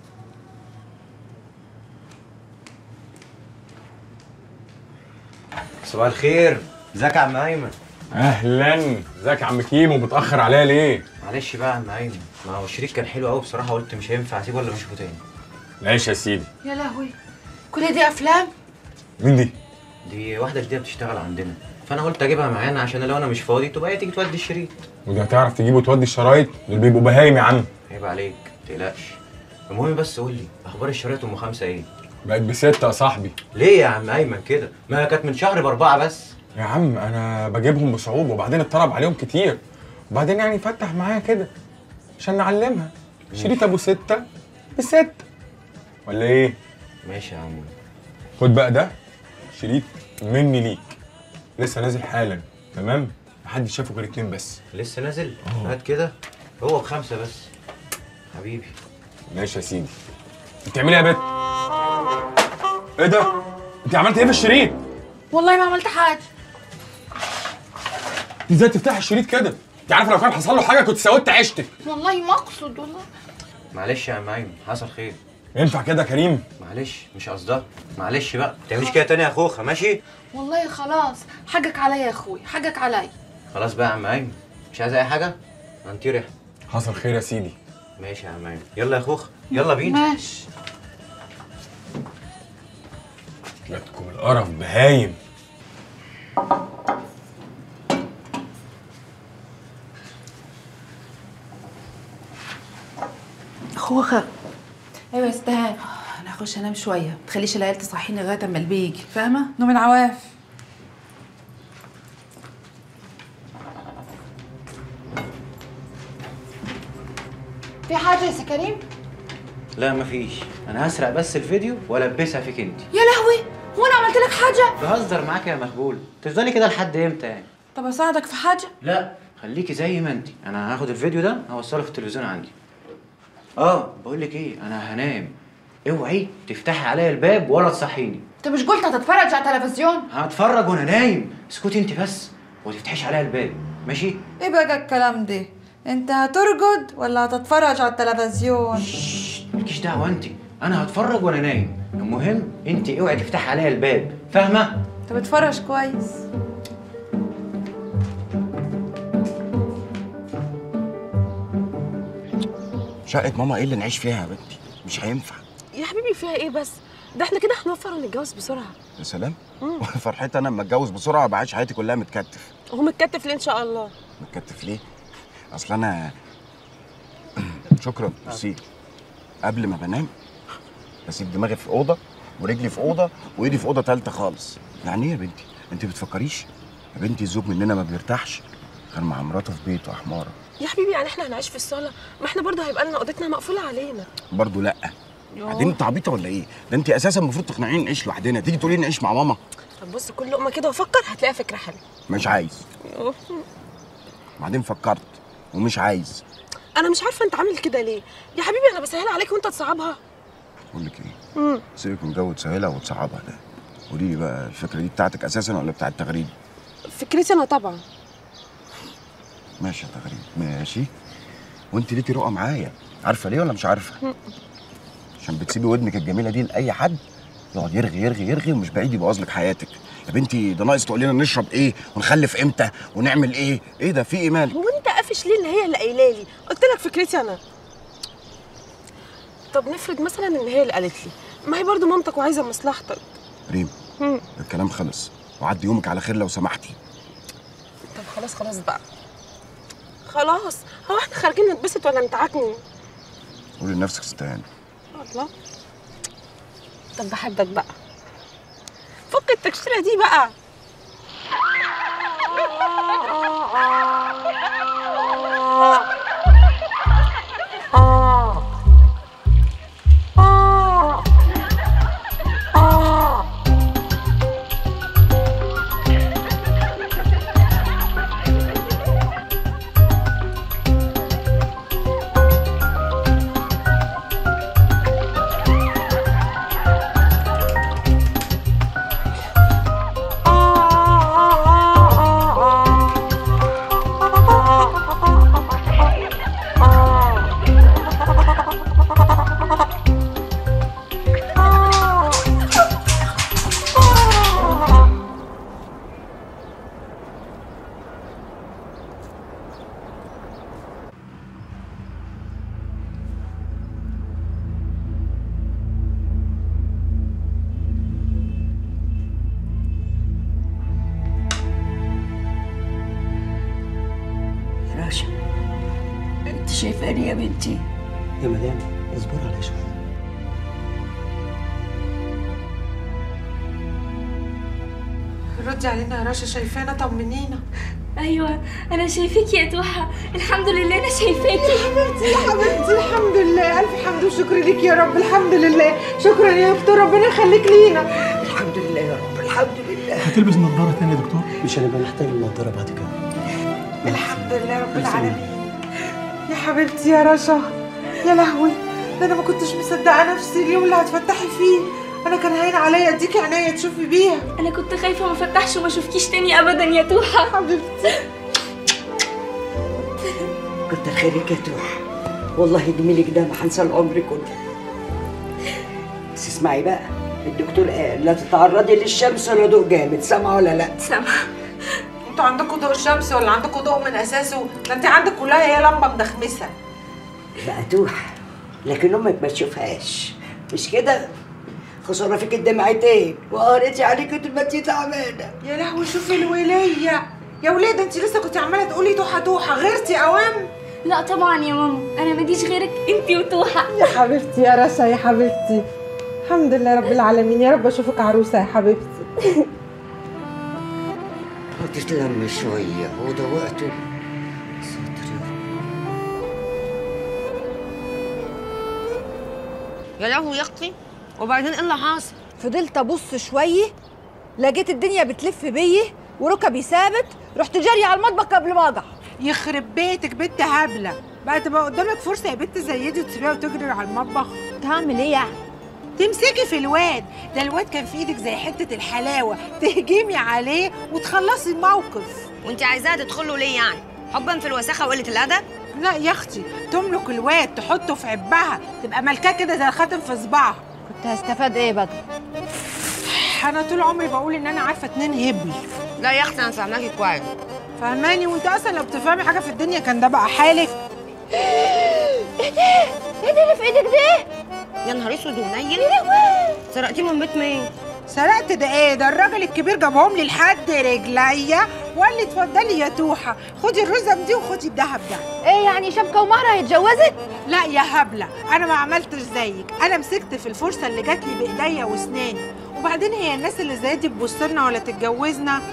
صباح الخير ازيك يا عم ايمن اهلا ازيك يا عم كيمو متاخر عليا ليه معلش بقى يا عم ايمن ما هو الشريك كان حلو قوي بصراحه قلت مش هينفع اسيبه ولا اشوفه تاني ماشي يا سيدي يا لهوي كل دي افلام مين دي دي واحده جديده بتشتغل عندنا فانا قلت اجيبها معانا عشان لو انا مش فاضي تبقى هي تيجي تودي الشريط ودي هتعرف تجيب وتودي الشرايط دول بيبقوا بهايم يا عم عيب عليك ما تقلقش المهم بس قول لي اخبار الشرايط ام خمسه ايه بقت بستة يا صاحبي ليه يا عم ايمن كده ما كانت من شهر باربعه بس يا عم انا بجيبهم بصعوبه وبعدين اتطلب عليهم كتير وبعدين يعني فتح معايا كده عشان نعلمها شريط ابو ستة بستة ولا ايه ماشي يا عم خد بقى ده شريط مني ليك لسه نازل حالا تمام محدش شافه غير اتنين بس لسه نازل هات كده هو بخمسه بس حبيبي ماشي يا سيدي بتعملي ايه يا بت ايه ده انت عملت ايه في الشريط والله ما عملت حاجه انت ازاي تفتح الشريط كده انت عارف لو كان حصل له حاجه كنت سودت عيشتك والله ما اقصد والله معلش يا عم ايمن حصل خير ينفع كده يا كريم معلش مش قصدها معلش بقى ما تعمليش كده تاني يا اخوخه ماشي والله خلاص حقك عليا يا اخوي حقك عليا خلاص بقى يا عم ايمن مش عايز اي حاجه هنطير احنا حصل خير يا سيدي ماشي يا عم ايمن يلا يا اخوخ يلا بينا ماشي جاتكم القرف بهايم اخوخه ايوه يا استهان انا هخش انام شويه تخليش العيال تصحيني لغايه اما البي يجي فاهمه نوم العواف في حاجه يا كريم لا مفيش انا هسرق بس الفيديو والبسها فيك انت يا لهوي هو انا عملت لك حاجه بهزر معاك يا مهبول تفضلي كده لحد امتى يعني طب اساعدك في حاجه لا خليكي زي ما انت انا هاخد الفيديو ده هوصله في التلفزيون عندي اه بقول لك ايه انا هنام اوعي تفتحي عليا الباب ولا تصحيني انت مش قلت هتتفرج على التلفزيون هتفرج وانا نايم اسكتي انت بس وما تفتحيش عليا الباب ماشي ايه بقى الكلام ده انت هترقد ولا هتتفرج على التلفزيون مالكيش دعوه انت انا هتفرج وانا نايم المهم انت اوعي تفتحي عليا الباب فاهمه انت بتفرج كويس شقة ماما ايه اللي نعيش فيها يا بنتي مش هينفع يا حبيبي فيها ايه بس ده احنا كده هنوفر ونتجوز بسرعه يا سلام مم. فرحتي انا لما اتجوز بسرعه بعيش حياتي كلها متكتف وهو متكتف ليه ان شاء الله متكتف ليه اصل انا شكرا ميرسي قبل ما بنام بسيب دماغي في اوضه ورجلي في اوضه وايدي في اوضه ثالثه خالص يعني ايه يا بنتي انت بتفكريش يا بنتي الزوج مننا ما بيرتاحش كان مع مراته في بيته يا حماره يا حبيبي يعني احنا هنعيش في الصاله ما احنا برضه هيبقى لنا اوضتنا مقفوله علينا برضه لا بعدين انت عبيطه ولا ايه ده انت اساسا المفروض تقنعيني نعيش لوحدنا تيجي تقولي لي نعيش مع ماما طب بص كل لقمه كده وفكر هتلاقي فكره حلوه مش عايز بعدين فكرت ومش عايز انا مش عارفه انت عامل كده ليه يا حبيبي انا بسهل عليك وانت تصعبها بقول لك ايه امم سيبك من جو تسهلها وتصعبها ده قولي لي بقى الفكره دي بتاعتك اساسا ولا بتاعت تغريد فكرتي انا طبعا ماشي يا تغريد ماشي وانت ليكي رؤى معايا عارفه ليه ولا مش عارفه عشان بتسيبي ودنك الجميله دي لاي حد يقعد يرغي يرغي يرغي ومش بعيد يبوظ لك حياتك يا بنتي ده ناقص تقول لنا نشرب ايه ونخلف امتى ونعمل ايه ايه ده في ايه مالك هو انت قافش ليه ان هي اللي قايله لي قلت لك فكرتي انا طب نفرض مثلا ان هي اللي قالت لي ما هي برضه مامتك وعايزه مصلحتك ريم مم. الكلام خلص وعدي يومك على خير لو سمحتي طب خلاص خلاص بقى خلاص هو احنا خارجين نتبسط ولا نتعكني قولي لنفسك استهاني الله طب بحبك بقى فك التكشيره دي بقى راشا انت شايفاني يا بنتي يا مدام اصبر على شوية ردي علينا يا رشا شايفانا طمنينا ايوه انا شايفاكي يا توحه الحمد لله انا شايفاكي يا حبيبتي يا حبيبتي الحمد لله الف حمد وشكر ليك يا رب الحمد لله شكرا يا دكتور ربنا يخليك لينا الحمد لله يا رب الحمد لله هتلبس نظارة تاني يا دكتور مش هنبقى نحتاج النظارة بعد كده الحمد لله رب العالمين يا حبيبتي يا رشا يا لهوي ده انا ما كنتش مصدقه نفسي اليوم اللي هتفتحي فيه انا كان هين عليا اديكي عينيا تشوفي بيها انا كنت خايفه ما فتحش وما اشوفكيش تاني ابدا يا توحه حبيبتي كتر خيرك يا توح والله جميلك ده ما هنسى العمر كله بس اسمعي بقى الدكتور قال لا تتعرضي للشمس ولا ضوء جامد سامعه ولا لا سامعه انتوا عندكم ضوء الشمس ولا عندكم ضوء من اساسه ده انت عندك كلها هي لمبه مدخمسه بقى توح لكن امك ما تشوفهاش مش كده خساره فيك الدمعتين وقريتي عليك طول ما انت تعبانه يا لهوي شوفي الوليه يا ولاد انت لسه كنت عماله تقولي توحه توحه غيرتي اوام لا طبعا يا ماما انا ماليش غيرك انتي وتوحه يا حبيبتي يا رشا يا حبيبتي الحمد لله رب العالمين يا رب اشوفك عروسه يا حبيبتي وتتلم شويه وده وقته يا لهوي يا اختي وبعدين ايه اللي حاصل فضلت ابص شويه لقيت الدنيا بتلف بيا وركبي ثابت رحت جاريه على المطبخ قبل ما اقع يخرب بيتك بنت هبله بقى تبقى قدامك فرصه يا بنت زي دي وتسيبيها وتجري على المطبخ تعمل ايه يعني تمسكي في الواد ده الواد كان في ايدك زي حته الحلاوه تهجمي عليه وتخلصي الموقف وانت عايزاها تدخله ليه يعني حبا في الوساخه وقله الادب لا يا اختي تملك الواد تحطه في عبها تبقى ملكاه كده زي الخاتم في صباعها كنت هستفاد ايه بقى انا طول عمري بقول ان انا عارفه اتنين هبل لا يا اختي انا فاهماكي كويس فهماني وانت اصلا لو بتفهمي حاجه في الدنيا كان ده بقى حالك ايه ده ايه ده اللي في ايدك ده يا نهار اسود ونيل سرقتيه من بيت مين سرقت ده ايه ده الراجل الكبير جابهم لي لحد رجليا وقال لي اتفضلي يا توحه خدي الرزم دي وخدي الذهب ده ايه يعني شبكه ومهره هيتجوزك لا يا هبله انا ما عملتش زيك انا مسكت في الفرصه اللي جات لي بايديا واسناني وبعدين هي الناس اللي زي دي تبص لنا ولا تتجوزنا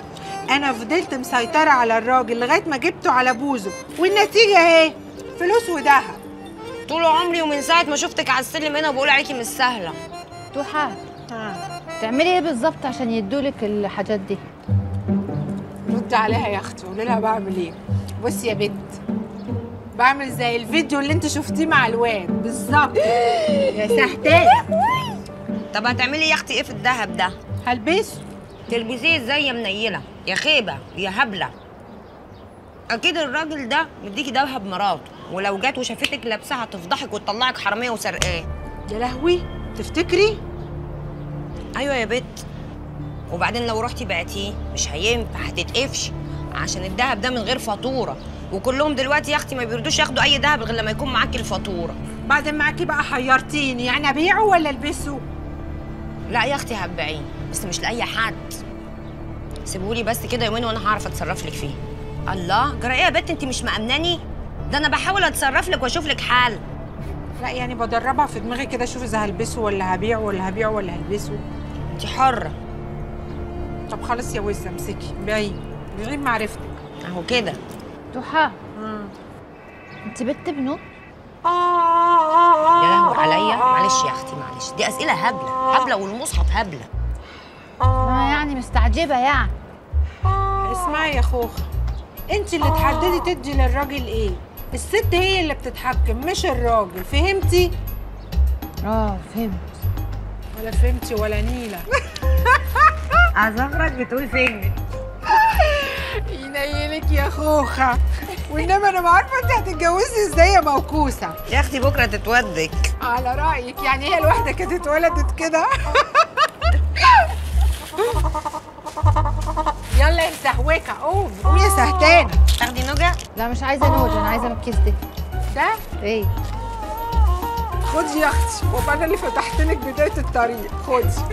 انا فضلت مسيطره على الراجل لغايه ما جبته على بوزه والنتيجه اهي فلوس وذهب طول عمري ومن ساعه ما شفتك على السلم هنا بقول عليكي مش سهله توحة تعملي ايه بالظبط عشان يدولك الحاجات دي رد عليها يا اختي قولي لها بعمل ايه بصي يا بنت بعمل زي الفيديو اللي انت شفتيه مع الواد بالظبط يا سحتانه طب هتعملي يا اختي ايه في الدهب ده هلبسه تلبسيه ازاي يا منيله يا خيبه يا هبله اكيد الراجل ده مديكي دهب مراته ولو جت وشافتك لابسه هتفضحك وتطلعك حراميه وسرقاه يا لهوي تفتكري ايوه يا بت وبعدين لو رحتي بعتيه مش هينفع هتتقفش عشان الدهب ده من غير فاتوره وكلهم دلوقتي يا اختي ما بيردوش ياخدوا اي دهب غير لما يكون معاكي الفاتوره بعدين معاكي بقى حيرتيني يعني ابيعه ولا البسه لا يا اختي هتبيعيه بس مش لاي حد سيبولي بس كده يومين وانا هعرف اتصرف لك فيه الله جرى ايه يا بت انت مش مأمناني ده انا بحاول اتصرف لك واشوف لك حل لا يعني بدربها في دماغي كده اشوف اذا هلبسه ولا هبيعه ولا هبيعه ولا هلبسه انت حره طب خلاص يا وزه امسكي بيعي بيعي معرفتك اهو كده توحة انت بنت بنوت يا لهوي عليا معلش يا اختي معلش دي اسئله هبله هبله والمصحف هبله انا يعني مستعجبه يعني اسمعي يا خوخه انت اللي تحددي تدي للراجل ايه الست هي اللي بتتحكم مش الراجل فهمتي اه فهمت ولا فهمتي ولا نيله عذافرك بتقول فين ينيلك يا خوخه وانما انا ما عارفه انت هتتجوزي ازاي يا موكوسه يا اختي بكره تتودك على رايك يعني هي الواحده كانت اتولدت كده يلا يا سهوكه قومي قومي يا سهتانه تاخدي نوجه لا مش عايزه نوج انا عايزه من الكيس ده ده ايه خدي يا اختي وابقى انا اللي فتحت لك بدايه الطريق خدي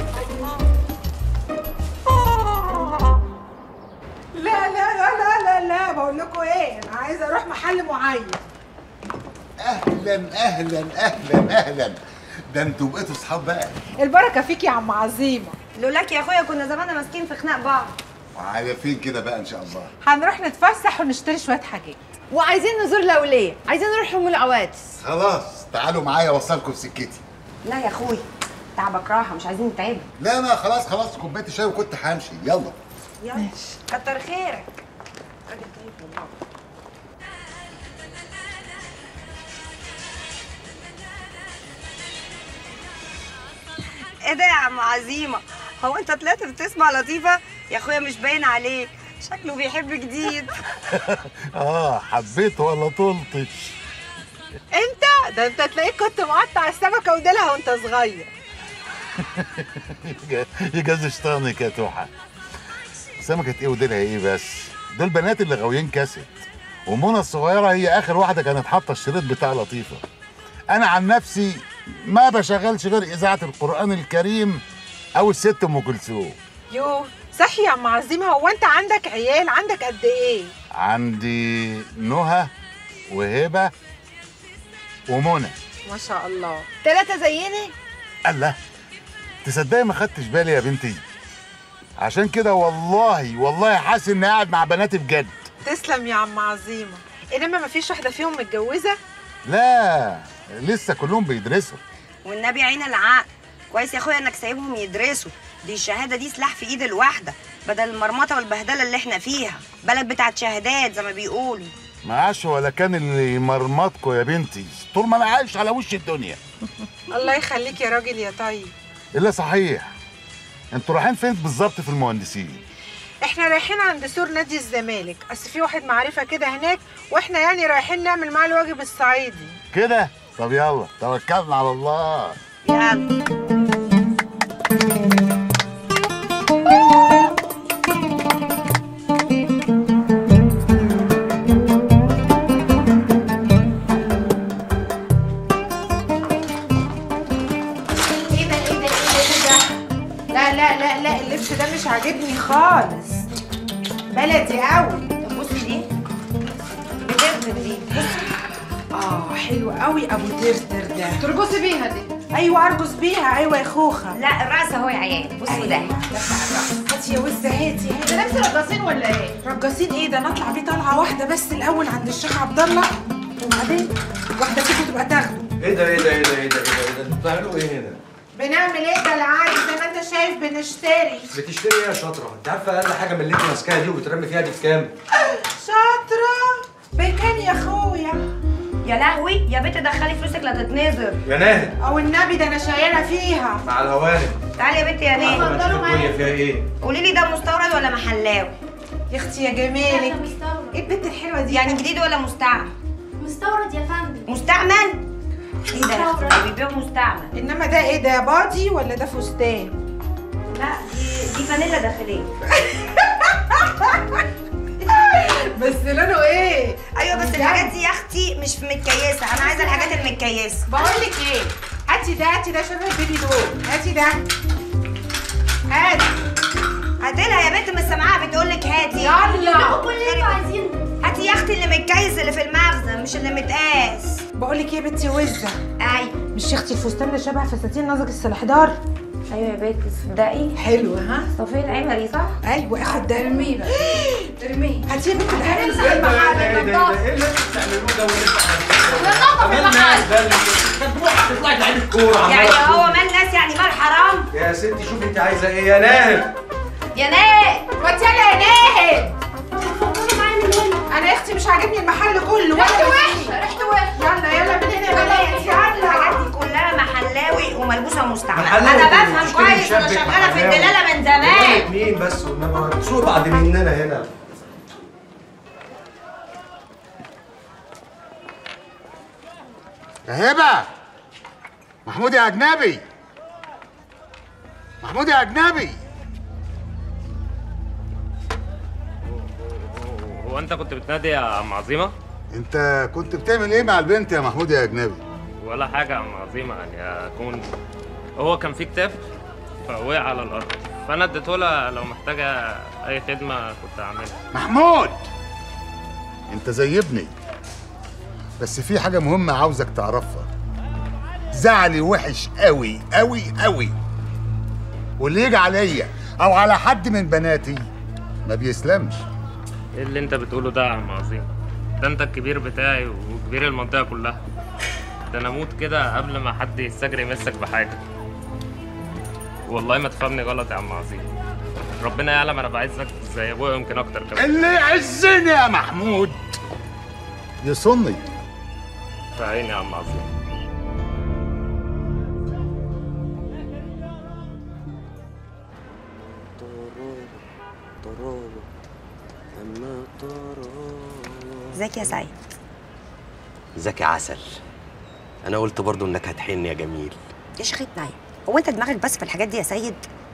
لا لا لا لا لا لا بقول لكم ايه انا عايزه اروح محل معين اهلا اهلا اهلا اهلا ده انتوا بقيتوا اصحاب بقى البركه فيك يا عم عظيمه لولاك يا اخويا كنا زماننا ماسكين في خناق بعض وعلى فين كده بقى ان شاء الله هنروح نتفسح ونشتري شويه حاجات وعايزين نزور الاوليه عايزين نروح ام العواتس خلاص تعالوا معايا اوصلكم في سكتي لا يا اخويا تعبك راحه مش عايزين نتعبك لا انا خلاص خلاص كوبايه الشاي وكنت همشي يلا يلا كتر خيرك ايه ده يا عم عزيمه هو انت طلعت بتسمع لطيفه يا اخويا مش باين عليك شكله بيحب جديد اه حبيت ولا طلتش انت ده انت تلاقيك كنت مقطع السمكه وديلها وانت صغير يجاز شيطانك يا توحه سمكة ايه وديلها ايه بس دول بنات اللي غاويين كاسيت ومنى الصغيرة هي آخر واحدة كانت حاطة الشريط بتاع لطيفة أنا عن نفسي ما بشغلش غير إذاعة القرآن الكريم أو الست أم كلثوم يو صحي يا عم عظيمه هو انت عندك عيال عندك قد ايه عندي نهى وهبة ومنى ما شاء الله ثلاثه زيني الله تصدقي ما خدتش بالي يا بنتي عشان كده والله والله حاسس اني قاعد مع بناتي بجد تسلم يا عم عظيمه انما ما فيش واحده فيهم متجوزه لا لسه كلهم بيدرسوا والنبي عين العقل كويس يا اخويا انك سايبهم يدرسوا دي الشهاده دي سلاح في ايد الواحده بدل المرمطه والبهدله اللي احنا فيها بلد بتاعت شهادات زي ما بيقولوا ما عاش ولا كان اللي يمرمطكوا يا بنتي طول ما انا عايش على وش الدنيا الله يخليك يا راجل يا طيب الا صحيح انتوا رايحين فين بالظبط في المهندسين احنا رايحين عند سور نادي الزمالك اصل في واحد معرفه كده هناك واحنا يعني رايحين نعمل معاه الواجب الصعيدي كده طب يلا توكلنا على الله يلا ايه ده ايه ده ايه ده لا لا لا لا اللبس ده مش عاجبني خالص بلدي قوي طب بصي دي بترتر دي اه حلو قوي ابو ترتر ده ترقصي بيها دي ايوه ارقص بيها ايوه يا خوخه لا الراس اهو يا عيال بصوا ده هاتي هاتي يا وزه هاتي هاتي ده لابسه رقاصين ولا ايه؟ رقاصين ايه ده نطلع بيه طلعه واحده بس الاول عند الشيخ عبد الله وبعدين واحده فيكم تبقى تاخده ايه ده ايه ده ايه ده ايه ده ايه ده انتوا بتعملوا ايه هنا؟ بنعمل ايه ده العادي زي ما انت شايف بنشتري بتشتري ايه يا شاطره؟ انت عارفه اقل حاجه من اللي انت ماسكاها دي وبترمي فيها دي بكام؟ شاطره بكام يا اخويا يا لهوي يا بنت دخلي فلوسك لا تتنزل يا ناهد او النبي ده انا شايله فيها مع الهوانم تعالي يا بنت يا عارفه ما نيه تشوف الدنيا فيها ايه؟ قولي لي ده مستورد ولا محلاوي يا اختي يا جمالك ايه البنت الحلوه دي يعني جديد ولا مستعمل مستورد يا فندم مستعمل ايه ده يا اختي ده بيبيعوا مستعمل انما ده ايه ده بادي ولا ده فستان لا دي دي فانيلا داخليه بس لونه ايه ايوه بس الحاجات دي يا اختي مش متكيسه انا عايزه الحاجات المتكيسه بقول لك ايه هاتي ده هاتي ده شبه البيبي دول هاتي ده هاتي هاتلها يا بنت مش سامعاها بتقول لك هاتي يلا. كل اللي انتوا عايزينه هاتي يا اختي اللي متكيس اللي في المخزن مش اللي متقاس بقول لك ايه يا بنتي وزه ايوه مش يا اختي الفستان ده شبه فساتين نازك السلحدار ايوه يا بنت تصدقي حلوه ها صفيه العمري صح ايوه اخد ده ارميه بقى ارميه هاتي يا بنتي ده حلو هنمسح زي المحل ايه ده ايه ده ايه اللي انتوا بتعملوه ده واللي انتوا ننظف عاملينه؟ المحل. ده اللي كانت تروح تطلعي تعملي الكوره عمالة يعني تقول. هو مال ناس يعني مال حرام يا ستي شوفي انت عايزه ايه يا ناهد يا ناهد ما يلا يا ناهد انا يا اختي مش عاجبني المحل كله ريحته ولا وحشه ريحته وحشه يلا يلا من هنا يا بنات الحاجات يلا دي كلها محلاوي وملبوسه مستعمل محلاوي انا انت بفهم بتشتري كويس وانا مشبك شغاله في محلاوي. الدلاله من بقولك زمان مين بس وانما سوق بعد مننا هنا يا هبه محمود يا اجنبي محمود يا اجنبي هو انت كنت بتنادي يا عم عظيمه انت كنت بتعمل ايه مع البنت يا محمود يا اجنبي ولا حاجه يا عم عظيمه يعني اكون هو كان في كتاب فوقع على الارض فانا اديته لها لو محتاجه اي خدمه كنت اعملها محمود انت زي ابني بس في حاجه مهمه عاوزك تعرفها زعلي وحش قوي قوي قوي واللي يجي عليا او على حد من بناتي ما بيسلمش ايه اللي انت بتقوله ده يا عم عظيمه ده انت الكبير بتاعي وكبير المنطقه كلها ده انا اموت كده قبل ما حد يستجري يمسك بحاجه والله ما تفهمني غلط يا عم عظيم ربنا يعلم انا بعزك زي ابويا يمكن اكتر كمان اللي يعزني يا محمود يصني في عيني يا عم عظيم ازيك يا سعيد ذكي عسل انا قلت برضو انك هتحن يا جميل يا شيخة نايم هو انت دماغك بس في الحاجات دي يا سيد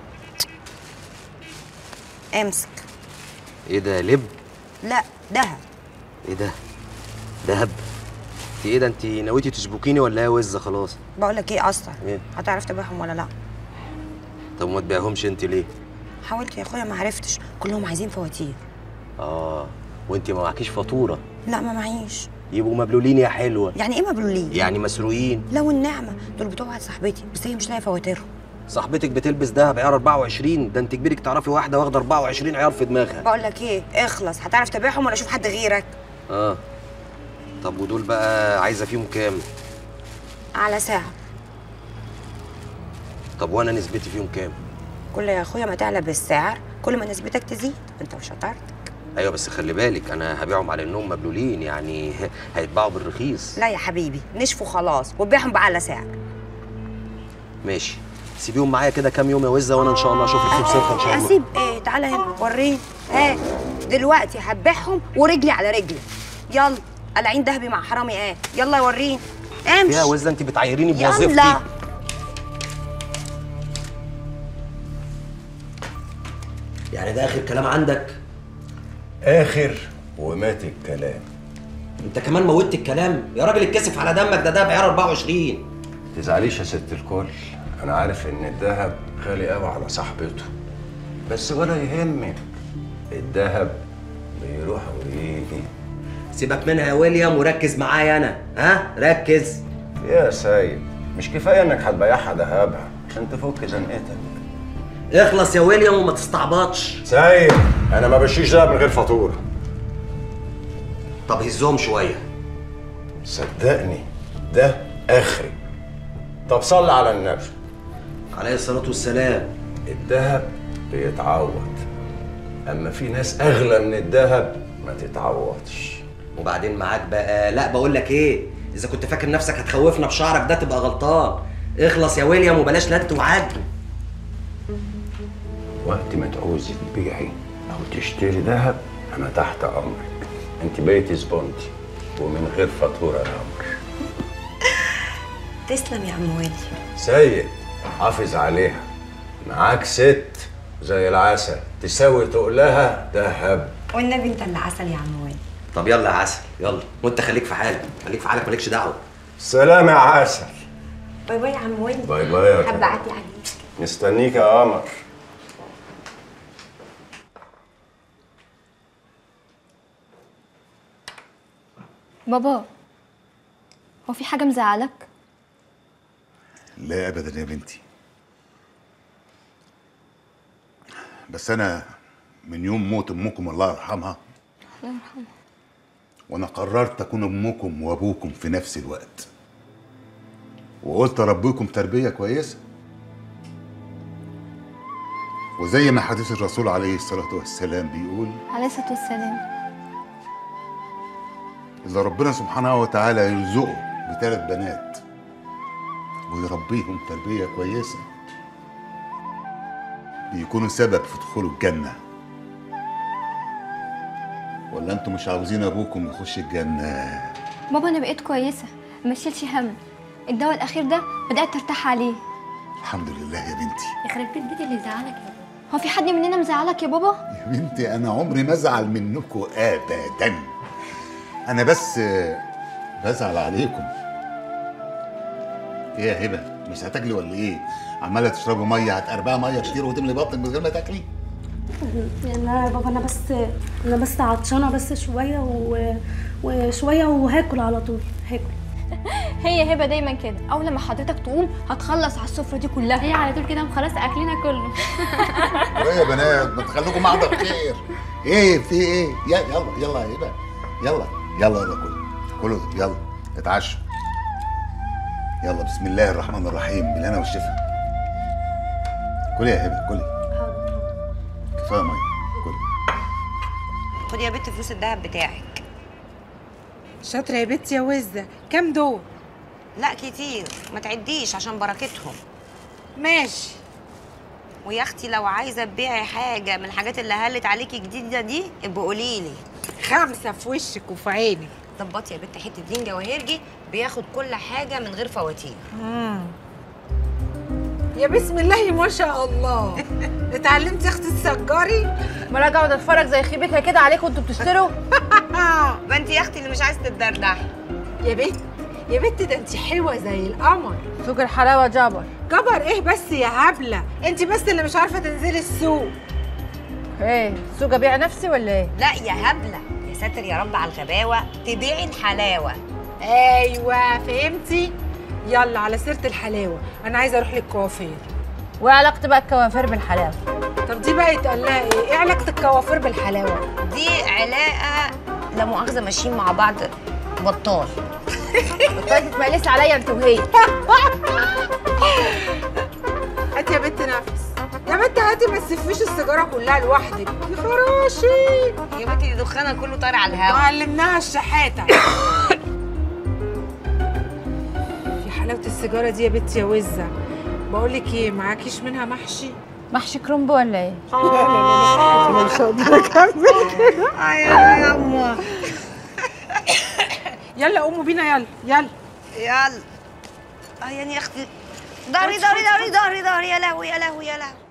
امسك ايه ده لب لا دهب ايه ده دهب انت ايه ده انت نويتي تسبكيني ولا ايه يا وزه خلاص بقول لك ايه اصلا ايه هتعرف تبيعهم ولا لا طب ما تبيعهمش انت ليه حاولت يا اخويا ما عرفتش كلهم عايزين فواتير اه وانت ما معكيش فاتوره لا ما معيش يبقوا مبلولين يا حلوه يعني ايه مبلولين يعني مسروقين لو النعمه دول بتوع واحد صاحبتي بس هي مش لاقيه فواتيرهم صاحبتك بتلبس دهب عيار 24 ده انت كبيرك تعرفي واحده واخده 24 عيار في دماغها بقول لك ايه اخلص هتعرف تبيعهم ولا اشوف حد غيرك اه طب ودول بقى عايزه فيهم كام على ساعه طب وانا نسبتي فيهم كام كل يا اخويا ما تعلى بالسعر كل ما نسبتك تزيد انت وشطارتك ايوه بس خلي بالك انا هبيعهم على انهم مبلولين يعني هيتباعوا بالرخيص لا يا حبيبي نشفوا خلاص وبيعهم بأعلى سعر ماشي سيبيهم معايا كده كام يوم يا وزه وانا ان شاء الله اشوف لكم صرفه ان شاء الله اسيب ايه تعالى هنا وريني ها دلوقتي هبيعهم ورجلي على رجلي يلا قلعين دهبي مع حرامي ايه يلا وريني امشي يا وزه انت بتعيريني بوظيفتي يلا يعني ده اخر كلام عندك اخر ومات الكلام انت كمان موتت الكلام يا راجل اتكسف على دمك ده ده بعيار 24 تزعليش يا ست الكل انا عارف ان الذهب غالي قوي على صاحبته بس ولا يهمك الذهب بيروح ويجي سيبك منها يا ويليام وركز معايا انا ها ركز يا سيد مش كفايه انك هتبيعها ذهبها عشان تفك زنقتك اخلص يا ويليام وما تستعبطش سايب انا ما بشيش ده من غير فاتوره طب هزهم شويه صدقني ده اخري طب صلي على النبي عليه الصلاه والسلام الذهب بيتعوض اما في ناس اغلى من الذهب ما تتعوضش وبعدين معاك بقى لا بقول لك ايه اذا كنت فاكر نفسك هتخوفنا بشعرك ده تبقى غلطان اخلص يا ويليام وبلاش لت وعجل وقت ما تعوزي تبيعي او تشتري ذهب انا تحت امرك انت بقيتي زبونتي ومن غير فاتوره يا قمر تسلم يا عم والي سيد حافظ عليها معاك ست زي العسل تساوي تقلها ذهب والنبي انت اللي عسل يا عم والي طب يلا يا عسل يلا وانت خليك في حالك خليك في حالك مالكش دعوه سلام يا عسل باي باي يا عم والي باي باي يا حابه اعدي عليك مستنيك يا قمر بابا هو في حاجة مزعلك؟ لا ابدا يا بنتي بس انا من يوم موت امكم الله يرحمها الله يرحمه وانا قررت اكون امكم وابوكم في نفس الوقت وقلت اربيكم تربيه كويسه وزي ما حديث الرسول عليه الصلاه والسلام بيقول عليه الصلاة والسلام إذا ربنا سبحانه وتعالى يرزقه بثلاث بنات ويربيهم تربية كويسة بيكونوا سبب في دخول الجنة ولا انتوا مش عاوزين ابوكم يخش الجنة بابا أنا بقيت كويسة ما تشيلش هم الدواء الأخير ده بدأت ترتاح عليه الحمد لله يا بنتي يخرب بيت بيت اللي زعلك يا بابا هو في حد مننا مزعلك يا بابا؟ يا بنتي انا عمري ما ازعل منكم ابدا انا بس آه، بزعل عليكم ايه يا هبه مش هتاكلي ولا ايه عماله تشربي ميه هتقربها ميه كتير وتملي بطنك من غير ما تاكلي لا يا بابا انا بس انا بس عطشانه بس شويه و... وشويه وهاكل على طول هاكل هي هبة دايما كده أول لما حضرتك تقوم هتخلص على السفرة دي كلها هي على طول كده مخلص أكلنا كله ايه يا بنات ما تخليكم معدة بخير ايه في ايه يلا يلا يلا يا هبه يلا يلا يلا كلوا كلوا يلا اتعشوا يلا بسم الله الرحمن الرحيم بالهنا والشفا كلي يا هبه كلي كفايه ميه كلي خدي يا بنت فلوس الذهب بتاعك شاطره يا بنتي يا وزه كام دول لا كتير ما تعديش عشان بركتهم ماشي ويا اختي لو عايزه تبيعي حاجه من الحاجات اللي هلت عليكي جديده دي ابقي قولي لي خمسه في وشك وفي عينك ظبطي يا بنت حته دين جواهرجي بياخد كل حاجه من غير فواتير مم. يا بسم الله ما شاء الله اتعلمتي يا اختي تسجري ما انا اقعد اتفرج زي خيبتها كده عليكم وانتوا بتشتروا ما انت يا اختي اللي مش عايزه تتدردحي يا بنت يا بنت ده انت حلوه زي القمر سوق الحلاوه جبر جبر ايه بس يا هبله انت بس اللي مش عارفه تنزلي السوق ايه سوق ابيع نفسي ولا ايه لا يا هبله يا ساتر يا رب على الغباوه تبيعي الحلاوه ايوه فهمتي يلا على سيره الحلاوه انا عايزه اروح للكوافير وعلاقة بقى الكوافير بالحلاوه طب دي بقى يتقال لها ايه ايه علاقه الكوافير بالحلاوه دي علاقه لا مؤاخذه ماشيين مع بعض بطال بطلت تتمقلسي عليا انت وهي هاتي يا بنت نفس يا بنت هاتي ما تسفيش السيجاره كلها لوحدك يا خراشي يا بنتي دي دخانها كله طار على الهوا علمناها الشحاته في حلاوه السيجاره دي يا بنتي يا وزه بقول لك ايه معاكيش منها محشي محشي كرنب ولا ايه لا لا لا لا مش هقدر اكمل كده يا أما. يلا قوموا بينا يلا يلا يلا اه يعني يا اختي ضهري ضهري ضهري ضهري ضهري يا لهوي يا لهوي يا لهوي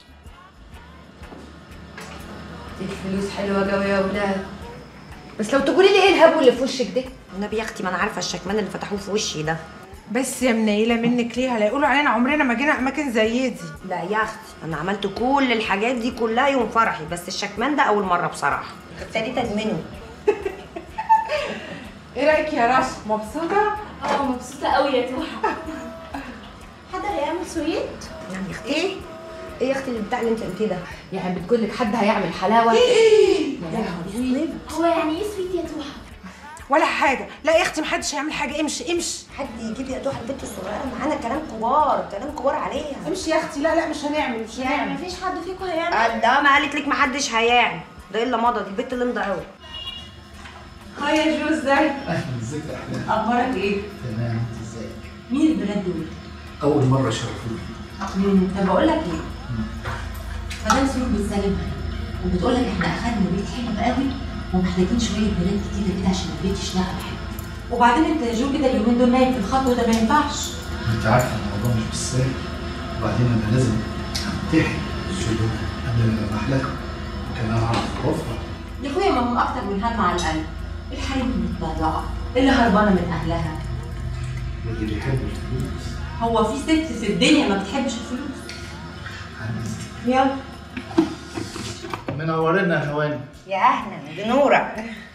دي فلوس حلوه قوي يا ولاد بس لو تقولي لي ايه الهبو اللي في وشك ده النبي يا اختي ما انا عارفه الشكمان اللي فتحوه في وشي ده بس يا منيله منك ليه هيقولوا علينا عمرنا ما جينا اماكن زي دي لا يا اختي انا عملت كل الحاجات دي كلها يوم فرحي بس الشكمان ده اول مره بصراحه ابتديت ادمنه ايه رايك يا رشا مبسوطه اه مبسوطة قوي يا توحة حضر يا ام سويت يعني يا اختي ايه يا اختي البتاع اللي انت قلتيه ده يعني بتقول لك حد هيعمل حلاوه إيه؟ يا لهوي هو يعني ايه سويت يا توحه ولا حاجه لا يا اختي محدش هيعمل حاجه امشي امشي حد يجيب يا توحه البنت الصغيره معانا كلام كبار كلام كبار عليها امشي يا اختي لا لا مش هنعمل مش يعني هنعمل مفيش حد فيكم هيعمل لا ما قالت لك محدش هيعمل ده الا مضض البنت اللي مضى قوي هاي يا جو ازيك ازيك يا احلام اخبارك ايه تمام انت ازيك مين البنات دول اول مره شرفوني مم، طب بقول لك ايه مدام سلوك بتسلمها وبتقول لك احنا اخدنا بيت حلو قوي ومحتاجين شويه بنات كتير كده عشان البيت يشتغل حلو وبعدين انت يا جو كده اليومين دول نايم في الخط وده ما ينفعش انت عارفه الموضوع مش بالسهل وبعدين انا لازم امتحن الشغل قبل ما اروح لك وكمان اعرف ظروفها يا اخويا ما هم اكتر من هم على القلب الحريم متضيعه اللي هربانه من اهلها واللي بيحب الفلوس هو في ست في الدنيا ما بتحبش الفلوس يلا منورنا يا هواني يا اهلا دي نوره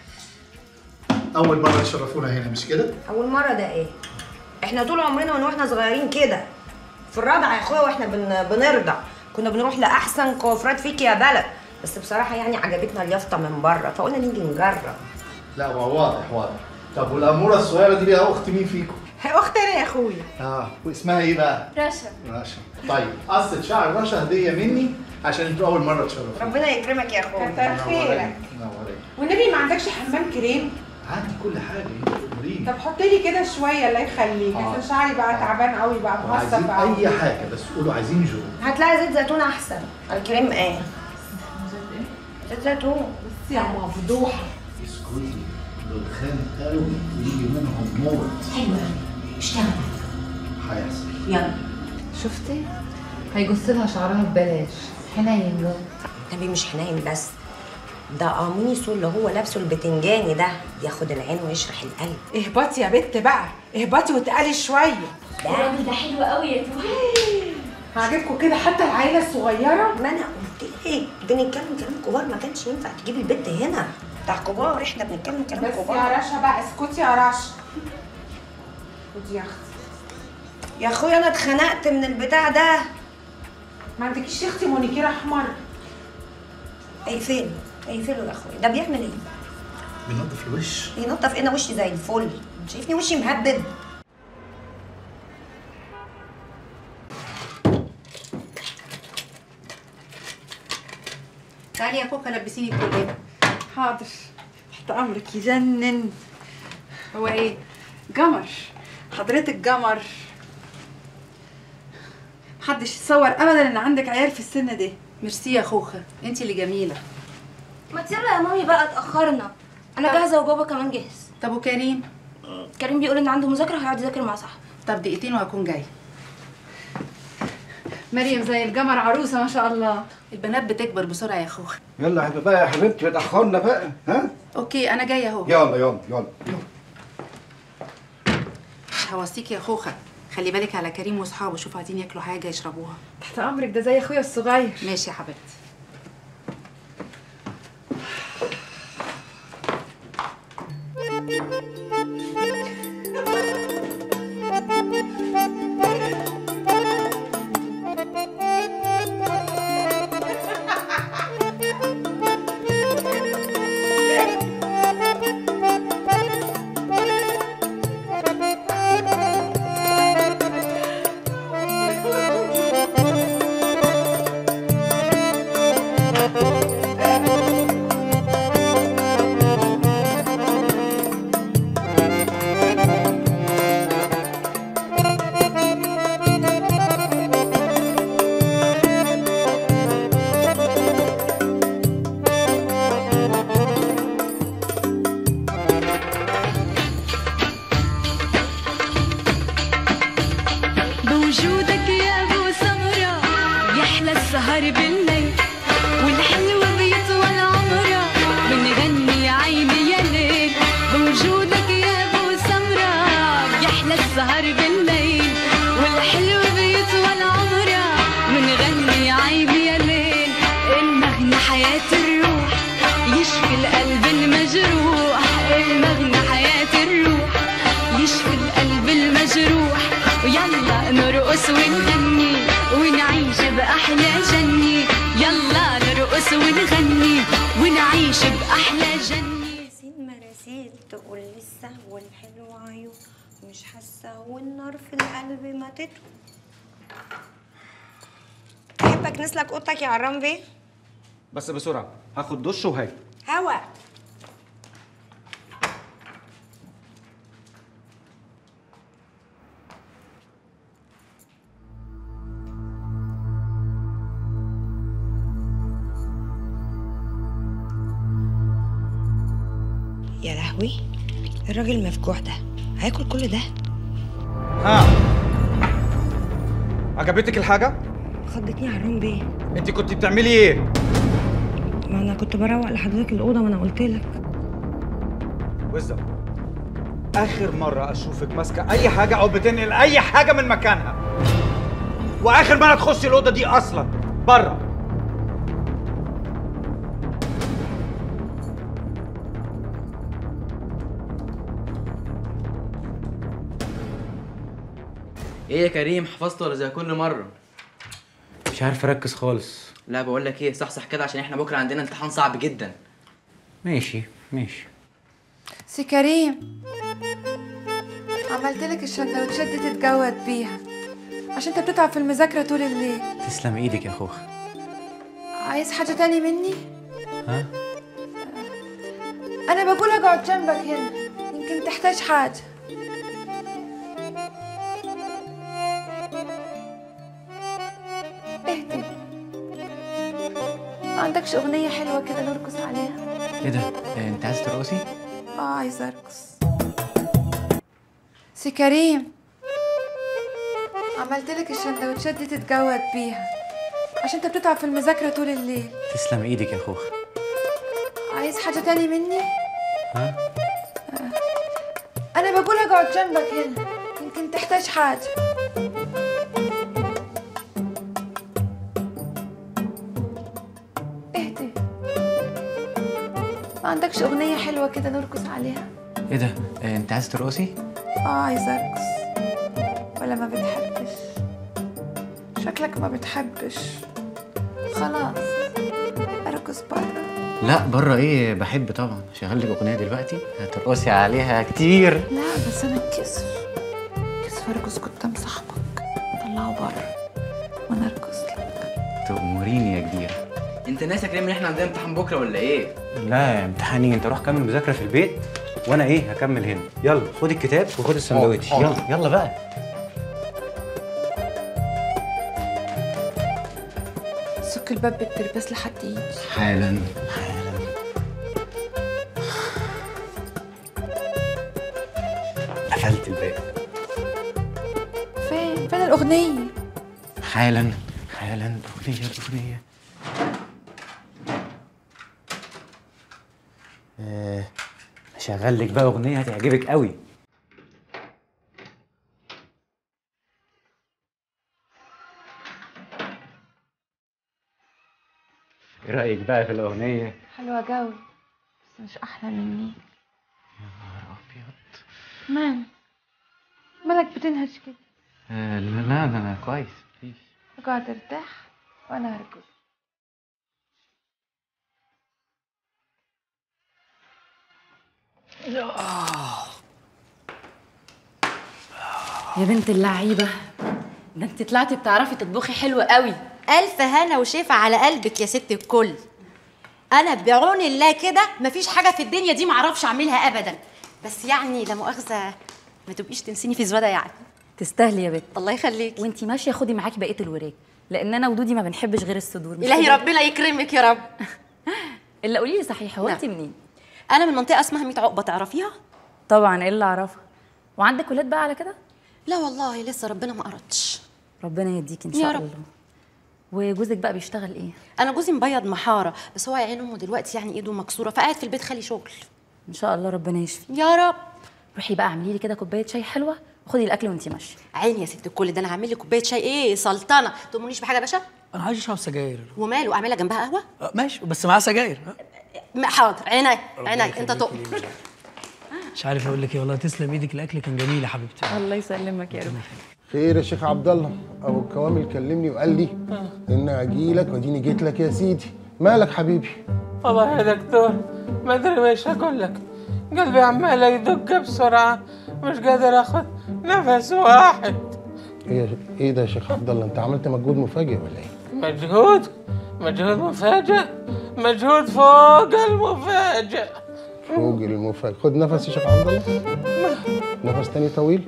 اول مره تشرفونا هنا مش كده اول مره ده ايه احنا طول عمرنا من واحنا صغيرين كده في الرابعه يا اخويا واحنا بن... بنرضع كنا بنروح لاحسن كوافرات فيك يا بلد بس بصراحه يعني عجبتنا اليافطه من بره فقلنا نيجي نجرب لا هو واضح واضح طب والاموره الصغيره دي بقى اخت مين فيكم اخت انا يا اخويا اه واسمها ايه بقى رشا رشا طيب قصة شعر رشا هديه مني عشان انتوا اول مره تشرفونا ربنا يكرمك يا اخويا كتر خيرك منورين والنبي ما عندكش حمام كريم عندي كل حاجه انتوا تأمريني طب حط لي كده شويه الله يخليك آه. عشان شعري بقى تعبان قوي بقى وعايزين مهصف قوي اي حاجه بس قولوا عايزين جو هتلاقي زيت زيتون احسن الكريم ايه زيت زيتون بس يا مفضوحه اسكتي دول خان قوي ويجي منهم موت حلو قوي اشتغل هيحصل يلا شفتي هيجص لها شعرها ببلاش حنين جو النبي مش حنين بس ده قميصه اللي هو لابسه البتنجاني ده ياخد العين ويشرح القلب اهبطي يا بت بقى اهبطي وتقلي شويه الراجل ده حلو قوي يا توحه هعجبكم كده حتى العيله الصغيره ما انا قلت لك بنتكلم كلام كبار ما كانش ينفع تجيب البت هنا بتاع كبار احنا بنتكلم كلام بس كبار يا رشا بقى اسكتي يا رشا خدي يا اختي يا اخويا انا اتخنقت من البتاع ده ما عندكيش يا اختي مونيكير احمر اقفله اقفله يا اخويا ده بيعمل ايه؟ بننضف الوش ينضف انا وشي زي الفل شايفني وشي مهبب تعالي يا كوكا لبسيني الكلاب حاضر تحت امرك يجنن هو ايه قمر حضرتك قمر محدش يتصور ابدا ان عندك عيال في السن ده ميرسي يا خوخه انت اللي جميله ما يلا يا مامي بقى اتاخرنا انا جاهزه وبابا كمان جاهز طب وكريم كريم بيقول ان عنده مذاكره هيقعد يذاكر مع صاحبه طب دقيقتين وهكون جاي مريم زي القمر عروسه ما شاء الله البنات بتكبر بسرعه يا خوخه يلا يا بقى يا حبيبتي اتاخرنا بقى ها اوكي انا جايه اهو يلا يلا يلا هوصيك يا خوخه خلي بالك على كريم واصحابه شوفوا عايزين ياكلوا حاجه يشربوها تحت امرك ده زي اخويا الصغير ماشي يا حبيبتي بوجودك يا ابو سمرة يحلى السهر بالليل والحلوة بيطول عمرها بنغني يا عيني يا ليل بوجودك يا ابو سمرة يحلى السهر بالليل والحلوة بيطول عمرها بنغني يا عيني يا ليل المغنى حياة الروح يشفي القلب المجروح المغنى حياة الروح يشفي القلب المجروح ويلا نرقص ونغني ونعيش بأحلى جو نغني ونعيش بأحلى جنة مراسيل مراسيل تقول لسه والحلو عيون مش حاسه والنار في القلب ماتته تحب اكنس لك اوضتك يا عرام بيه بس بسرعه هاخد دش وهاجي هوا يا لهوي الراجل المفجوع ده هياكل كل ده ها عجبتك الحاجه خضتني يا عرام بيه انت كنت بتعملي ايه ما انا كنت بروق لحضرتك الاوضه ما انا قلت لك وزة اخر مره اشوفك ماسكه اي حاجه او بتنقل اي حاجه من مكانها واخر مره تخشي الاوضه دي اصلا بره ايه يا كريم حفظت ولا زي كل مره مش عارف اركز خالص لا بقول لك ايه صحصح كده عشان احنا بكره عندنا امتحان صعب جدا ماشي ماشي سي كريم عملت لك الشندوتشات دي تتجود بيها عشان انت بتتعب في المذاكره طول الليل تسلم ايدك يا خوخ عايز حاجه تاني مني ها انا بقول اقعد جنبك هنا يمكن تحتاج حاجه اهدي ما عندكش اغنيه حلوه كده نرقص عليها ايه ده إيه انت عايز ترقصي اه عايزه ارقص سي كريم عملت لك الشندوتشات دي تتجود بيها عشان انت بتتعب في المذاكره طول الليل تسلم ايدك يا خوخ عايز حاجه تاني مني ها انا بقول اقعد جنبك هنا يمكن تحتاج حاجه اهدي ما عندكش اغنيه حلوه كده نرقص عليها ايه ده إيه انت عايز ترقصي اه عايزه ارقص ولا ما بتحبش شكلك ما بتحبش خلاص ارقص بره لا بره ايه بحب طبعا شغل لك اغنيه دلوقتي هترقصي عليها كتير لا بس انا اتكسف كسف ارقص قدام صاحبك طلعه بره وانا ارقص لك تأمريني يا كبيره انت ناسي يا كريم ان احنا عندنا امتحان بكره ولا ايه لا امتحاني انت روح كمل مذاكره في البيت وانا ايه هكمل هنا يلا خد الكتاب وخد السندوتش حاضر. يلا يلا بقى سك الباب بالترباس لحد يجي حالا حالا قفلت الباب فين فين الاغنيه حالا حالا الاغنيه الاغنيه آه، هشغل لك بقى اغنيه هتعجبك قوي ايه رايك بقى في الاغنيه حلوه قوي بس مش احلى مني يا نهار ابيض مان مالك بتنهش كده آه لا لا ده انا كويس مفيش اقعد ارتاح وانا هرقص يا بنت اللعيبة ده انت طلعتي بتعرفي تطبخي حلو قوي ألف هنا وشفا على قلبك يا ست الكل أنا بعون الله كده مفيش حاجة في الدنيا دي معرفش أعملها أبدا بس يعني لا مؤاخذة ما تبقيش تنسيني في زبادة يعني تستاهلي يا بنت الله يخليك وانت ماشية خدي معاكي بقية الوراك لأن أنا ودودي ما بنحبش غير الصدور مش إلهي كده؟ ربنا يكرمك يا رب إلا قولي لي صحيح هو نعم. انت منين؟ أنا من منطقة اسمها ميت عقبة تعرفيها؟ طبعا ايه اللي أعرفها وعندك ولاد بقى على كده؟ لا والله لسه ربنا ما أردش ربنا يديك إن يا شاء رب. الله وجوزك بقى بيشتغل إيه؟ أنا جوزي مبيض محارة بس هو يا عين أمه دلوقتي يعني إيده مكسورة فقاعد في البيت خالي شغل إن شاء الله ربنا يشفي يا رب روحي بقى اعملي لي كده كوباية شاي حلوة وخدي الأكل وانت ماشية عيني يا ست الكل ده أنا هعمل لك كوباية شاي إيه سلطنة تؤمنيش بحاجة يا باشا؟ انا عايز اشرب سجاير وماله أعملها جنبها قهوة؟ آه، ماشي بس معاه سجاير آه، م- حاضر عيني ربنا عيني أنت يخليك تؤمر مش عارف اقول لك ايه والله تسلم ايدك الاكل كان جميل يا حبيبتي الله يسلمك يا رب خير يا شيخ عبد الله ابو الكوامل كلمني وقال لي ان اجي لك واديني جيت لك يا سيدي مالك حبيبي والله يا دكتور ما ادري ايش اقول لك قلبي عمال يدق بسرعه مش قادر اخذ نفس واحد ايه ايه ده يا شيخ عبد الله انت عملت مجهود مفاجئ ولا ايه مجهود مجهود مفاجئ مجهود فوق المفاجئ فوق المفاجئ خد نفس يا شيخ عبد الله نفس تاني طويل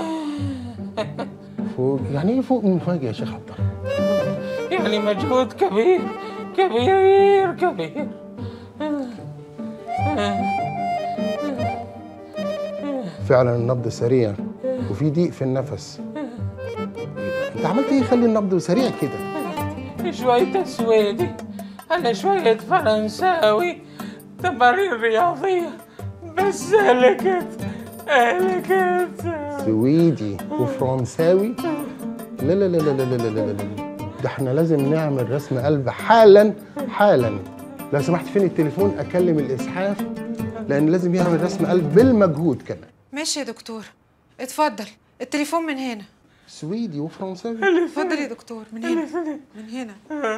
فوق يعني ايه فوق المفاجئ يا شيخ عبد الله يعني مجهود كبير كبير كبير فعلا النبض سريع وفي ضيق في النفس انت عملت ايه يخلي النبض سريع كده شوية سويدي على شوية فرنساوي تمارين رياضية بس هلكت هلكت سويدي وفرنساوي لا لا لا لا لا لا لا لا لا ده احنا لازم نعمل رسم قلب حالا حالا لو سمحت فين التليفون اكلم الاسعاف لان لازم يعمل رسم قلب بالمجهود كمان ماشي يا دكتور اتفضل التليفون من هنا سويدي وفرنساوي اتفضل يا دكتور من هنا من هنا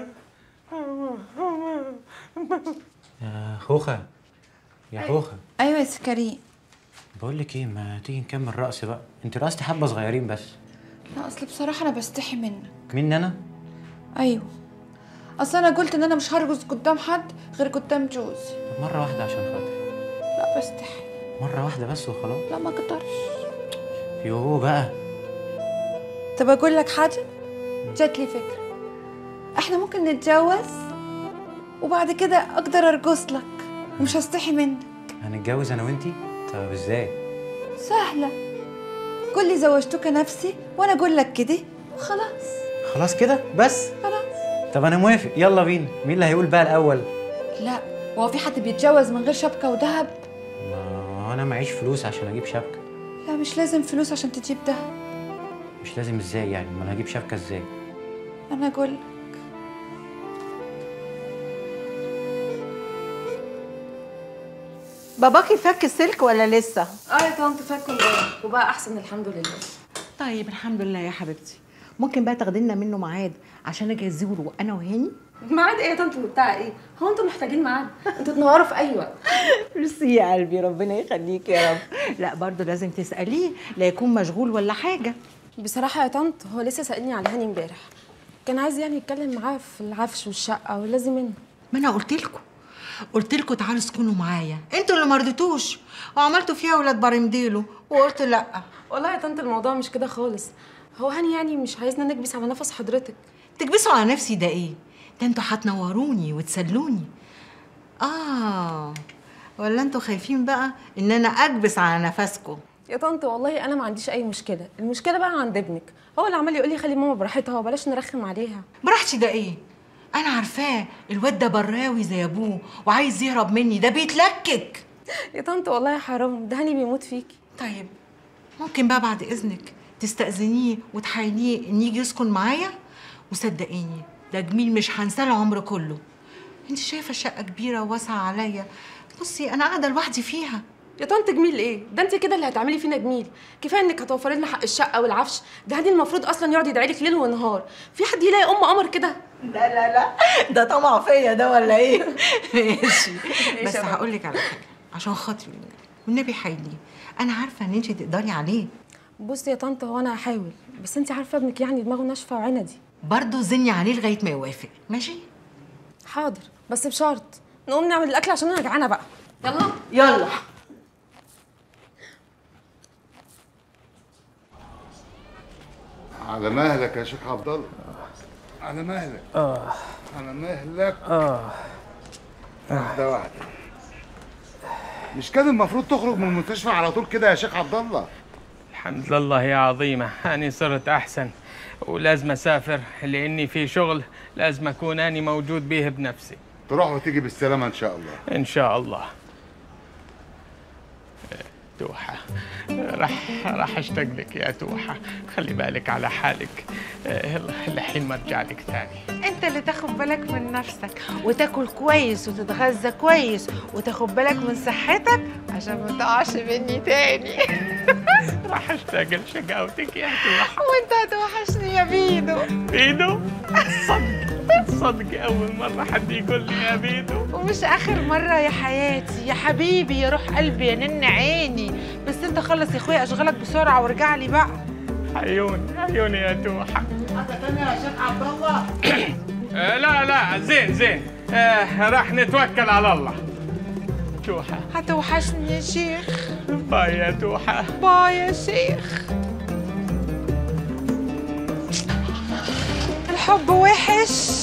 يا خوخة يا خوخة ايوه يا سكرين بقول لك ايه ما تيجي نكمل رقص بقى انت رقصتي حبة صغيرين بس لا اصل بصراحه انا بستحي منك مين انا ايوه اصل انا قلت ان انا مش هرقص قدام حد غير قدام جوزي طب مرة واحدة عشان خاطري لا بستحي مرة واحدة بس وخلاص لا ما اقدرش يوه بقى طب اقول لك حاجه جات لي فكره احنا ممكن نتجوز وبعد كده اقدر ارقص لك ومش هستحي منك هنتجوز انا وانتي طب ازاي سهله قول لي زوجتك نفسي وانا اقول لك كده وخلاص خلاص كده بس خلاص طب انا موافق يلا بينا مين اللي هيقول بقى الاول لا هو في حد بيتجوز من غير شبكه وذهب ما انا معيش فلوس عشان اجيب شبكة لا مش لازم فلوس عشان تجيب دهب مش لازم ازاي يعني ما انا هجيب شبكة ازاي انا اقول لك باباكي فك السلك ولا لسه؟ اه يا طنط فك امبارح وبقى احسن الحمد لله طيب الحمد لله يا حبيبتي ممكن بقى تاخدي لنا منه ميعاد عشان اجي ازوره انا وهاني ميعاد ايه يا طنط وبتاع ايه هو انتوا محتاجين ميعاد انتوا تنوروا في اي وقت ميرسي يا قلبي ربنا يخليك يا رب لا برضه لازم تساليه لا يكون مشغول ولا حاجه بصراحه يا طنط هو لسه سالني على هاني امبارح كان عايز يعني يتكلم معاه في العفش والشقه ولازم منه ما انا قلت لكم قلت لكم تعالوا اسكنوا معايا انتوا اللي ما رضيتوش وعملتوا فيها ولاد برمديلو وقلت لا والله يا طنط الموضوع مش كده خالص هو هاني يعني مش عايزنا نكبس على نفس حضرتك تكبسوا على نفسي ده ايه ده انتوا هتنوروني وتسلوني اه ولا انتوا خايفين بقى ان انا اكبس على نفسكم يا طنط والله انا ما عنديش اي مشكله المشكله بقى عند ابنك هو اللي عمال يقول لي خلي ماما براحتها وبلاش نرخم عليها براحتي ده ايه انا عارفاه الواد ده براوي زي ابوه وعايز يهرب مني ده بيتلكك يا طنط والله حرام ده هاني بيموت فيكي طيب ممكن بقى بعد اذنك تستأذنيه وتحايليه ان يجي يسكن معايا وصدقيني ده جميل مش هنساه العمر كله انت شايفه الشقه كبيره وواسعه عليا بصي انا قاعده لوحدي فيها يا طنط جميل ايه ده انت كده اللي هتعملي فينا جميل كفايه انك هتوفري لنا حق الشقه والعفش ده هاني المفروض اصلا يقعد يدعي لك ليل ونهار في حد يلاقي ام قمر كده لا لا لا ده طمع فيا ده ولا ايه ماشي بس يا بابا. هقول لك على حاجه عشان خاطري والنبي حيلي انا عارفه ان انت تقدري عليه بصي يا طنط هو انا هحاول بس انت عارفه ابنك يعني دماغه ناشفه وعندي برضه زني عليه لغايه ما يوافق ماشي حاضر بس بشرط نقوم نعمل الاكل عشان انا جعانه بقى يلا يلا على مهلك يا شيخ عبد الله على مهلك اه على مهلك اه واحده واحده مش كان المفروض تخرج من المستشفى على طول كده يا شيخ عبد الله الحمد لله يا عظيمة أنا صرت أحسن ولازم أسافر لأني في شغل لازم أكون أنا موجود به بنفسي تروح وتيجي بالسلامه ان شاء الله إن شاء الله توحة راح راح اشتاق لك يا توحة خلي بالك على حالك آه، الحين ما ارجع لك تاني انت اللي تاخد بالك من نفسك وتاكل كويس وتتغذى كويس وتاخد بالك من صحتك عشان ما تقعش مني تاني راح اشتاق لشقاوتك يا توحة وانت هتوحشني يا بيدو بيدو صدق صدق اول مره حد يقول لي يا بيدو ومش اخر مره يا حياتي يا حبيبي يا روح قلبي يا نن عيني بس انت خلص يا اخويا اشغالك بسرعه وارجع لي بقى عيوني عيوني يا توحه حاجه تانية يا شيخ عبد الله آه لا لا زين زين آه راح نتوكل على الله توحه هتوحشني يا شيخ باي يا توحه باي يا شيخ الحب وحش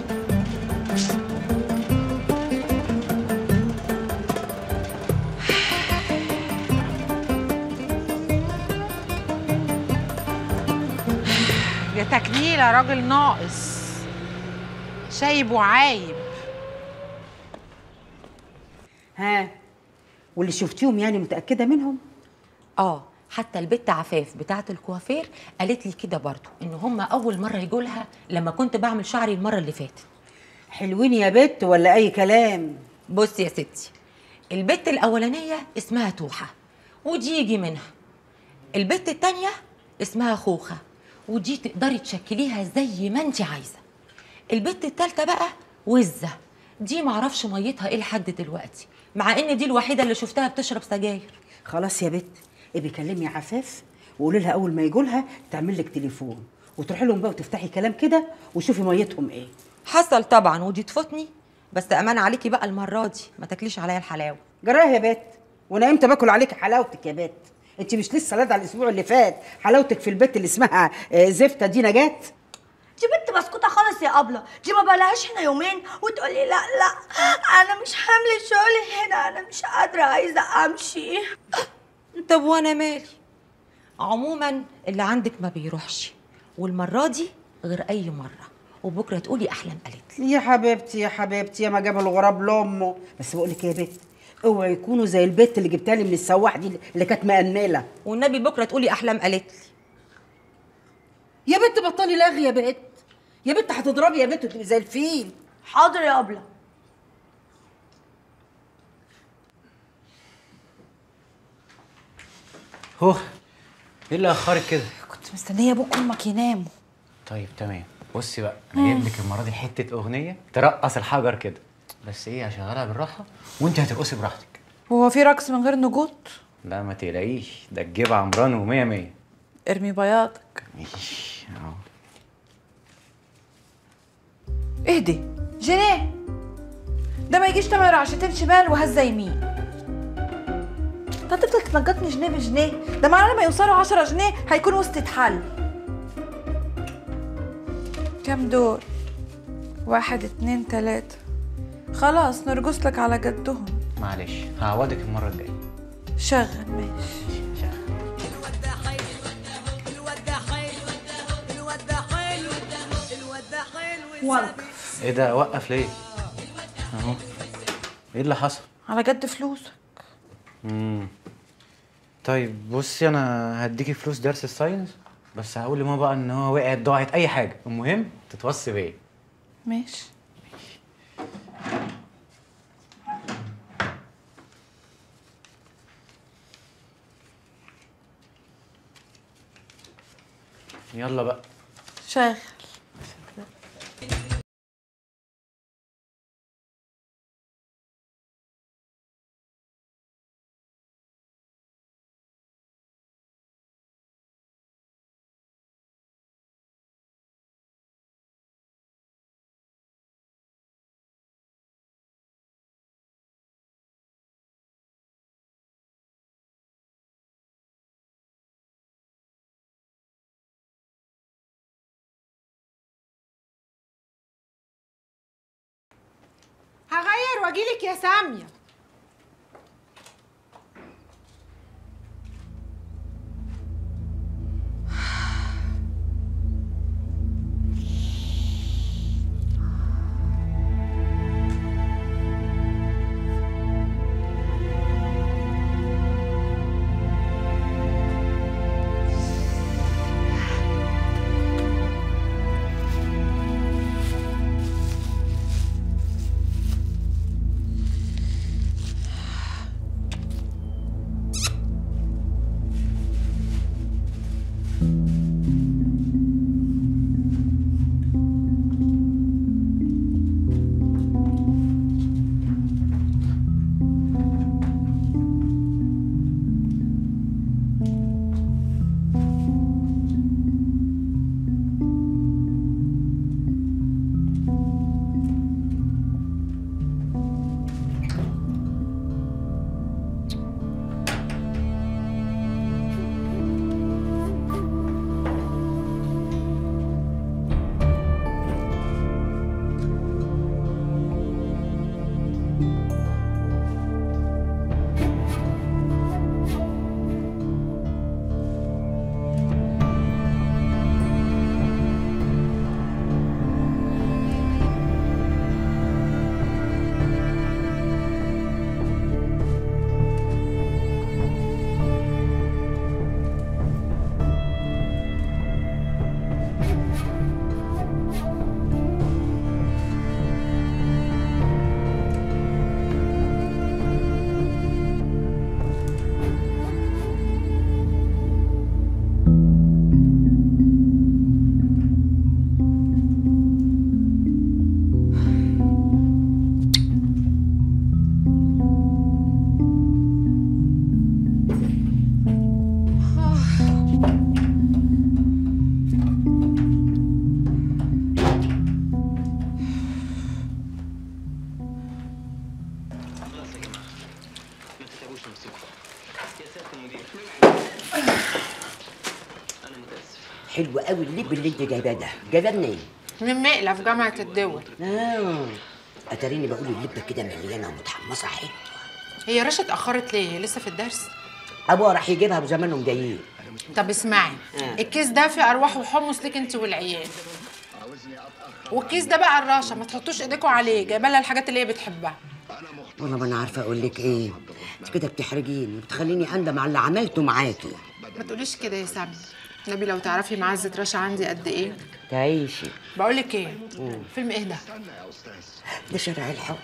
يا تكنيل يا راجل ناقص شايب وعايب ها واللي شفتيهم يعني متأكدة منهم؟ اه حتى البت عفاف بتاعه الكوافير قالت لي كده برضو ان هم اول مره يجوا لها لما كنت بعمل شعري المره اللي فاتت حلوين يا بت ولا أي كلام؟ بص يا ستي البت الاولانيه اسمها توحه ودي يجي منها البت التانيه اسمها خوخه ودي تقدري تشكليها زي ما انت عايزه البت التالته بقى وزه دي معرفش ميتها ايه لحد دلوقتي مع ان دي الوحيده اللي شفتها بتشرب سجاير خلاص يا بت ابي كلمي عفاف وقولي لها أول ما يجوا لها تعمل لك تليفون وتروحي لهم بقى وتفتحي كلام كده وشوفي ميتهم إيه حصل طبعا ودي تفوتني بس امان عليكي بقى المره دي ما تاكليش عليا الحلاوه جراها يا بت وانا امتى باكل عليكي حلاوتك يا بت انت مش لسه لادعه الاسبوع اللي فات حلاوتك في البيت اللي اسمها آه، زفته دي نجاه دي بنت مسكوتة خالص يا أبلة دي ما بقالهاش هنا يومين وتقولي لا لا أنا مش حامل الشغل هنا أنا مش قادرة عايزة أمشي طب وانا مالي عموما اللي عندك ما بيروحش والمره دي غير اي مره وبكره تقولي احلام قالت يا حبيبتي يا حبيبتي يا ما جاب الغراب لامه بس بقول لك إيه يا بت اوعي يكونوا زي البت اللي جبتها لي من السواح دي اللي كانت مأنلة والنبي بكره تقولي احلام قالت لي يا بت بطلي لغي يا بت يا بت هتضربي يا بت وتبقي زي الفيل حاضر يا أبلة هو ايه اللي اخرك كده كنت مستنيه ابوك وامك يناموا طيب تمام بصي بقى انا جايب لك المره دي حته اغنيه ترقص الحجر كده بس ايه هشغلها بالراحه وانت هترقصي براحتك وهو في رقص من غير نجوط لا ما تقلقيش ده الجيب عمران ومية مية ارمي بياضك ماشي اهو اهدي جنيه ده ما يجيش تمر عشتين شمال وهزه يمين انت هتفضل تنجطني جنيه بجنيه ده معناه لما يوصلوا 10 جنيه هيكون وسط حل كام دور واحد اتنين تلاتة خلاص نرقص لك على جدهم معلش هعوضك المره الجايه شغل ماشي وقف ايه ده وقف ليه اهو ايه اللي حصل على جد فلوسك امم طيب بصي انا هديكي فلوس درس الساينس بس هقول لماما بقى ان هو وقعت ضاعت اي حاجه المهم تتوصي بيا ماشي يلا بقى شغل هغير واجيلك يا ساميه حلو قوي اللب اللي انت جايباه ده جايباه منين؟ من مقلة في جامعة الدول اه اتاريني بقول اللبه كده مليانه ومتحمصه حلو هي رشا اتأخرت ليه؟ لسه في الدرس؟ ابوها راح يجيبها بزمانهم جايين طب اسمعي آه. الكيس ده فيه أرواح وحمص ليك انت والعيال والكيس ده بقى الرشا ما تحطوش ايديكوا عليه جايبه لها الحاجات اللي هي بتحبها والله ما انا عارفه اقول لك ايه انت كده بتحرجيني وبتخليني اندم على اللي عملته معاكي ما تقوليش كده يا سامي نبي لو تعرفي معزة رشا عندي قد ايه تعيشي بقول لك ايه فيلم ايه ده ده شارع الحب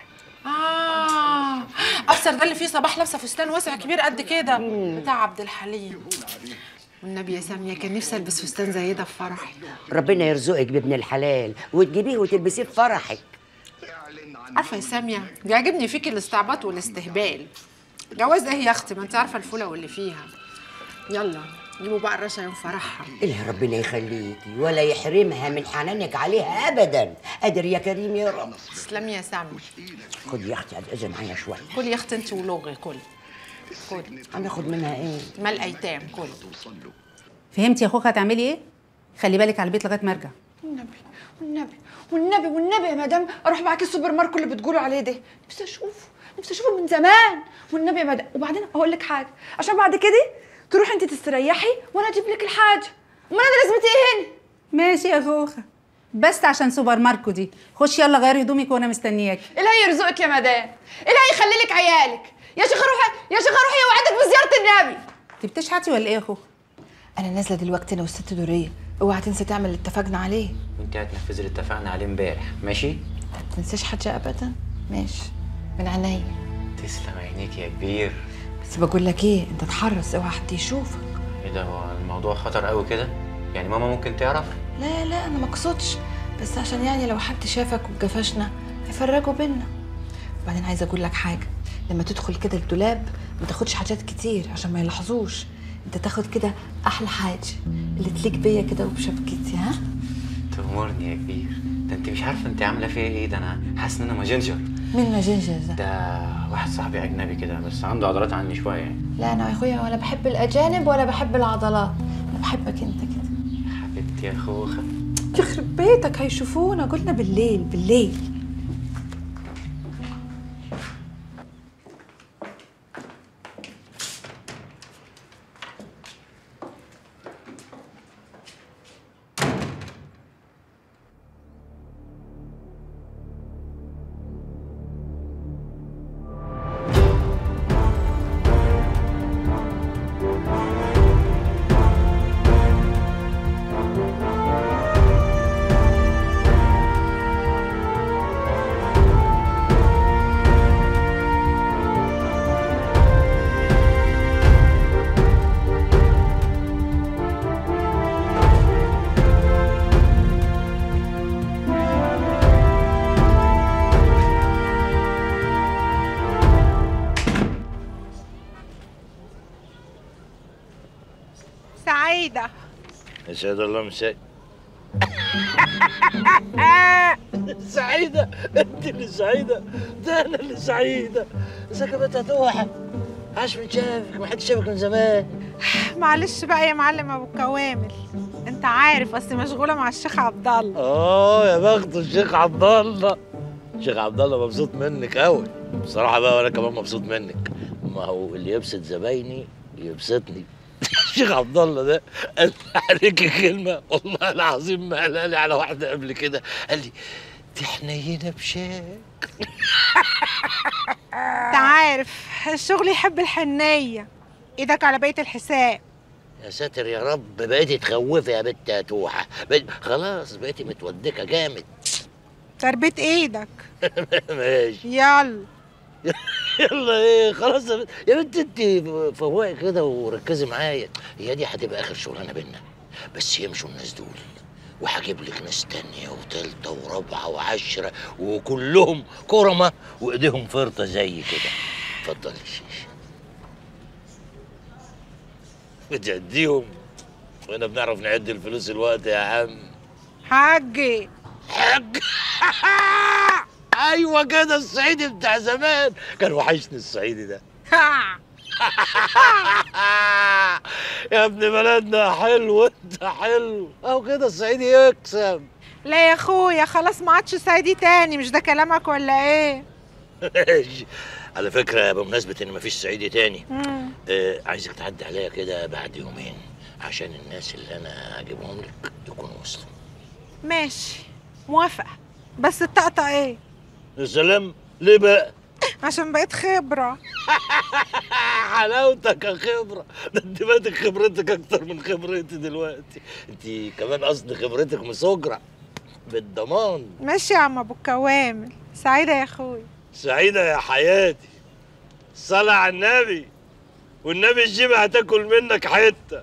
اه افسر ده اللي فيه صباح لابسه فستان واسع كبير قد كده بتاع عبد الحليم والنبي يا ساميه كان نفسي البس فستان زي ده في فرحي ربنا يرزقك بابن الحلال وتجيبيه وتلبسيه في فرحك عارفه يا ساميه بيعجبني فيكي الاستعباط والاستهبال جواز ايه يا اختي ما انت عارفه الفوله واللي فيها يلا جيبوا بقى الرشا يوم فرحها إله ربنا يخليكي ولا يحرمها من حنانك عليها ابدا قادر يا كريم يا رب تسلمي يا سامي خد يا اختي اذن معايا شويه كل يا اختي انت ولغي كل كل هناخد منها ايه مال ايتام كل فهمتي يا خوخه هتعملي ايه خلي بالك على البيت لغايه ما ارجع والنبي والنبي والنبي والنبي يا مدام اروح معاكي السوبر ماركت اللي بتقولوا عليه ده نفسي اشوفه نفسي اشوفه من زمان والنبي يا مدام وبعدين اقول لك حاجه عشان بعد كده تروحي انت تستريحي وانا اجيب لك الحاجه امال انا لازمتي ايه هنا ماشي يا خوخه بس عشان سوبر ماركو دي خشي يلا غيري هدومك وانا مستنياكي الهي يرزقك يا مدام الهي يخلي لك عيالك يا شيخه روحي يا شيخه روحي اوعدك بزياره النبي انت بتشحتي ولا ايه يا خوخه انا نازله دلوقتي انا والست دوريه اوعى تنسي تعمل اللي اتفقنا عليه وانت هتنفذي اللي اتفقنا عليه امبارح ماشي ما تنساش حاجه ابدا ماشي من عينيا تسلم عينيك يا كبير بس بقول لك ايه انت اتحرص اوعى حد يشوفك ايه ده هو الموضوع خطر قوي كده يعني ماما ممكن تعرف لا لا انا ما اقصدش بس عشان يعني لو حد شافك واتجفشنا هيفرجوا بينا وبعدين عايزه اقول لك حاجه لما تدخل كده الدولاب ما تاخدش حاجات كتير عشان ما يلاحظوش انت تاخد كده احلى حاجه اللي تليق بيا كده وبشبكتي ها تأمرني يا كبير ده انت مش عارفه انت عامله فيا ايه ده انا حاسس ان انا ماجنجر مين ما جنجر ده ده واحد صاحبي اجنبي كده بس عنده عضلات عني شويه يعني لا انا يا اخويا ولا بحب الاجانب ولا بحب العضلات انا بحبك انت كده حبيبتي يا خوخه يخرب بيتك هيشوفونا قلنا بالليل بالليل سعيده يسعد الله مساك سعيدة انت اللي سعيدة ده انا اللي سعيدة ازيك يا بنت توحة عاش من شافك ما حدش شافك من زمان معلش بقى يا معلم ابو الكوامل انت عارف اصل مشغوله مع الشيخ عبد الله اه يا بخت الشيخ عبد الله الشيخ عبد الله مبسوط منك قوي بصراحة بقى وانا كمان مبسوط منك ما هو اللي يبسط زبايني يبسطني الشيخ عبد الله ده قال لي عليك كلمة والله العظيم ما قالها لي على واحدة قبل كده قال لي دي حنينة بشاك انت عارف الشغل يحب الحنيه ايدك على بيت الحساب يا ساتر يا رب بقيتي تخوفي يا بنت يا توحة بقيت خلاص بقيتي متودكة جامد تربيه ايدك ماشي يلا يلا ايه خلاص يا بنت يا بنت انت فوقي كده وركزي معايا هي دي هتبقى اخر شغلانه بينا بس يمشوا الناس دول وهجيب لك ناس تانية وتالتة ورابعة وعشرة وكلهم كرمة وايديهم فرطة زي كده اتفضلي بتعديهم وانا بنعرف نعد الفلوس الوقت يا عم حاجي حاج ايوه كده الصعيدي بتاع زمان كان وحشني الصعيدي ده يا ابن بلدنا حلو انت حلو اهو كده الصعيدي يكسب لا يا اخويا خلاص ما عادش صعيدي تاني مش ده كلامك ولا ايه على فكرة بمناسبة ان مفيش صعيدي تاني مم. آه عايزك تعدي عليا كده بعد يومين عشان الناس اللي انا هجيبهم لك يكونوا وصلوا ماشي موافقه بس الطقطق ايه يا سلام ليه بقى عشان بقيت خبره حلاوتك يا خبرة ده انت بقت خبرتك اكتر من خبرتي دلوقتي انت كمان قصد خبرتك مسجرة بالضمان ماشي يا عم ابو الكوامل سعيده يا اخويا سعيدة يا حياتي صلى على النبي والنبي الجيبة هتاكل منك حتة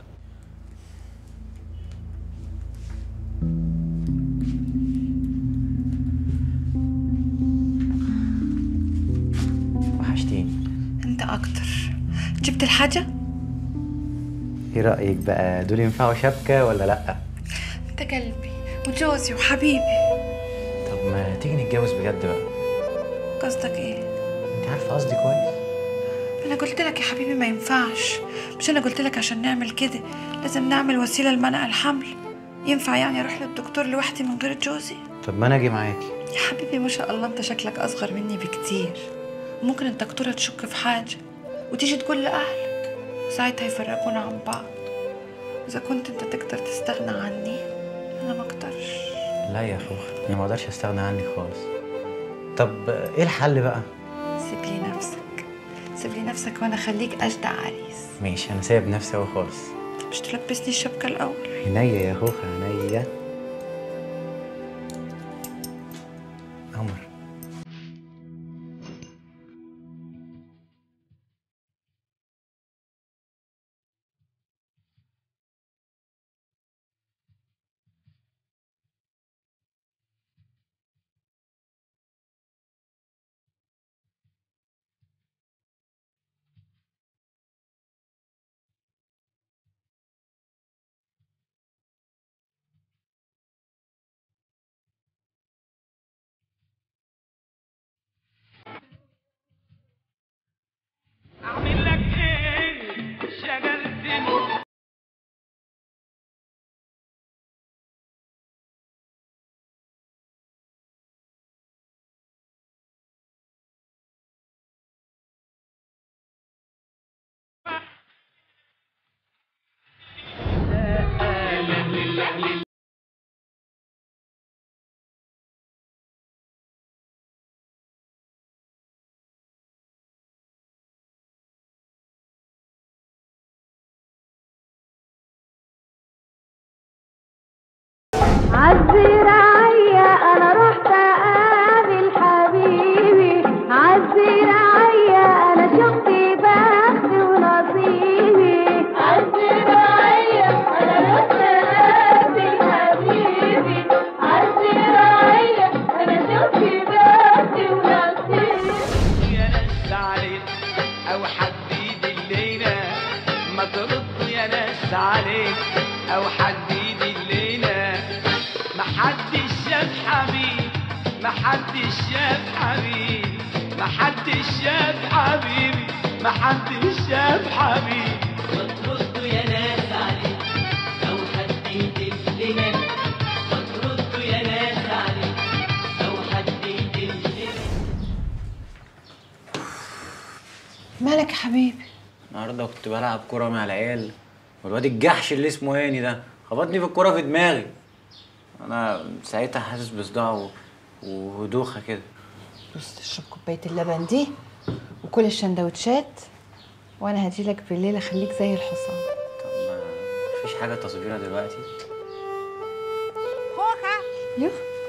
وحشتيني انت اكتر جبت الحاجه ايه رأيك بقى دول ينفعوا شبكة ولا لأ؟ انت قلبي وجوزي وحبيبي طب ما تيجي نتجوز بجد بقى قصدك ايه انت عارفة قصدي كويس انا قلت لك يا حبيبي ما ينفعش مش انا قلت لك عشان نعمل كده لازم نعمل وسيله لمنع الحمل ينفع يعني اروح للدكتور لوحدي من غير جوزي طب ما انا اجي معاكي يا حبيبي ما شاء الله انت شكلك اصغر مني بكتير ممكن الدكتوره تشك في حاجه وتيجي تقول لاهلك ساعتها يفرقونا عن بعض اذا كنت انت تقدر تستغنى عني انا ما اقدرش لا يا خوخ انا ما اقدرش استغنى عنك خالص طب ايه الحل بقى سيب لي نفسك سيب لي نفسك وانا اخليك اجدع عريس ماشي انا سايب نفسي اهو خالص مش تلبسني الشبكه الاول عينيا يا خوخ عينيا قمر عالزراعية أنا رحت أقابل حبيبي عالزراعية أنا شفت بختي ونصيبي عالزراعية أنا رحت أقابل حبيبي عالزراعية أنا شفت بختي ونصيبي يا ناس عليك او حد يدلينا ما تردوا يا ناس عليك او حد يدلينا ما حدش شاف حبيب ما حدش شاف حبيب ما حدش شاف حبيبي ما حدش شاف حبيب ما تردوا يا ناس عليك او حد يدلنا ما تردوا يا ناس عليك او حد يدلنا مالك يا حبيبي النهارده كنت بلعب كوره مع العيال والواد الجحش اللي اسمه هاني ده خبطني في الكوره في دماغي انا ساعتها حاسس بصداع و- ودوخه كده بص تشرب كوبايه اللبن دي وكل الشندوتشات وانا هجيلك بالليل اخليك زي الحصان مفيش حاجه تصويرها دلوقتي خوخه يوه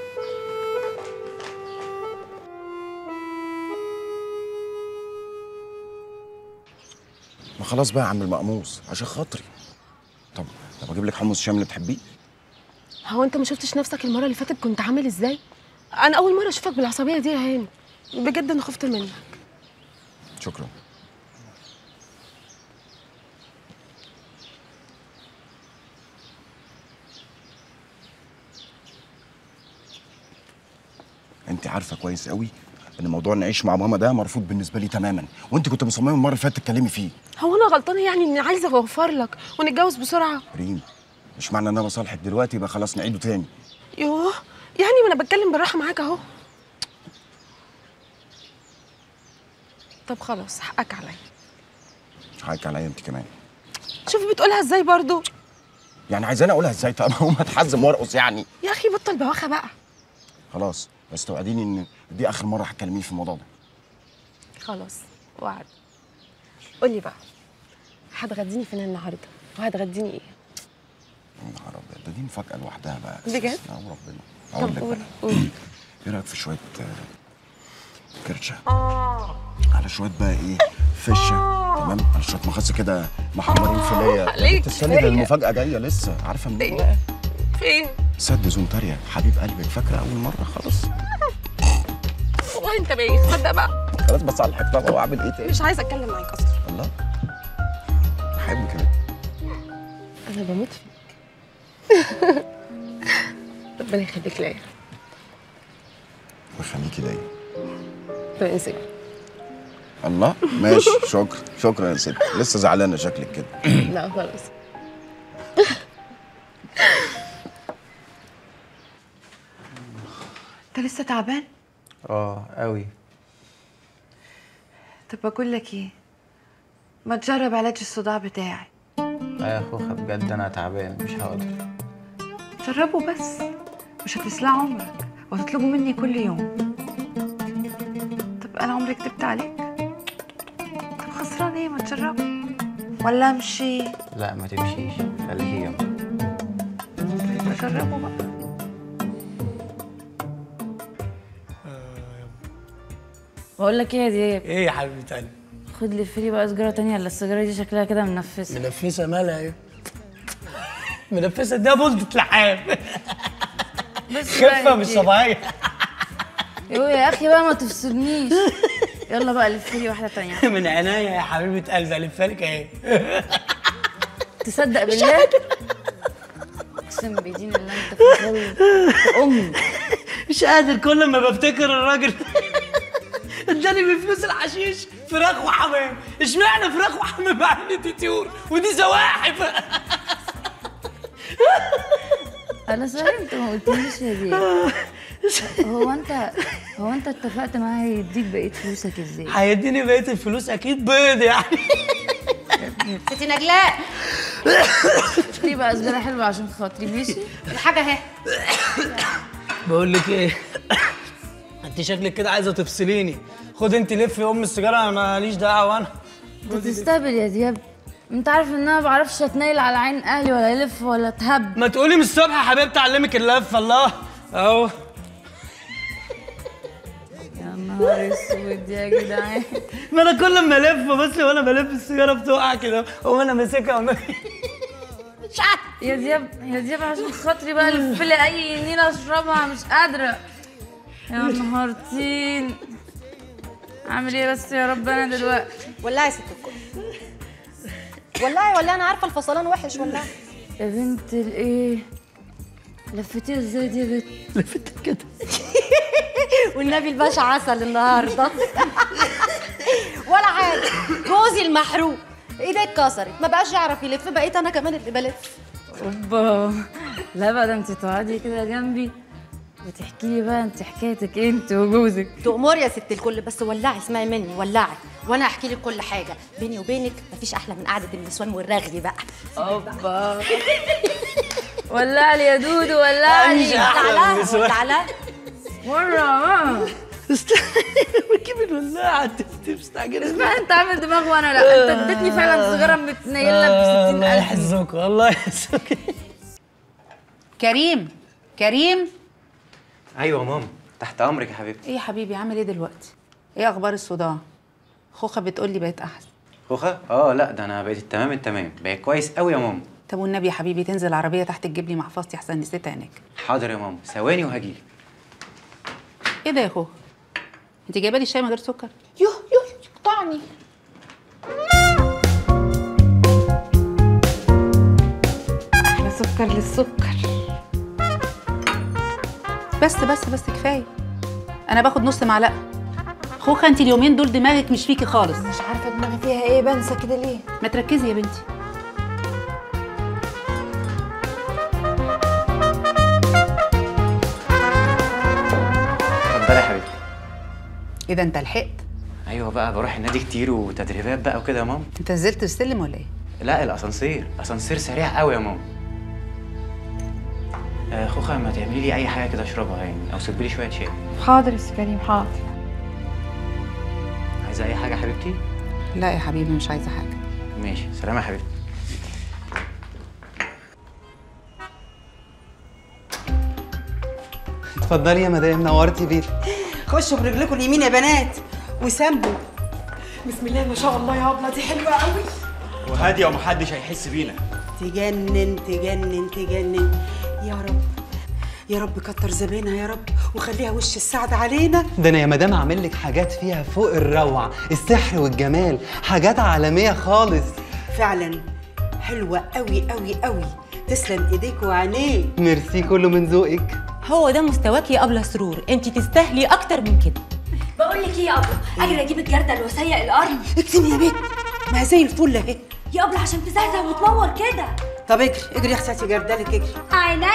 ما خلاص بقى يا عم المقموص عشان خاطري طب طب اجيب لك حمص شام اللي بتحبيه هو انت ما شفتش نفسك المره اللي فاتت كنت عامل ازاي انا اول مره اشوفك بالعصبيه دي يا هاني بجد انا خفت منك شكرا انت عارفه كويس قوي ان موضوع نعيش مع ماما ده مرفوض بالنسبه لي تماما وانت كنت مصممه المره اللي فاتت تتكلمي فيه هو انا غلطانه يعني اني عايزه اوفر لك ونتجوز بسرعه ريم مش معنى ان انا بصالحك دلوقتي يبقى خلاص نعيده تاني يوه يعني ما انا بتكلم بالراحه معاك اهو طب خلاص حقك عليا حقك عليا انت كمان شوف بتقولها ازاي برضو يعني عايزاني اقولها ازاي طب اقوم اتحزم وارقص يعني يا اخي بطل بواخه بقى خلاص بس توعديني ان دي اخر مره هتكلميه في الموضوع ده خلاص وعد قولي بقى هتغديني فين النهارده وهتغديني ايه يا نهار ابيض ده دي مفاجاه لوحدها بقى بجد؟ لا وربنا طب اقول لك قول بقى. قول ايه رايك في شويه آه، كرشه على شويه بقى ايه فشه تمام على شويه مخص كده محمرين فيليه عليك تستني ده كفاية. المفاجاه جايه لسه عارفه من ايه إيه؟ فين سد زونتاريا حبيب قلبك فاكره اول مره خلاص والله انت بايخ صدق بقى خلاص بصالحك طبعا واعمل ايه تاني مش عايزه اتكلم معاك اصلا الله بحبك كمان انا بموت فيك ربنا يخليك ليا ويخليكي ليا طب انسى الله ماشي شكرا شكرا يا ست لسه زعلانه شكلك كده لا خلاص انت لسه تعبان اه قوي طب بقول لك ايه ما تجرب علاج الصداع بتاعي لا يا خوخه بجد انا تعبان مش هقدر جربه بس مش هتسلع عمرك وهتطلبه مني كل يوم طب انا عمري كتبت عليك طب خسران ايه ما تجربه ولا امشي لا ما تمشيش خليكي جنبي طيب جربه بقى بقول لك ايه يا دياب ايه يا حبيبه قلبي خد لي فري بقى سجاره تانية الا السجاره دي شكلها كده منفسه منفسه مالها ايه منفسه ده بلدة لحام بس بقى خفه يا مش دياب. طبيعيه يوه يا اخي بقى ما تفصلنيش يلا بقى لف لي واحده تانية من عناية يا حبيبه قلبي الفها لك اهي تصدق بالله اقسم بدين الله انت فاكرني امي مش قادر كل ما بفتكر الراجل اداني من فلوس الحشيش فراخ وحمام اشمعنى فراخ وحمام مع ان دي طيور ودي زواحف انا صحيح انت ما قلتليش يا دياب هو انت هو انت اتفقت معاه يديك بقيه فلوسك ازاي؟ هيديني بقيه الفلوس اكيد بيض يعني ستي نجلاء في بقى سجاره حلوه عشان خاطري ماشي الحاجه اهي بقول لك ايه انت شكلك كده عايزه تفصليني خد انت لف يا ام السيجاره انا ماليش دعوه انا انت تستهبل يا دياب انت عارف ان انا ما بعرفش اتنيل على عين اهلي ولا الف ولا اتهب ما تقولي من الصبح يا حبيبتي اعلمك اللف الله اهو يا نهار اسود يا جدعان ما انا كل ما الف بصي وانا بلف السيجاره بتقع كده وانا ماسكها وما مش عارف يا دياب يا دياب عشان خاطري بقى لف لي اي نيله اشربها مش قادره يا نهار طين اعمل ايه بس يا رب انا دلوقتي والله يا ست الكل والله والله انا عارفه الفصلان وحش والله يا بنت الايه لفتيه ازاي دي يا بنت لفتك كده والنبي الباشا عسل النهارده ولا حاجه جوزي المحروق ايديه اتكسرت ما بقاش يعرف يلف بقيت انا كمان اللي بلف اوبا لا بقى ده انت تقعدي كده جنبي وتحكي لي بقى انت حكايتك إيه انت وجوزك تأمر يا ست الكل بس ولعي اسمعي مني ولعي وانا احكي لك كل حاجه بيني وبينك مفيش احلى من قعده النسوان والرغي بقى اوبا ولع لي يا دودو ولع لي مش أحلى من تعالى النسوان. تعالى مرة اه بتجيب الولاعه انت مستعجله اسمع انت عامل دماغ وانا لا انت اديتني فعلا صغيره متنيله ب 60 الله يحزك والله يحزك كريم كريم ايوه يا ماما تحت امرك يا حبيبتي ايه يا حبيبي عامل ايه دلوقتي ايه اخبار الصداع خوخه بتقول لي بقت احسن خوخه اه لا ده انا بقيت التمام التمام بقيت كويس قوي يا ماما طب والنبي يا حبيبي تنزل العربيه تحت تجيب لي محفظتي احسن نسيتها هناك حاضر يا ماما ثواني وهجيلك ايه ده يا خوخه انت جايبه لي الشاي من غير سكر يوه يوه يقطعني احلى سكر للسكر بس بس بس كفايه انا باخد نص معلقه خوخه انت اليومين دول دماغك مش فيكي خالص مش عارفه دماغي فيها ايه بنسى كده ليه ما تركزي يا بنتي اتفضلي يا حبيبتي ايه ده انت لحقت ايوه بقى بروح النادي كتير وتدريبات بقى وكده يا ماما انت نزلت السلم ولا ايه لا الاسانسير اسانسير سريع قوي يا ماما آه خوخه ما تعملي لي اي حاجه كده اشربها يعني او سيبي لي شويه شاي حاضر يا سي كريم حاضر عايزه اي حاجه يا حبيبتي لا يا حبيبي مش عايزه حاجه ماشي سلام يا حبيبتي اتفضلي يا مدام نورتي بيتي خشوا برجلكم اليمين يا بنات وسامبوا بسم الله ما شاء الله يا ابله دي حلوه قوي وهاديه ومحدش هيحس بينا تجنن تجنن تجنن يا رب يا رب كتر زبانها يا رب وخليها وش السعد علينا ده انا يا مدام عامل لك حاجات فيها فوق الروعه السحر والجمال حاجات عالميه خالص فعلا حلوه قوي قوي قوي تسلم ايديك وعينيك ميرسي كله من ذوقك هو ده مستواك يا ابله سرور انت تستاهلي اكتر من كده بقول لك ايه يا ابله اجري اجيب الجردل واسيق الارض اكتمي يا بنت ما هي زي الفل اهي يا ابله عشان تزهزه وتنور كده طب اجري اجري يا اختي جردلك اجري عينيا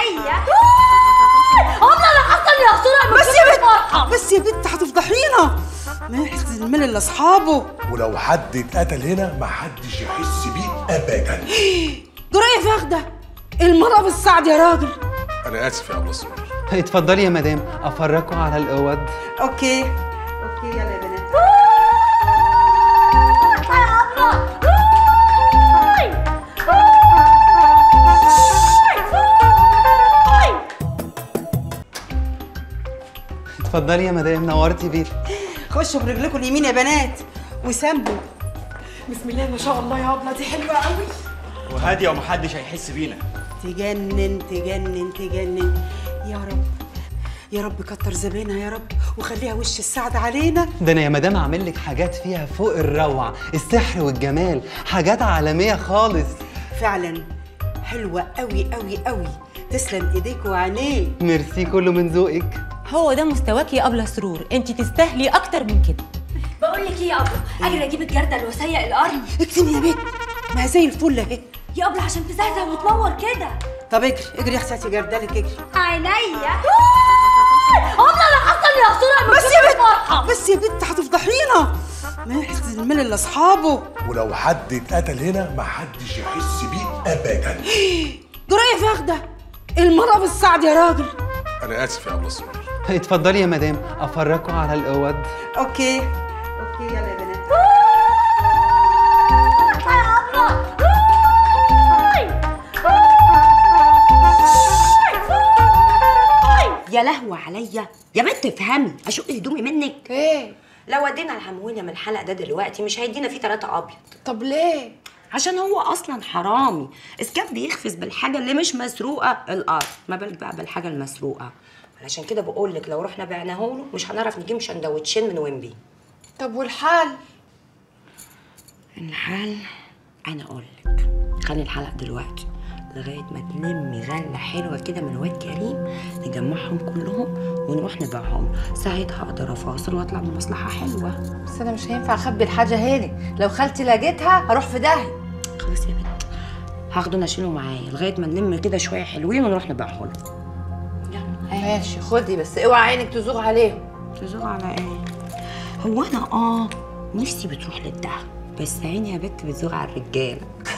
ابله انا حاسه اني هصورها من بس يا كتر الفرحة. بنت بس يا بنت هتفضحينا ما يحسن الملل لاصحابه ولو حد اتقتل هنا محدش يحس بيه ابدا جرايه فاخده المرأة بالسعد يا راجل انا اسف يا ابو سرور اتفضلي يا مدام افرجكم على الاوض اوكي اوكي يلا يا بنات اتفضلي يا مدام نورتي بيتي خشوا برجلكم اليمين يا بنات وسامبوا بسم الله ما شاء الله يا ابله دي حلوه قوي وهاديه ومحدش هيحس بينا تجنن تجنن تجنن يا رب يا رب كتر زبانها يا رب وخليها وش السعد علينا ده انا يا مدام عامل لك حاجات فيها فوق الروعه السحر والجمال حاجات عالميه خالص فعلا حلوه قوي قوي قوي تسلم ايديك وعينيك ميرسي كله من ذوقك هو ده مستواك يا ابله سرور انت تستاهلي اكتر من كده بقول لك ايه يا ابله اجري اجيب الجردل واسيق الارض اكتمي يا بنت ما هي زي الفل اهي يا ابله عشان تزهزه وتنور كده طب اجري اجري يا اختي جردلك اجري عينيا ابله انا حاسه اني هصورها من بس كتر يا بنت الفرحة. بس يا بنت هتفضحينا ما يحسن الملل لاصحابه ولو حد اتقتل هنا محدش يحس بيه ابدا جرايه فاخده المرأة بالسعد يا راجل انا اسف يا ابو سرور اتفضلي يا مدام افرجكم على الاوض اوكي اوكي يلا يا بنات يا لهوي عليا يا بنت افهمي اشق هدومي منك ايه لو ودينا الهموية من الحلق ده دلوقتي مش هيدينا فيه تلاتة ابيض طب ليه عشان هو اصلا حرامي اذا كان بيخفز بالحاجه اللي مش مسروقه الارض ما بالك بقى بالحاجه المسروقه علشان كده بقول لك لو رحنا بعناه له مش هنعرف نجيب سندوتشين من وينبي طب والحل الحل انا اقول لك خلي الحلق دلوقتي لغايه ما تلمي غله حلوه كده من واد كريم نجمعهم كلهم ونروح نبيعهم ساعتها اقدر افاصل واطلع بمصلحه حلوه بس انا مش هينفع اخبي الحاجه هاني لو خالتي لقيتها هروح في داهيه خلاص يا بنت هاخده انا اشيله معايا لغايه ما نلم كده شويه حلوين ونروح نبيعهم ماشي خدي بس اوعى عينك تزوغ عليهم تزوغ على ايه هو انا اه نفسي بتروح للدهب بس عيني يا بنت بتزوغ على الرجاله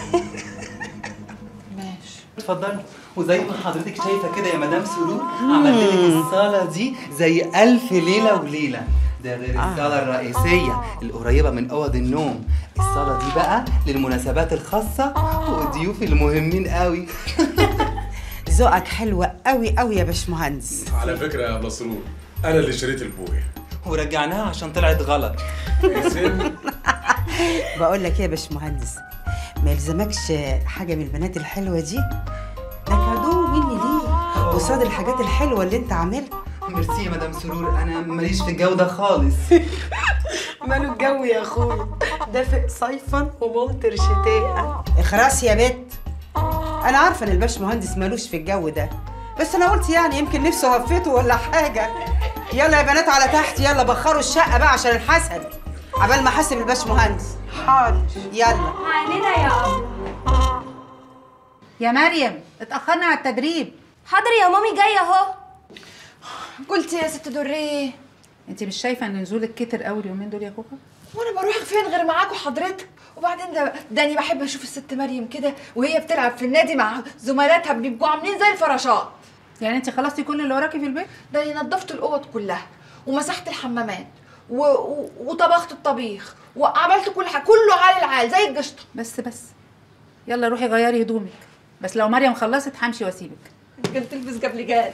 اتفضلي وزي ما حضرتك شايفه كده يا مدام سرور عملت لك الصاله دي زي الف ليله وليله ده غير الصاله الرئيسيه القريبه من اوض النوم الصاله دي بقى للمناسبات الخاصه والضيوف المهمين قوي ذوقك حلوة قوي قوي يا باشمهندس على فكره يا ابو سرور انا اللي شريت البويه ورجعناها عشان طلعت غلط بقول لك ايه يا باشمهندس ما يلزمكش حاجة من البنات الحلوة دي ده كادو مني ليه قصاد الحاجات الحلوة اللي انت عاملها ميرسي يا مدام سرور انا ماليش في الجو ده خالص ماله الجو يا اخويا دافئ صيفا وممطر شتاء اخراس يا بت انا عارفه ان الباشمهندس مالوش في الجو ده بس انا قلت يعني يمكن نفسه هفته ولا حاجه يلا يا بنات على تحت يلا بخروا الشقه بقى عشان الحسد عبال ما احاسب الباش مهندس حاضر يلا عنينا يا ابله يا مريم اتأخرنا على التدريب حاضر يا مامي جايه اهو قلت يا ست دريه انت مش شايفه ان نزولك كتر قوي اليومين دول يا كوكا وانا بروح فين غير معاكم حضرتك وبعدين ده داني بحب اشوف الست مريم كده وهي بتلعب في النادي مع زملاتها بيبقوا عاملين زي الفراشات يعني انت خلصتي كل اللي وراكي في البيت داني نظفت الاوض كلها ومسحت الحمامات و... و... وطبخت الطبيخ وعملت كل حاجه كله عال العال زي القشطه بس بس يلا روحي غيري هدومك بس لو مريم خلصت همشي واسيبك قلت تلبس قبل جاد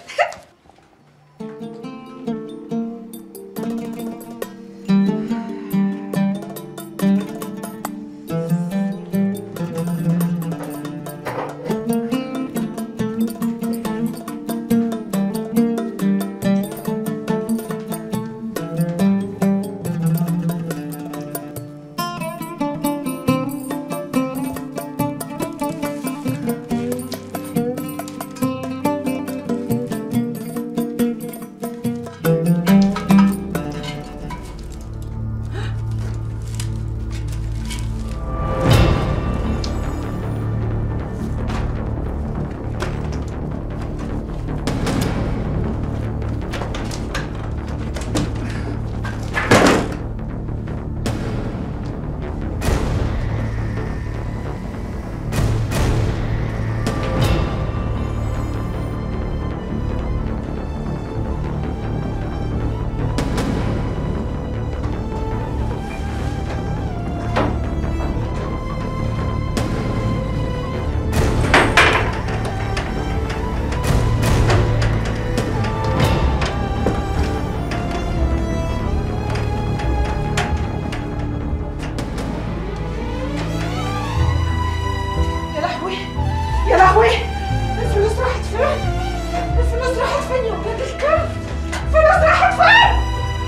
يا لهوي يا لهوي الفلوس راحت فين؟ الفلوس راحت فين يا ولاد الكلب؟ الفلوس راحت فين؟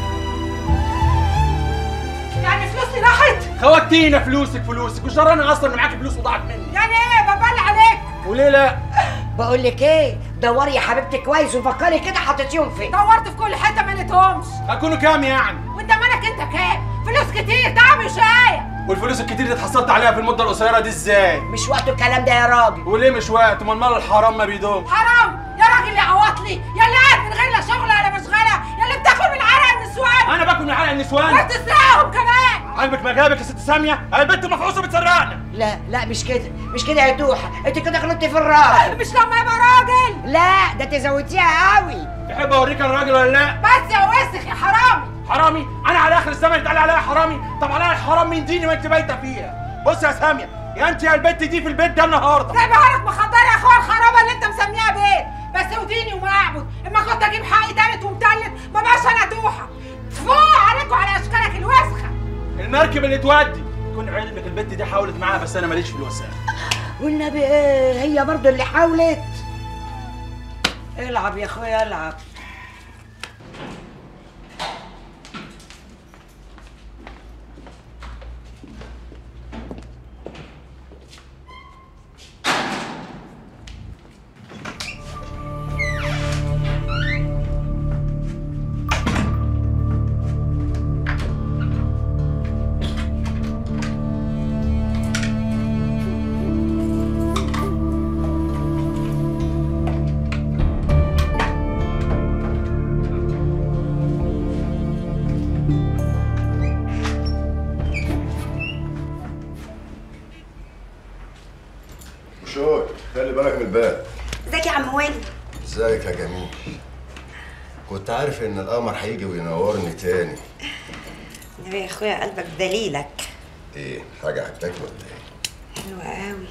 يعني فلوسي راحت خوتينا فلوسك فلوسك وش انا اصلا إن معاك فلوس وضاعت مني يعني ايه ببال عليك وليه لا بقول لك ايه دوري يا حبيبتي كويس وفكري كده حطيتيهم فين دورت في كل حته ما لقيتهمش هكونوا كام يعني وانت مالك انت كام فلوس كتير تعب شايه والفلوس الكتير اللي اتحصلت عليها في المده القصيره دي ازاي مش وقته الكلام ده يا راجل وليه مش وقت امال مال الحرام ما بيدوم حرام يا راجل يا عواطلي يا اللي قاعد من غير لا شغل ولا مشغله يا اللي بتاكل من عرق النسوان انا باكل من حلق النسوان وبتسرقهم كمان عاجبك مجابك يا ست ساميه البنت مفعوصه بتسرقنا لا لا مش كده مش كده يا دوحه انت كده غلطتي في الراجل مش لما يبقى راجل لا ده انت زودتيها قوي تحب اوريك انا راجل ولا لا بس يا وسخ يا حرامي حرامي انا على اخر الزمن يتقال عليا حرامي طب عليا الحرام من ديني ما انت بايته فيها بص يا ساميه يا انت يا البنت دي في البيت ده النهارده سايبها لك مخدره يا اخويا الخرابه اللي انت مسميها بيه بس وديني وما اعبد اما كنت اجيب حقي تالت ومتلت ما بقاش انا دوحه فوق عليكم على اشكالك الوسخه المركب اللي تودي كون علمك البنت دي حاولت معاها بس انا ماليش في الوسائل والنبي ايه هي برضو اللي حاولت العب يا اخويا العب شوي خلي بالك من الباب ازيك يا عم وائل ازيك يا جميل كنت عارف ان القمر هيجي وينورني تاني النبي يا اخويا قلبك دليلك ايه حاجه عجباك ولا ايه حلوة قوي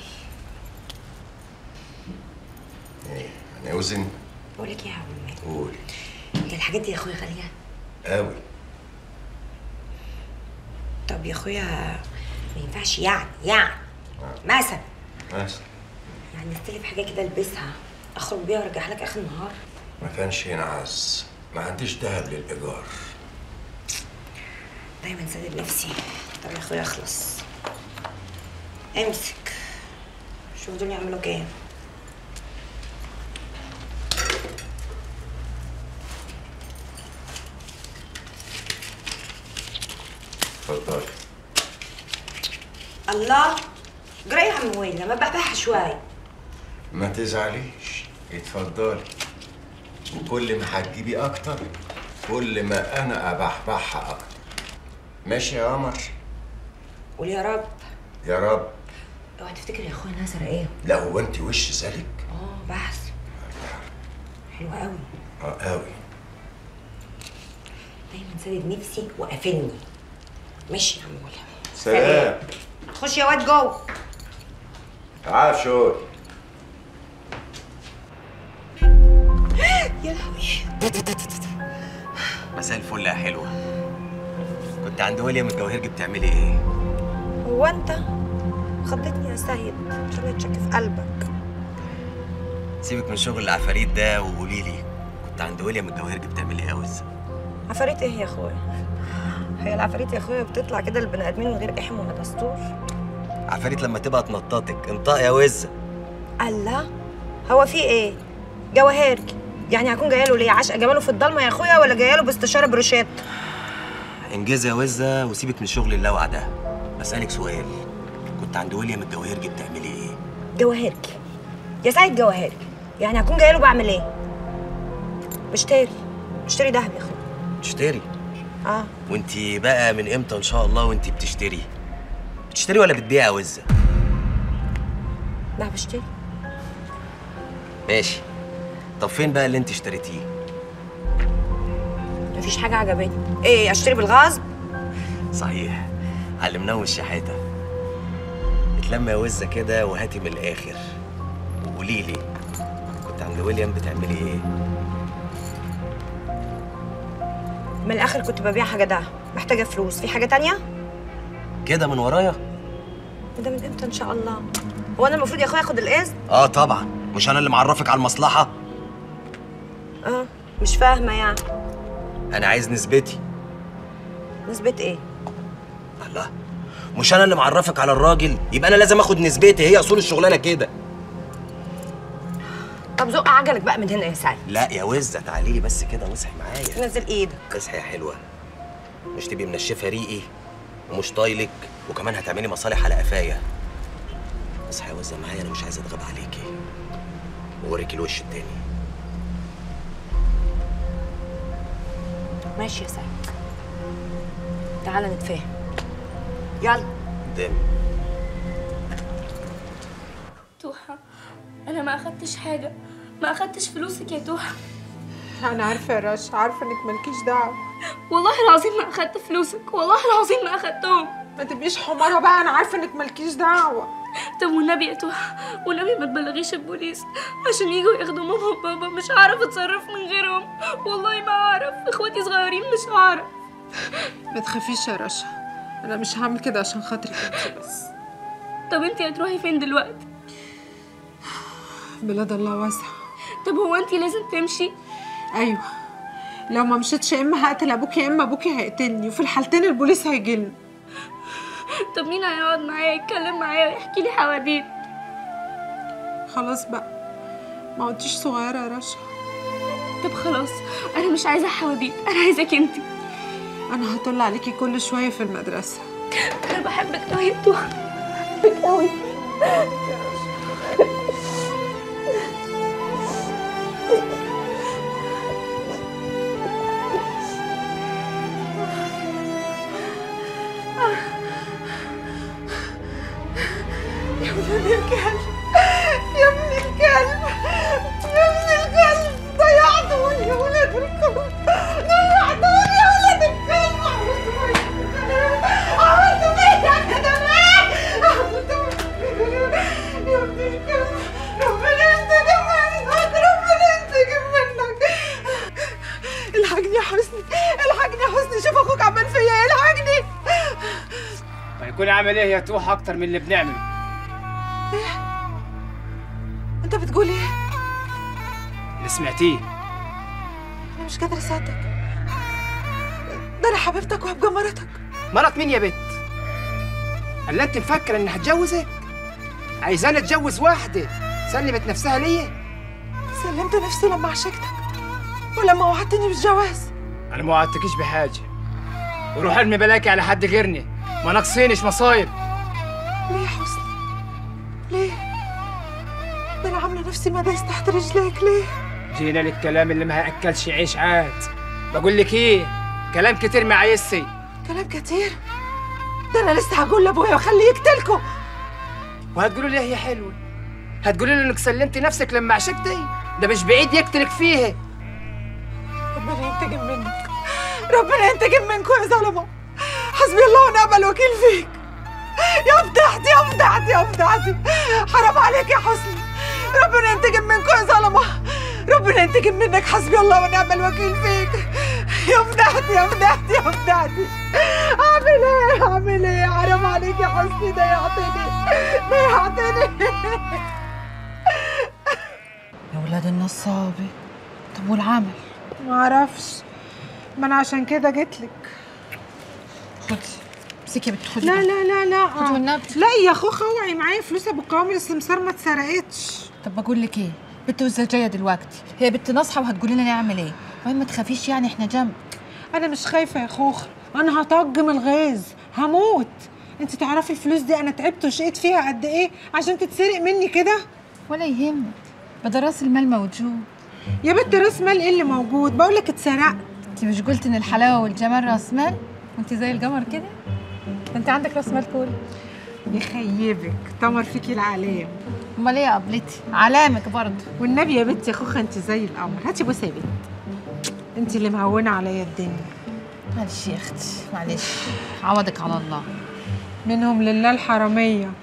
ايه هنوزن بقول لك ايه يا عم وائل قول هي الحاجات دي يا اخويا غالية قوي طب يا اخويا ما ينفعش يعني يعني مثلا ماشي يعني استلف حاجة كده البسها اخرج بيها وارجعها لك اخر النهار ما كانش ينعس ما عنديش دهب للايجار دايما سادد نفسي طب يا اخويا اخلص امسك شوف دول يعملوا كام اتفضلي الله جرى يا عم ويلة ما بقبح شوي ما تزعليش اتفضلي وكل ما هتجيبي اكتر كل ما انا ابحبحها اكتر ماشي يا قمر قول يا رب يا رب اوعى تفتكر يا اخويا ناصر ايه لا هو انت وش ذلك اه بحث حلوة قوي اه قوي دايما سادد نفسي وقافلني ماشي يا عم ويلة سلام خش يا واد جوه تعال شوي يا لهوي مساء الفل يا حلوة كنت عند ويليام الجواهرجي بتعملي ايه؟ هو انت خضتني يا سيد عشان تشك في قلبك سيبك من شغل العفاريت ده وقولي لي كنت عند ويليام الجواهرجي بتعملي ايه يا وز؟ عفاريت ايه يا اخويا هي العفاريت يا اخويا بتطلع كده للبني ادمين من غير احم ولا دستور عفاريت لما تبقى تنططك انطق يا وز الله هو في ايه جواهرجي يعني هكون جايه له ليه عشق جماله في الضلمه يا اخويا ولا جايه له باستشاره بروشيت انجزي يا وزة وسيبك من شغل اللوع ده بسألك سؤال كنت عند ويليام الجواهرجي بتعملي ايه؟ جواهرجي يا سيد جواهرجي يعني هكون جايه له بعمل ايه بشتري بشتري دهب يا اخويا تشتري اه وانتي بقى من امتى ان شاء الله وانتي بتشتري؟ بتشتري ولا بتبيع يا وزة؟ لا بشتري ماشي طب فين بقى اللي انت اشتريتيه؟ مفيش حاجه عجبتني ايه اشتري بالغصب صحيح علمناهم الشحاتة اتلم يا وزة كده وهاتي من الآخر وقولي لي كنت عند ويليام بتعملي ايه؟ من الاخر كنت ببيع حاجه ده محتاجه فلوس في حاجه تانية كده من ورايا؟ ده من امتى ان شاء الله هو انا المفروض يا اخويا اخد الاذن اه طبعا مش انا اللي معرفك على المصلحة اه مش فاهمه يعني انا عايز نسبتي نسبه ايه الله مش انا اللي معرفك على الراجل يبقى انا لازم اخد نسبتي هي اصول الشغلانه كده طب زق عجلك بقى من هنا يا سعيد لا يا وزة تعالي لي بس كده واصحي معايا نزل ايدك اصحي يا حلوه مش تبقي منشفه ريقي ومش طايلك وكمان هتعملي مصالح على قفايا اصحي يا وزة معايا انا مش عايز اتغاب عليكي ووريكي الوش التاني ماشي يا سعيد تعالى نتفاهم يلا قدامي توحة أنا ما أخدتش حاجة ما أخدتش فلوسك يا توحة انا عارفه يا رش عارفه انك مالكيش دعوه والله العظيم ما أخدت فلوسك والله العظيم ما أخدتهم ما تبقيش حمارة بقى انا عارفه انك مالكيش دعوه طب والنبي يا توحة والنبي ما تبلغيش البوليس عشان يجوا ياخدوا ماما وبابا مش هعرف اتصرف من غيرهم والله ما اعرف اخواتي صغيرين مش هعرف ما تخافيش يا رشا انا مش هعمل كده عشان خاطرك انت بس طب انتي هتروحي فين دلوقتي بلاد الله واسع طب هو انتي لازم تمشي ايوه لو ما مشيتش يا اما هقتل ابوك يا اما ابوكي هيقتلني وفي الحالتين البوليس هيجيلنا طب مين هيقعد معايا يتكلم معايا ويحكي لي حواديت خلاص بقى ما عدتيش صغيره يا رشا طب خلاص انا مش عايزه حواديت انا عايزاك انتي انا هطل عليكي كل شويه في المدرسه انا بحبك قوي يا توحة بحبك قوي يا ولاد الكلب يا ابن الكلب يا ابن الكلب ضيعتوني يا ولاد الكلب ضيعتوني يا ولاد الكلب عملتوا فيا كده ليه؟ عملتوا فيا يا ابن الكلب ربنا ينتقم منك ربنا ينتقم منك الحقني يا حسني الحقني يا حسني شوف اخوك عمال فيا ايه الحقني هيكون عامل ايه يا توحة اكتر من اللي بنعمله انت بتقول ايه؟ اللي سمعتيه انا مش قادره اصدق ده انا حبيبتك وهبقى مرتك مرات مين يا بت؟ الا انت مفكره اني هتجوزك؟ عايزاني اتجوز واحده سلمت نفسها ليا؟ سلمت نفسي لما عشقتك ولما وعدتني بالجواز انا ما وعدتكيش بحاجه وروح ارمي بلاكي على حد غيرني ما ناقصينش مصايب ليه يا حسني ليه ده انا عامله نفسي مداس تحت رجليك ليه جينا للكلام اللي ما هياكلش عيش عاد بقول لك ايه كلام كتير ما عايزسي كلام كتير ده انا لسه هقول لابويا واخليه يقتلكم وهتقولوا لي هي حلوه هتقولوا لي انك سلمتي نفسك لما عشقتي ده مش بعيد يقتلك فيه ربنا ينتقم منك ربنا ينتقم منكم يا ظلمه حسبي الله ونعم الوكيل فيك يا فتحتي يا فتحتي يا فتحتي حرام عليك يا حسني ربنا ينتقم منكم يا ظلمه ربنا ينتقم منك حسبي الله ونعم الوكيل فيك يا فتحتي يا فتحتي يا فتحتي اعمل ايه اعمل ايه حرام عليك يا حسني ضيعتني ضيعتني يا ولاد النصابه طب والعمل ما اعرفش ما انا عشان كده جيت لك خدي امسكي يا بنت خدي لا بقى. لا لا لا خدي والنبي لا يا خوخه اوعي معايا فلوس ابو كامل السمسار ما اتسرقتش طب بقول لك ايه بنت وزة جايه دلوقتي هي بنت ناصحه وهتقولي لنا نعمل ايه المهم ما تخافيش يعني احنا جنب انا مش خايفه يا خوخه انا هطج من الغيظ هموت انت تعرفي الفلوس دي انا تعبت وشقيت فيها قد ايه عشان تتسرق مني كده ولا يهمك بدل راس المال موجود يا بنت راس مال ايه اللي موجود بقول لك اتسرقت انت مش قلت ان الحلاوه والجمال راس مال وانت زي القمر كده ده انت عندك راس مال كله يخيبك تمر فيكي العلام امال ايه يا قبلتي علامك برضه والنبي يا بنتي يا خوخه انت زي القمر هاتي بوسه يا بنت انت اللي مهونه عليا الدنيا معلش يا اختي معلش عوضك على الله منهم لله الحراميه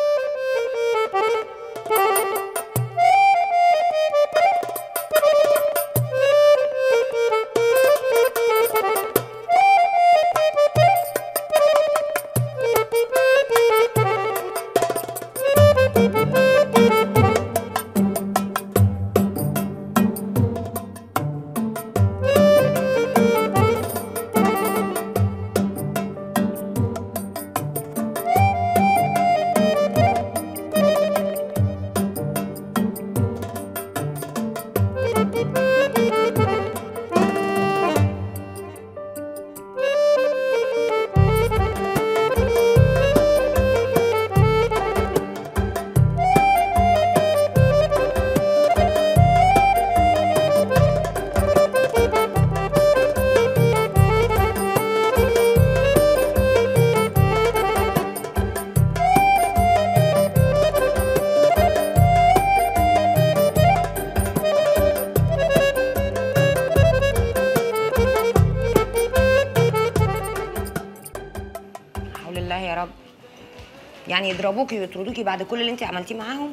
حول الله يا رب يعني يضربوكي ويطردوكي بعد كل اللي انت عملتيه معاهم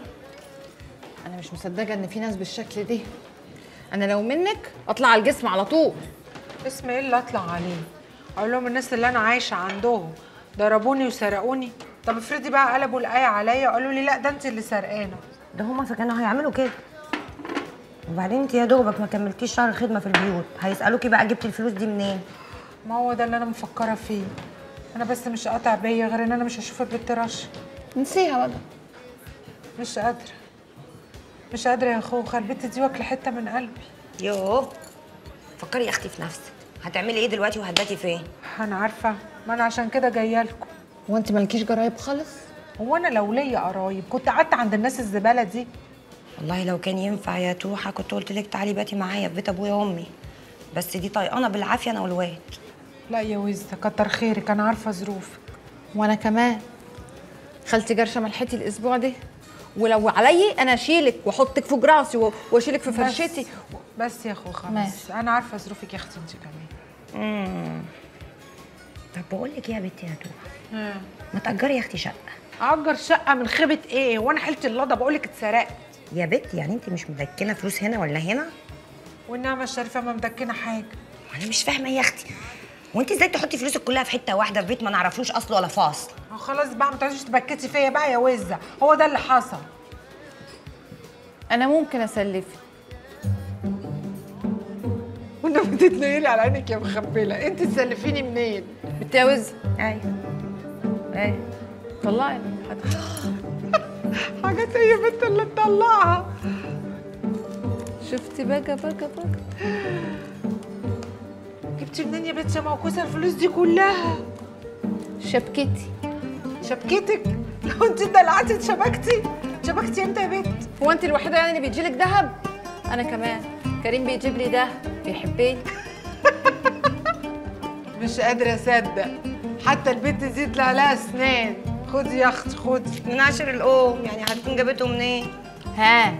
انا مش مصدقه ان في ناس بالشكل ده انا لو منك اطلع على الجسم على طول اسم ايه اللي اطلع عليه اقول لهم الناس اللي انا عايشه عندهم ضربوني وسرقوني طب افرضي بقى قلبوا الايه عليا وقالوا لي لا ده انت اللي سرقانه ده هما فكانوا هيعملوا كده وبعدين انت يا دوبك ما كملتيش شهر خدمه في البيوت هيسالوكي بقى جبتي الفلوس دي منين ما هو ده اللي انا مفكره فيه انا بس مش قاطع بيا غير ان انا مش هشوف البت رشا نسيها بقى مش قادره مش قادره يا خوخه البت دي واكله حته من قلبي يوه فكري يا اختي في نفسك هتعملي ايه دلوقتي وهتباتي فين انا عارفه ما انا عشان كده جايه لكم هو انت مالكيش جرايب خالص هو انا لو ليا قرايب كنت قعدت عند الناس الزباله دي والله لو كان ينفع يا توحه كنت قلت لك تعالي باتي معايا في بيت ابويا وامي بس دي طيقانه بالعافيه انا والواد لا يا وزه كتر خيرك انا عارفه ظروفك وانا كمان خالتي جرشه ملحتي الاسبوع ده ولو علي انا اشيلك واحطك فوق راسي و- واشيلك في بس- فرشتي بس يا خوخه بس ماشي. انا عارفه ظروفك يا اختي انت كمان امم طب بقول لك ايه يا بنتي يا توحه آه. ما تأجري يا اختي شقه اجر شقه من خيبه ايه وانا حلت اللضه بقول لك اتسرقت يا بنت يعني انت مش مدكنه فلوس هنا ولا هنا والنعمه الشريفه ما مدكنه حاجه انا مش فاهمه يا اختي وانت ازاي تحطي فلوسك كلها في حته واحده في بيت ما نعرفلوش اصل ولا فاصل هو خلاص بقى ما تقعديش تبكتي فيا بقى يا وزه هو ده اللي حصل انا ممكن اسلفك والنبي تتنيلي على عينك يا مخبله انت تسلفيني منين بتجوز ايوه ايوه طلعي حاجات هي بنت اللي تطلعها شفتي بقى بقى بقى جبتي منين يا بنت يا موكوسه الفلوس دي كلها شبكتي شبكتك لو انت دلعتي اتشبكتي اتشبكتي امتى يا بنت هو انت الوحيده يعني اللي بيجيلك دهب انا كمان كريم بيجيب لي دهب بيحبني مش قادره اصدق حتى البنت دي طلع لها اسنان خدي يا اختي خدي من عشر الام يعني هتكون جابته منين ها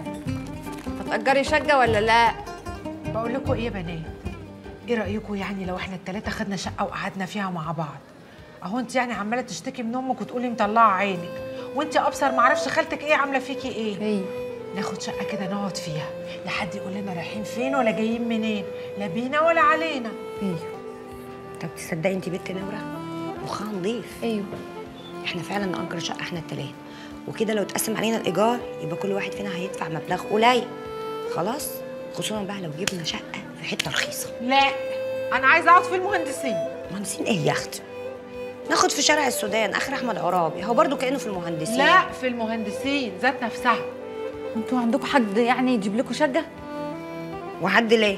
هتأجري شقه ولا لا بقول لكم ايه يا بنات ايه رايكم يعني لو احنا التلاته خدنا شقه وقعدنا فيها مع بعض اهو انت يعني عماله تشتكي من امك وتقولي مطلعه عينك وانت ابصر معرفش خالتك ايه عامله فيكي ايه ايه ناخد شقه كده نقعد فيها لحد يقول لنا رايحين فين ولا جايين منين لا بينا ولا علينا ايوه طب تصدقي انت بنت نمره مخها نضيف ايوه احنا فعلا نأجر شقه احنا التلاته وكده لو اتقسم علينا الايجار يبقى كل واحد فينا هيدفع مبلغ قليل خلاص خصوصا بقى لو جبنا شقه في حته رخيصه لا انا عايزه اقعد في المهندسين مهندسين ايه يا اختي ناخد في شارع السودان اخر احمد عرابي هو برضو كانه في المهندسين لا في المهندسين ذات نفسها انتوا عندكم حد يعني يجيب لكم شقه وحد ليه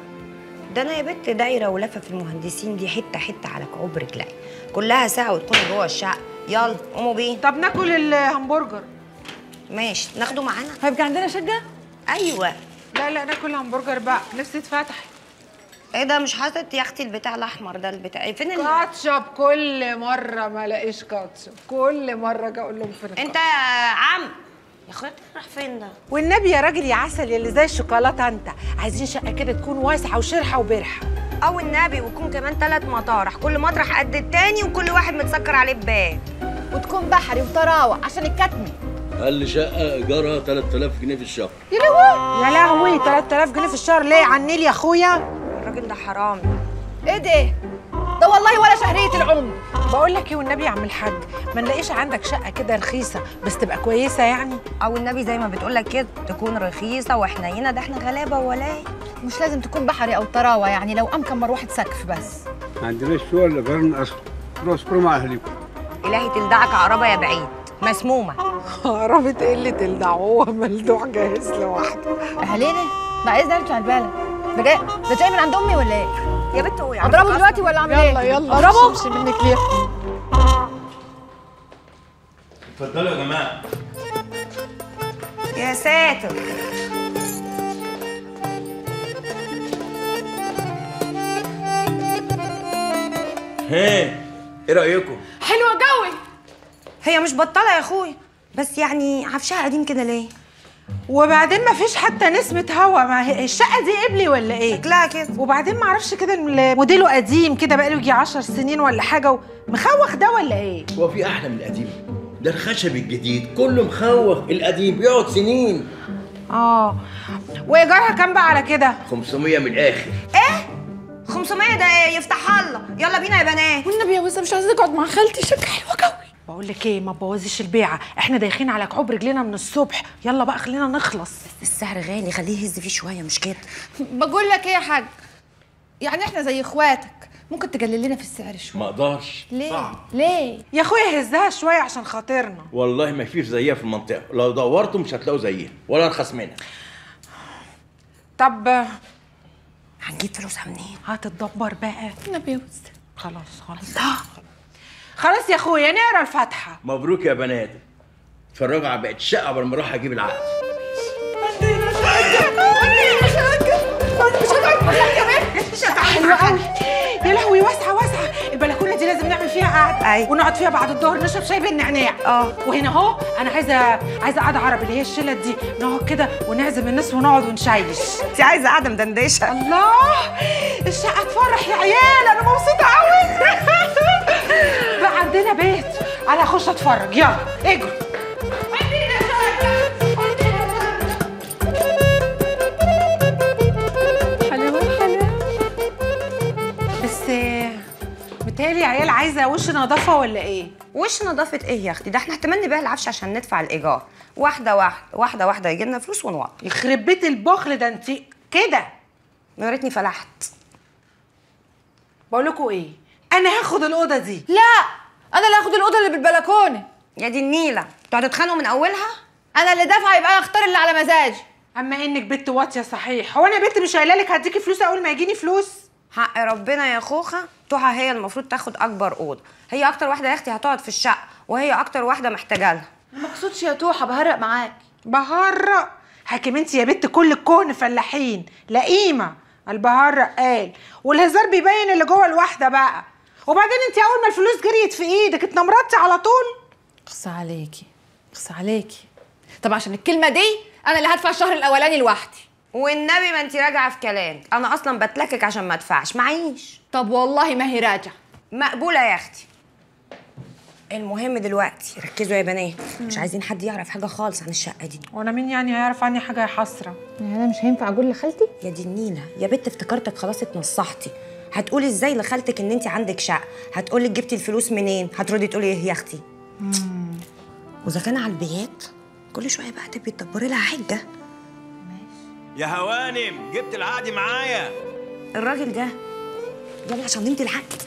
ده انا يا بنت دايره ولفه في المهندسين دي حته حته على كعوب رجلي كلها ساعه وتكونوا جوه الشقه يلا قوموا بينا طب ناكل الهمبرجر ماشي ناخده معانا هيبقى عندنا شقه ايوه لا لا ناكل همبرجر بقى نفسي اتفتح ايه ده مش حاطط يا اختي البتاع الاحمر ده البتاع فين ال... كاتشب كل مره ما الاقيش كاتشب كل مره اجي اقول لهم فين انت يا عم يا اخويا راح فين ده والنبي يا راجل يا عسل اللي زي الشوكولاته انت عايزين شقه كده تكون واسعه وشرحه وبرحه او النبي ويكون كمان ثلاث مطارح كل مطرح قد التاني وكل واحد متسكر عليه بباب وتكون بحري وطراوه عشان الكتمي اقل شقه ايجارها 3000 جنيه في الشهر يا لهوي يا لهوي 3000 جنيه في الشهر ليه على النيل يا اخويا الراجل ده حرامي ايه ده ده والله ولا شهريه العمر بقول لك ايه والنبي يا عم الحاج ما نلاقيش عندك شقه كده رخيصه بس تبقى كويسه يعني او النبي زي ما بتقول لك كده تكون رخيصه وحنينه ده احنا غلابه ولا ايه مش لازم تكون بحري او طراوه يعني لو امكن مروحه سقف بس ما عندناش شقق الا جارنا اصلا روحوا اسكنوا مع اهاليكم الهي تلدعك عقربه يا بعيد مسمومه عربة قلة الدع هو ملدوع جاهز لوحده اهالينا ده عايز نرجع البلد ده جاي ده جاي من عند امي ولا ايه يا بنت هو اضربه دلوقتي ولا اعمل ايه يلا يلا اضربه امشي منك ليه اتفضلوا يا جماعه يا ساتر ايه ايه رايكم حلوه قوي هي مش بطاله يا اخوي بس يعني عفشها قديم كده ليه وبعدين ما فيش حتى نسمة هوا ما هي الشقة دي قبلي ولا ايه؟ شكلها كده وبعدين ما اعرفش كده ال- موديله قديم كده بقاله يجي 10 سنين ولا حاجة مخوخ ده ولا ايه؟ هو في احلى من القديم ده الخشب الجديد كله مخوخ القديم بيقعد سنين اه وايجارها كام بقى على كده؟ 500 من الاخر ايه 500 ده ايه يفتح الله يلا بينا يا بنات والنبي يا وسام مش عايزه اقعد مع خالتي شقه حلوه قوي بقول لك ايه ما تبوظيش البيعة احنا دايخين على كعوب رجلينا من الصبح يلا بقى خلينا نخلص السعر غالي خليه يهز فيه شويه مش كده بقول لك ايه يا حاج يعني احنا زي اخواتك ممكن تقلل لنا في السعر شويه ما اقدرش ليه ليه يا اخويا هزها شوية عشان خاطرنا والله ما فيش زيها في المنطقه لو دورتوا مش هتلاقوا زيها ولا ارخص منها طب هنجيب فلوسها منين؟ هتتدبر بقى النبي يا وسام خلاص خلاص خلاص يا اخويا نقرا الفاتحة مبروك يا بنات اتفرجوا على بقت الشقه قبل ما اروح اجيب العقد حلوة قوي يا لهوي واسعة واسعة البلكونة دي لازم نعمل فيها قعدة أيوة. ونقعد فيها بعد الظهر نشرب شاي بالنعناع اه وهنا اهو انا عايزة عايزة قعدة عربي اللي هي الشلة دي نقعد كده ونعزم الناس ونقعد ونشيش انت عايزه قاعده مدندشه الله الشقة تفرح يا عيال انا مبسوطة قوي بقى عندنا بيت انا اخش اتفرج يلا اجروا حلوه حلوه بس متهيألي يا عيال عايزة وش نظافة ولا ايه؟ وش نظافه ايه يا اختي ده احنا احتمال نبيع العفش عشان ندفع الايجار واحده واحده واحده واحده يجي لنا فلوس ونوقف يخرب بيت البخل ده انت كده يا ريتني فلحت بقول لكم ايه؟ انا هاخد الأوضة دي لا انا اللي هاخد الاوضه اللي بالبلكونه يا دي النيله انتوا هتتخانقوا من اولها انا اللي دافعه يبقى انا اختار اللي على مزاجي اما انك بنت واطيه صحيح هو انا بنت مش قايله لك هديكي فلوس اول ما يجيني فلوس حق ربنا يا خوخه توحة هي المفروض تاخد اكبر اوضه هي اكتر واحده يا اختي هتقعد في الشقه وهي اكتر واحده محتاجه لها ما اقصدش يا توحه بهرق معاك بهرق حاكم انت يا بنت كل الكون فلاحين لا قيمه البهرق قال والهزار بيبين اللي جوه الواحده بقى وبعدين انت اول ما الفلوس جريت في ايدك اتنمرتي على طول اخص عليكي اخص عليكي طب عشان الكلمه دي انا اللي هدفع الشهر الاولاني لوحدي والنبي ما انت راجعه في كلامك انا اصلا بتلكك عشان ما ادفعش معيش طب والله ما هي راجعه مقبوله يا اختي المهم دلوقتي ركزوا يا بنات مش عايزين حد يعرف حاجه خالص عن الشقه دي وانا مين يعني هيعرف عني حاجه يا حسره يعني انا مش هينفع اقول لخالتي يا دي النيله يا بنت افتكرتك خلاص اتنصحتي هتقولي ازاي لخالتك ان انت عندك شقه هتقولي جبتي الفلوس منين هتردي تقولي ايه يا اختي واذا كان على البيات كل شويه بقى تبقي تدبري لها حجه يا هوانم جبت العقد معايا الراجل ده يلا عشان نمضي العقد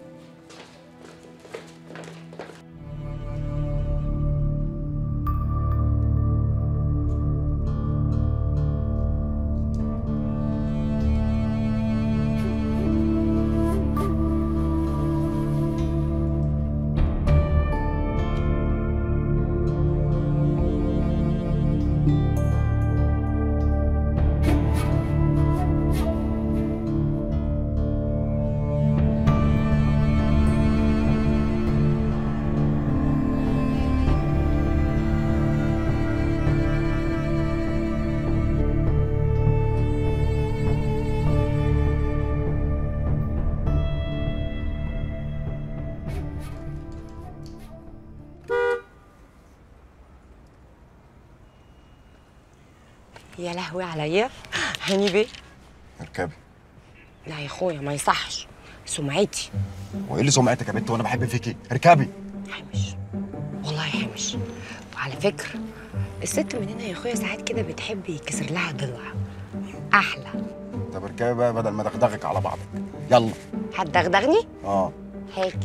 يا لهوي عليا هاني بيه اركبي لا يا اخويا ما يصحش سمعتي وايه اللي سمعتك يا بنت وانا بحب فيكي اركبي والله حمش وعلى فكره الست مننا يا اخويا ساعات كده بتحب يكسر لها ضلع احلى طب اركبي بقى بدل ما دغدغك على بعضك يلا هتدغدغني اه هاجي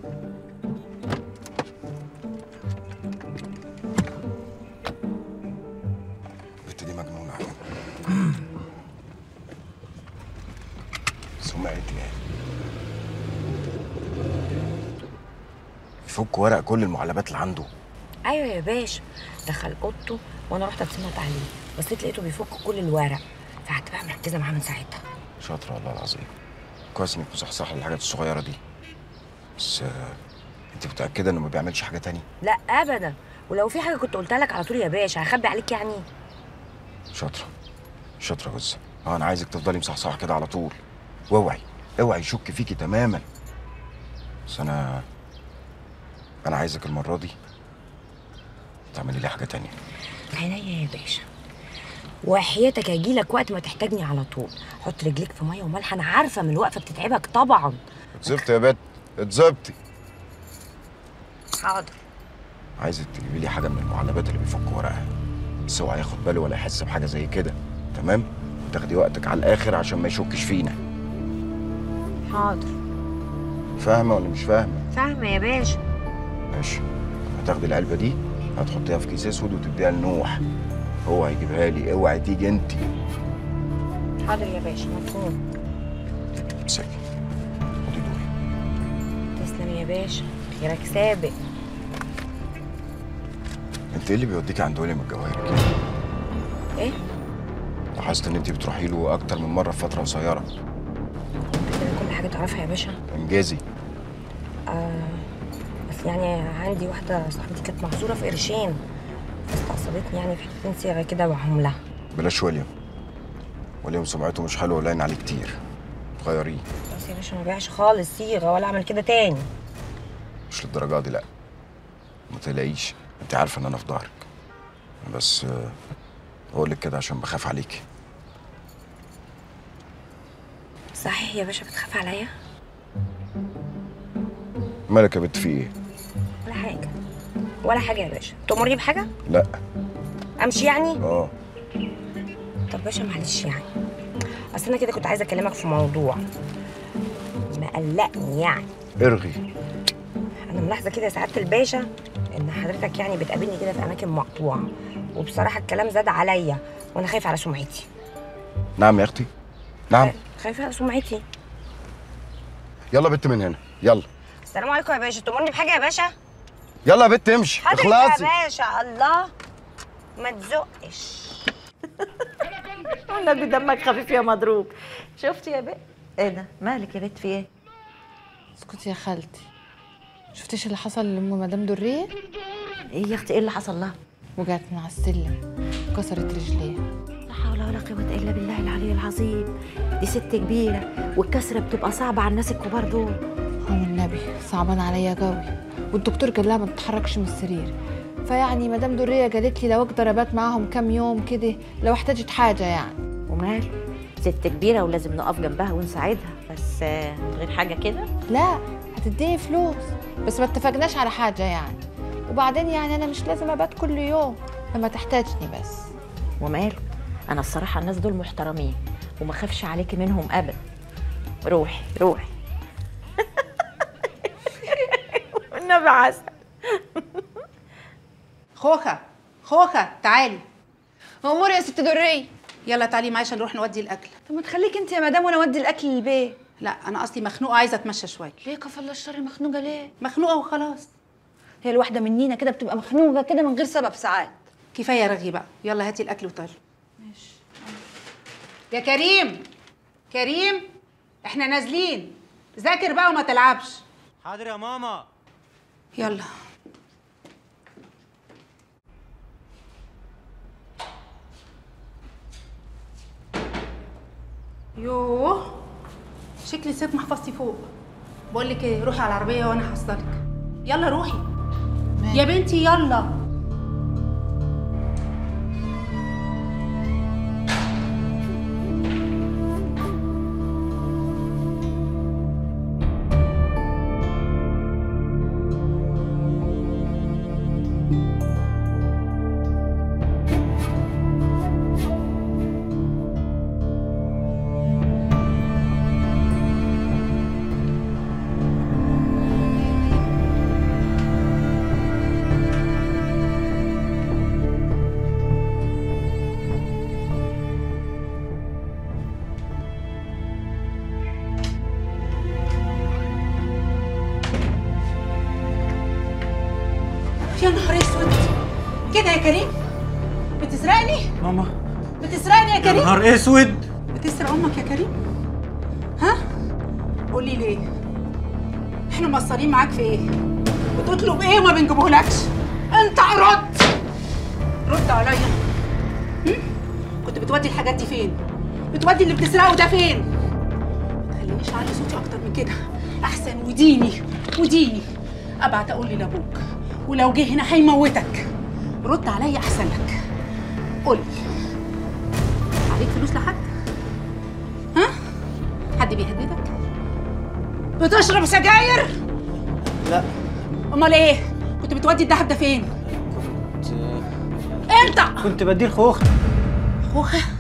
البت دي مجنونه سمعتي يعني يفك ورق كل المعلبات اللي عنده ايوه يا باشا دخل اوضته وانا رحت اتسمط عليه بصيت لقيته بيفك كل الورق فقعدت بقى مركزه معاه من ساعتها شاطره والله العظيم كويس انك مصحصحه الحاجات الصغيره دي بس آه، انت متاكده انه ما بيعملش حاجه تاني لا ابدا ولو في حاجه كنت قلتها لك على طول يا باشا هخبي عليك يعني شاطره شاطره جوز اه انا عايزك تفضلي مصحصحه كده على طول واوعي اوعي يشك فيكي تماما بس انا انا عايزك المره دي تعملي لي حاجه تانية عينيا يا باشا وحياتك هيجي لك وقت ما تحتاجني على طول حط رجليك في ميه وملح انا عارفه من الوقفه بتتعبك طبعا اتظبطي يا بت اتظبطي حاضر عايزك تجيبي لي حاجه من المعلبات اللي بيفك ورقها بس اوعى ياخد باله ولا يحس بحاجه زي كده تمام وتاخدي وقتك على الاخر عشان ما يشكش فينا حاضر فاهمه ولا مش فاهمه فاهمه يا باشا ماشي هتاخدي العلبه دي هتحطيها في كيس اسود وتديها لنوح هو هيجيبها لي اوعي تيجي انت حاضر يا باشا مفهوم امسكي تسلم يا باشا خيرك سابق انت ايه اللي بيوديكي عند ولي من الجواهر كده ايه لاحظت ان انت بتروحي له اكتر من مره في فتره قصيره كده كل حاجه تعرفها يا باشا انجزي آه بس يعني عندي واحده صاحبتي كانت محظوره في قرشين استقصدتني يعني في حتتين صيغه كده وعهم لها بلاش ويليام ويليام سمعته مش حلوه ولاين عليه كتير غيريه بس يا باشا ما بيعش خالص صيغه ولا اعمل كده تاني مش للدرجه دي لا ما تقلقيش انت عارفه ان انا في ظهرك بس آه، بقول لك كده عشان بخاف عليكي صحيح يا باشا بتخاف عليا مالك يا بنت في ايه ولا حاجه ولا حاجه يا باشا تأمرني بحاجه لا امشي يعني اه طب باشا معلش يعني اصل انا كده كنت عايزه اكلمك في موضوع مقلقني يعني ارغي انا ملاحظه كده يا سعاده الباشا ان حضرتك يعني بتقابلني كده في اماكن مقطوعه وبصراحه الكلام زاد عليا وانا خايفه على سمعتي نعم يا اختي نعم خايفه على سمعتي يلا بت من هنا يلا السلام عليكم يا باشا تؤمرني بحاجه يا باشا يلا يا بت امشي حاضر اخلصي يا باشا الله ما تزقش والنبي دمك خفيف يا مضروب شفتي يا بنت ايه ده مالك يا بنت في ايه اسكتي يا خالتي شفتيش اللي حصل لام مدام دريه ايه يا اختي ايه اللي حصل لها وقعت من على السلم كسرت رجليها لا حول ولا قوة إلا بالله العلي العظيم دي ست كبيرة والكسرة بتبقى صعبة على الناس الكبار دول هو النبي صعبان عليا قوي والدكتور قال لها ما تتحركش من السرير فيعني مدام دريه قالت لي لو اقدر ابات معاهم كام يوم كده لو احتاجت حاجه يعني ومال ست كبيرة ولازم نقف جنبها ونساعدها بس آه، من غير حاجة كده لا هتديني فلوس بس ما اتفقناش على حاجه يعني وبعدين يعني انا مش لازم ابات كل يوم لما تحتاجني بس وماله أنا الصراحة الناس دول محترمين وما خافش عليكي منهم أبدا روحي روحي النبي عسل خوخة خوخة تعالي امور يا ست دريه يلا تعالي معايا عشان نروح نودي الاكل طب ما تخليك انت يا مدام وانا اودي الاكل للبيت لا انا اصلي مخنوقه عايزه اتمشى شويه ليه كفى الله الشر مخنوقه ليه مخنوقه وخلاص هي الواحده منينا كده بتبقى مخنوقه كده من غير سبب ساعات كفايه رغي بقى يلا هاتي الاكل وطالع ماشي يا كريم كريم احنا نازلين ذاكر بقى وما تلعبش حاضر يا ماما يلا يوه شكلي نسيت محفظتي فوق بقول لك ايه روحي على العربيه وانا هحصلك يلا روحي يا بنتي يلا يا نهار اسود كده يا كريم بتسرقني ماما بتسرقني يا يا كريم نهار اسود بتسرق امك يا كريم ها قولي ليه احنا مقصرين معاك في ايه بتطلب ايه وما بنجيبهولكش انت رد رد عليا هم؟ كنت بتودي الحاجات دي فين بتودي اللي بتسرقه ده فين ما تخلينيش اعلي صوتي اكتر من كده احسن وديني وديني ابعت اقول لابوك ولو جه هنا هيموتك رد عليا احسن لك قولي عليك فلوس لحد ها حد بيهددك بتشرب سجاير لا امال ايه كنت بتودي الدهب ده فين انت كنت بديه الخوخ خوخه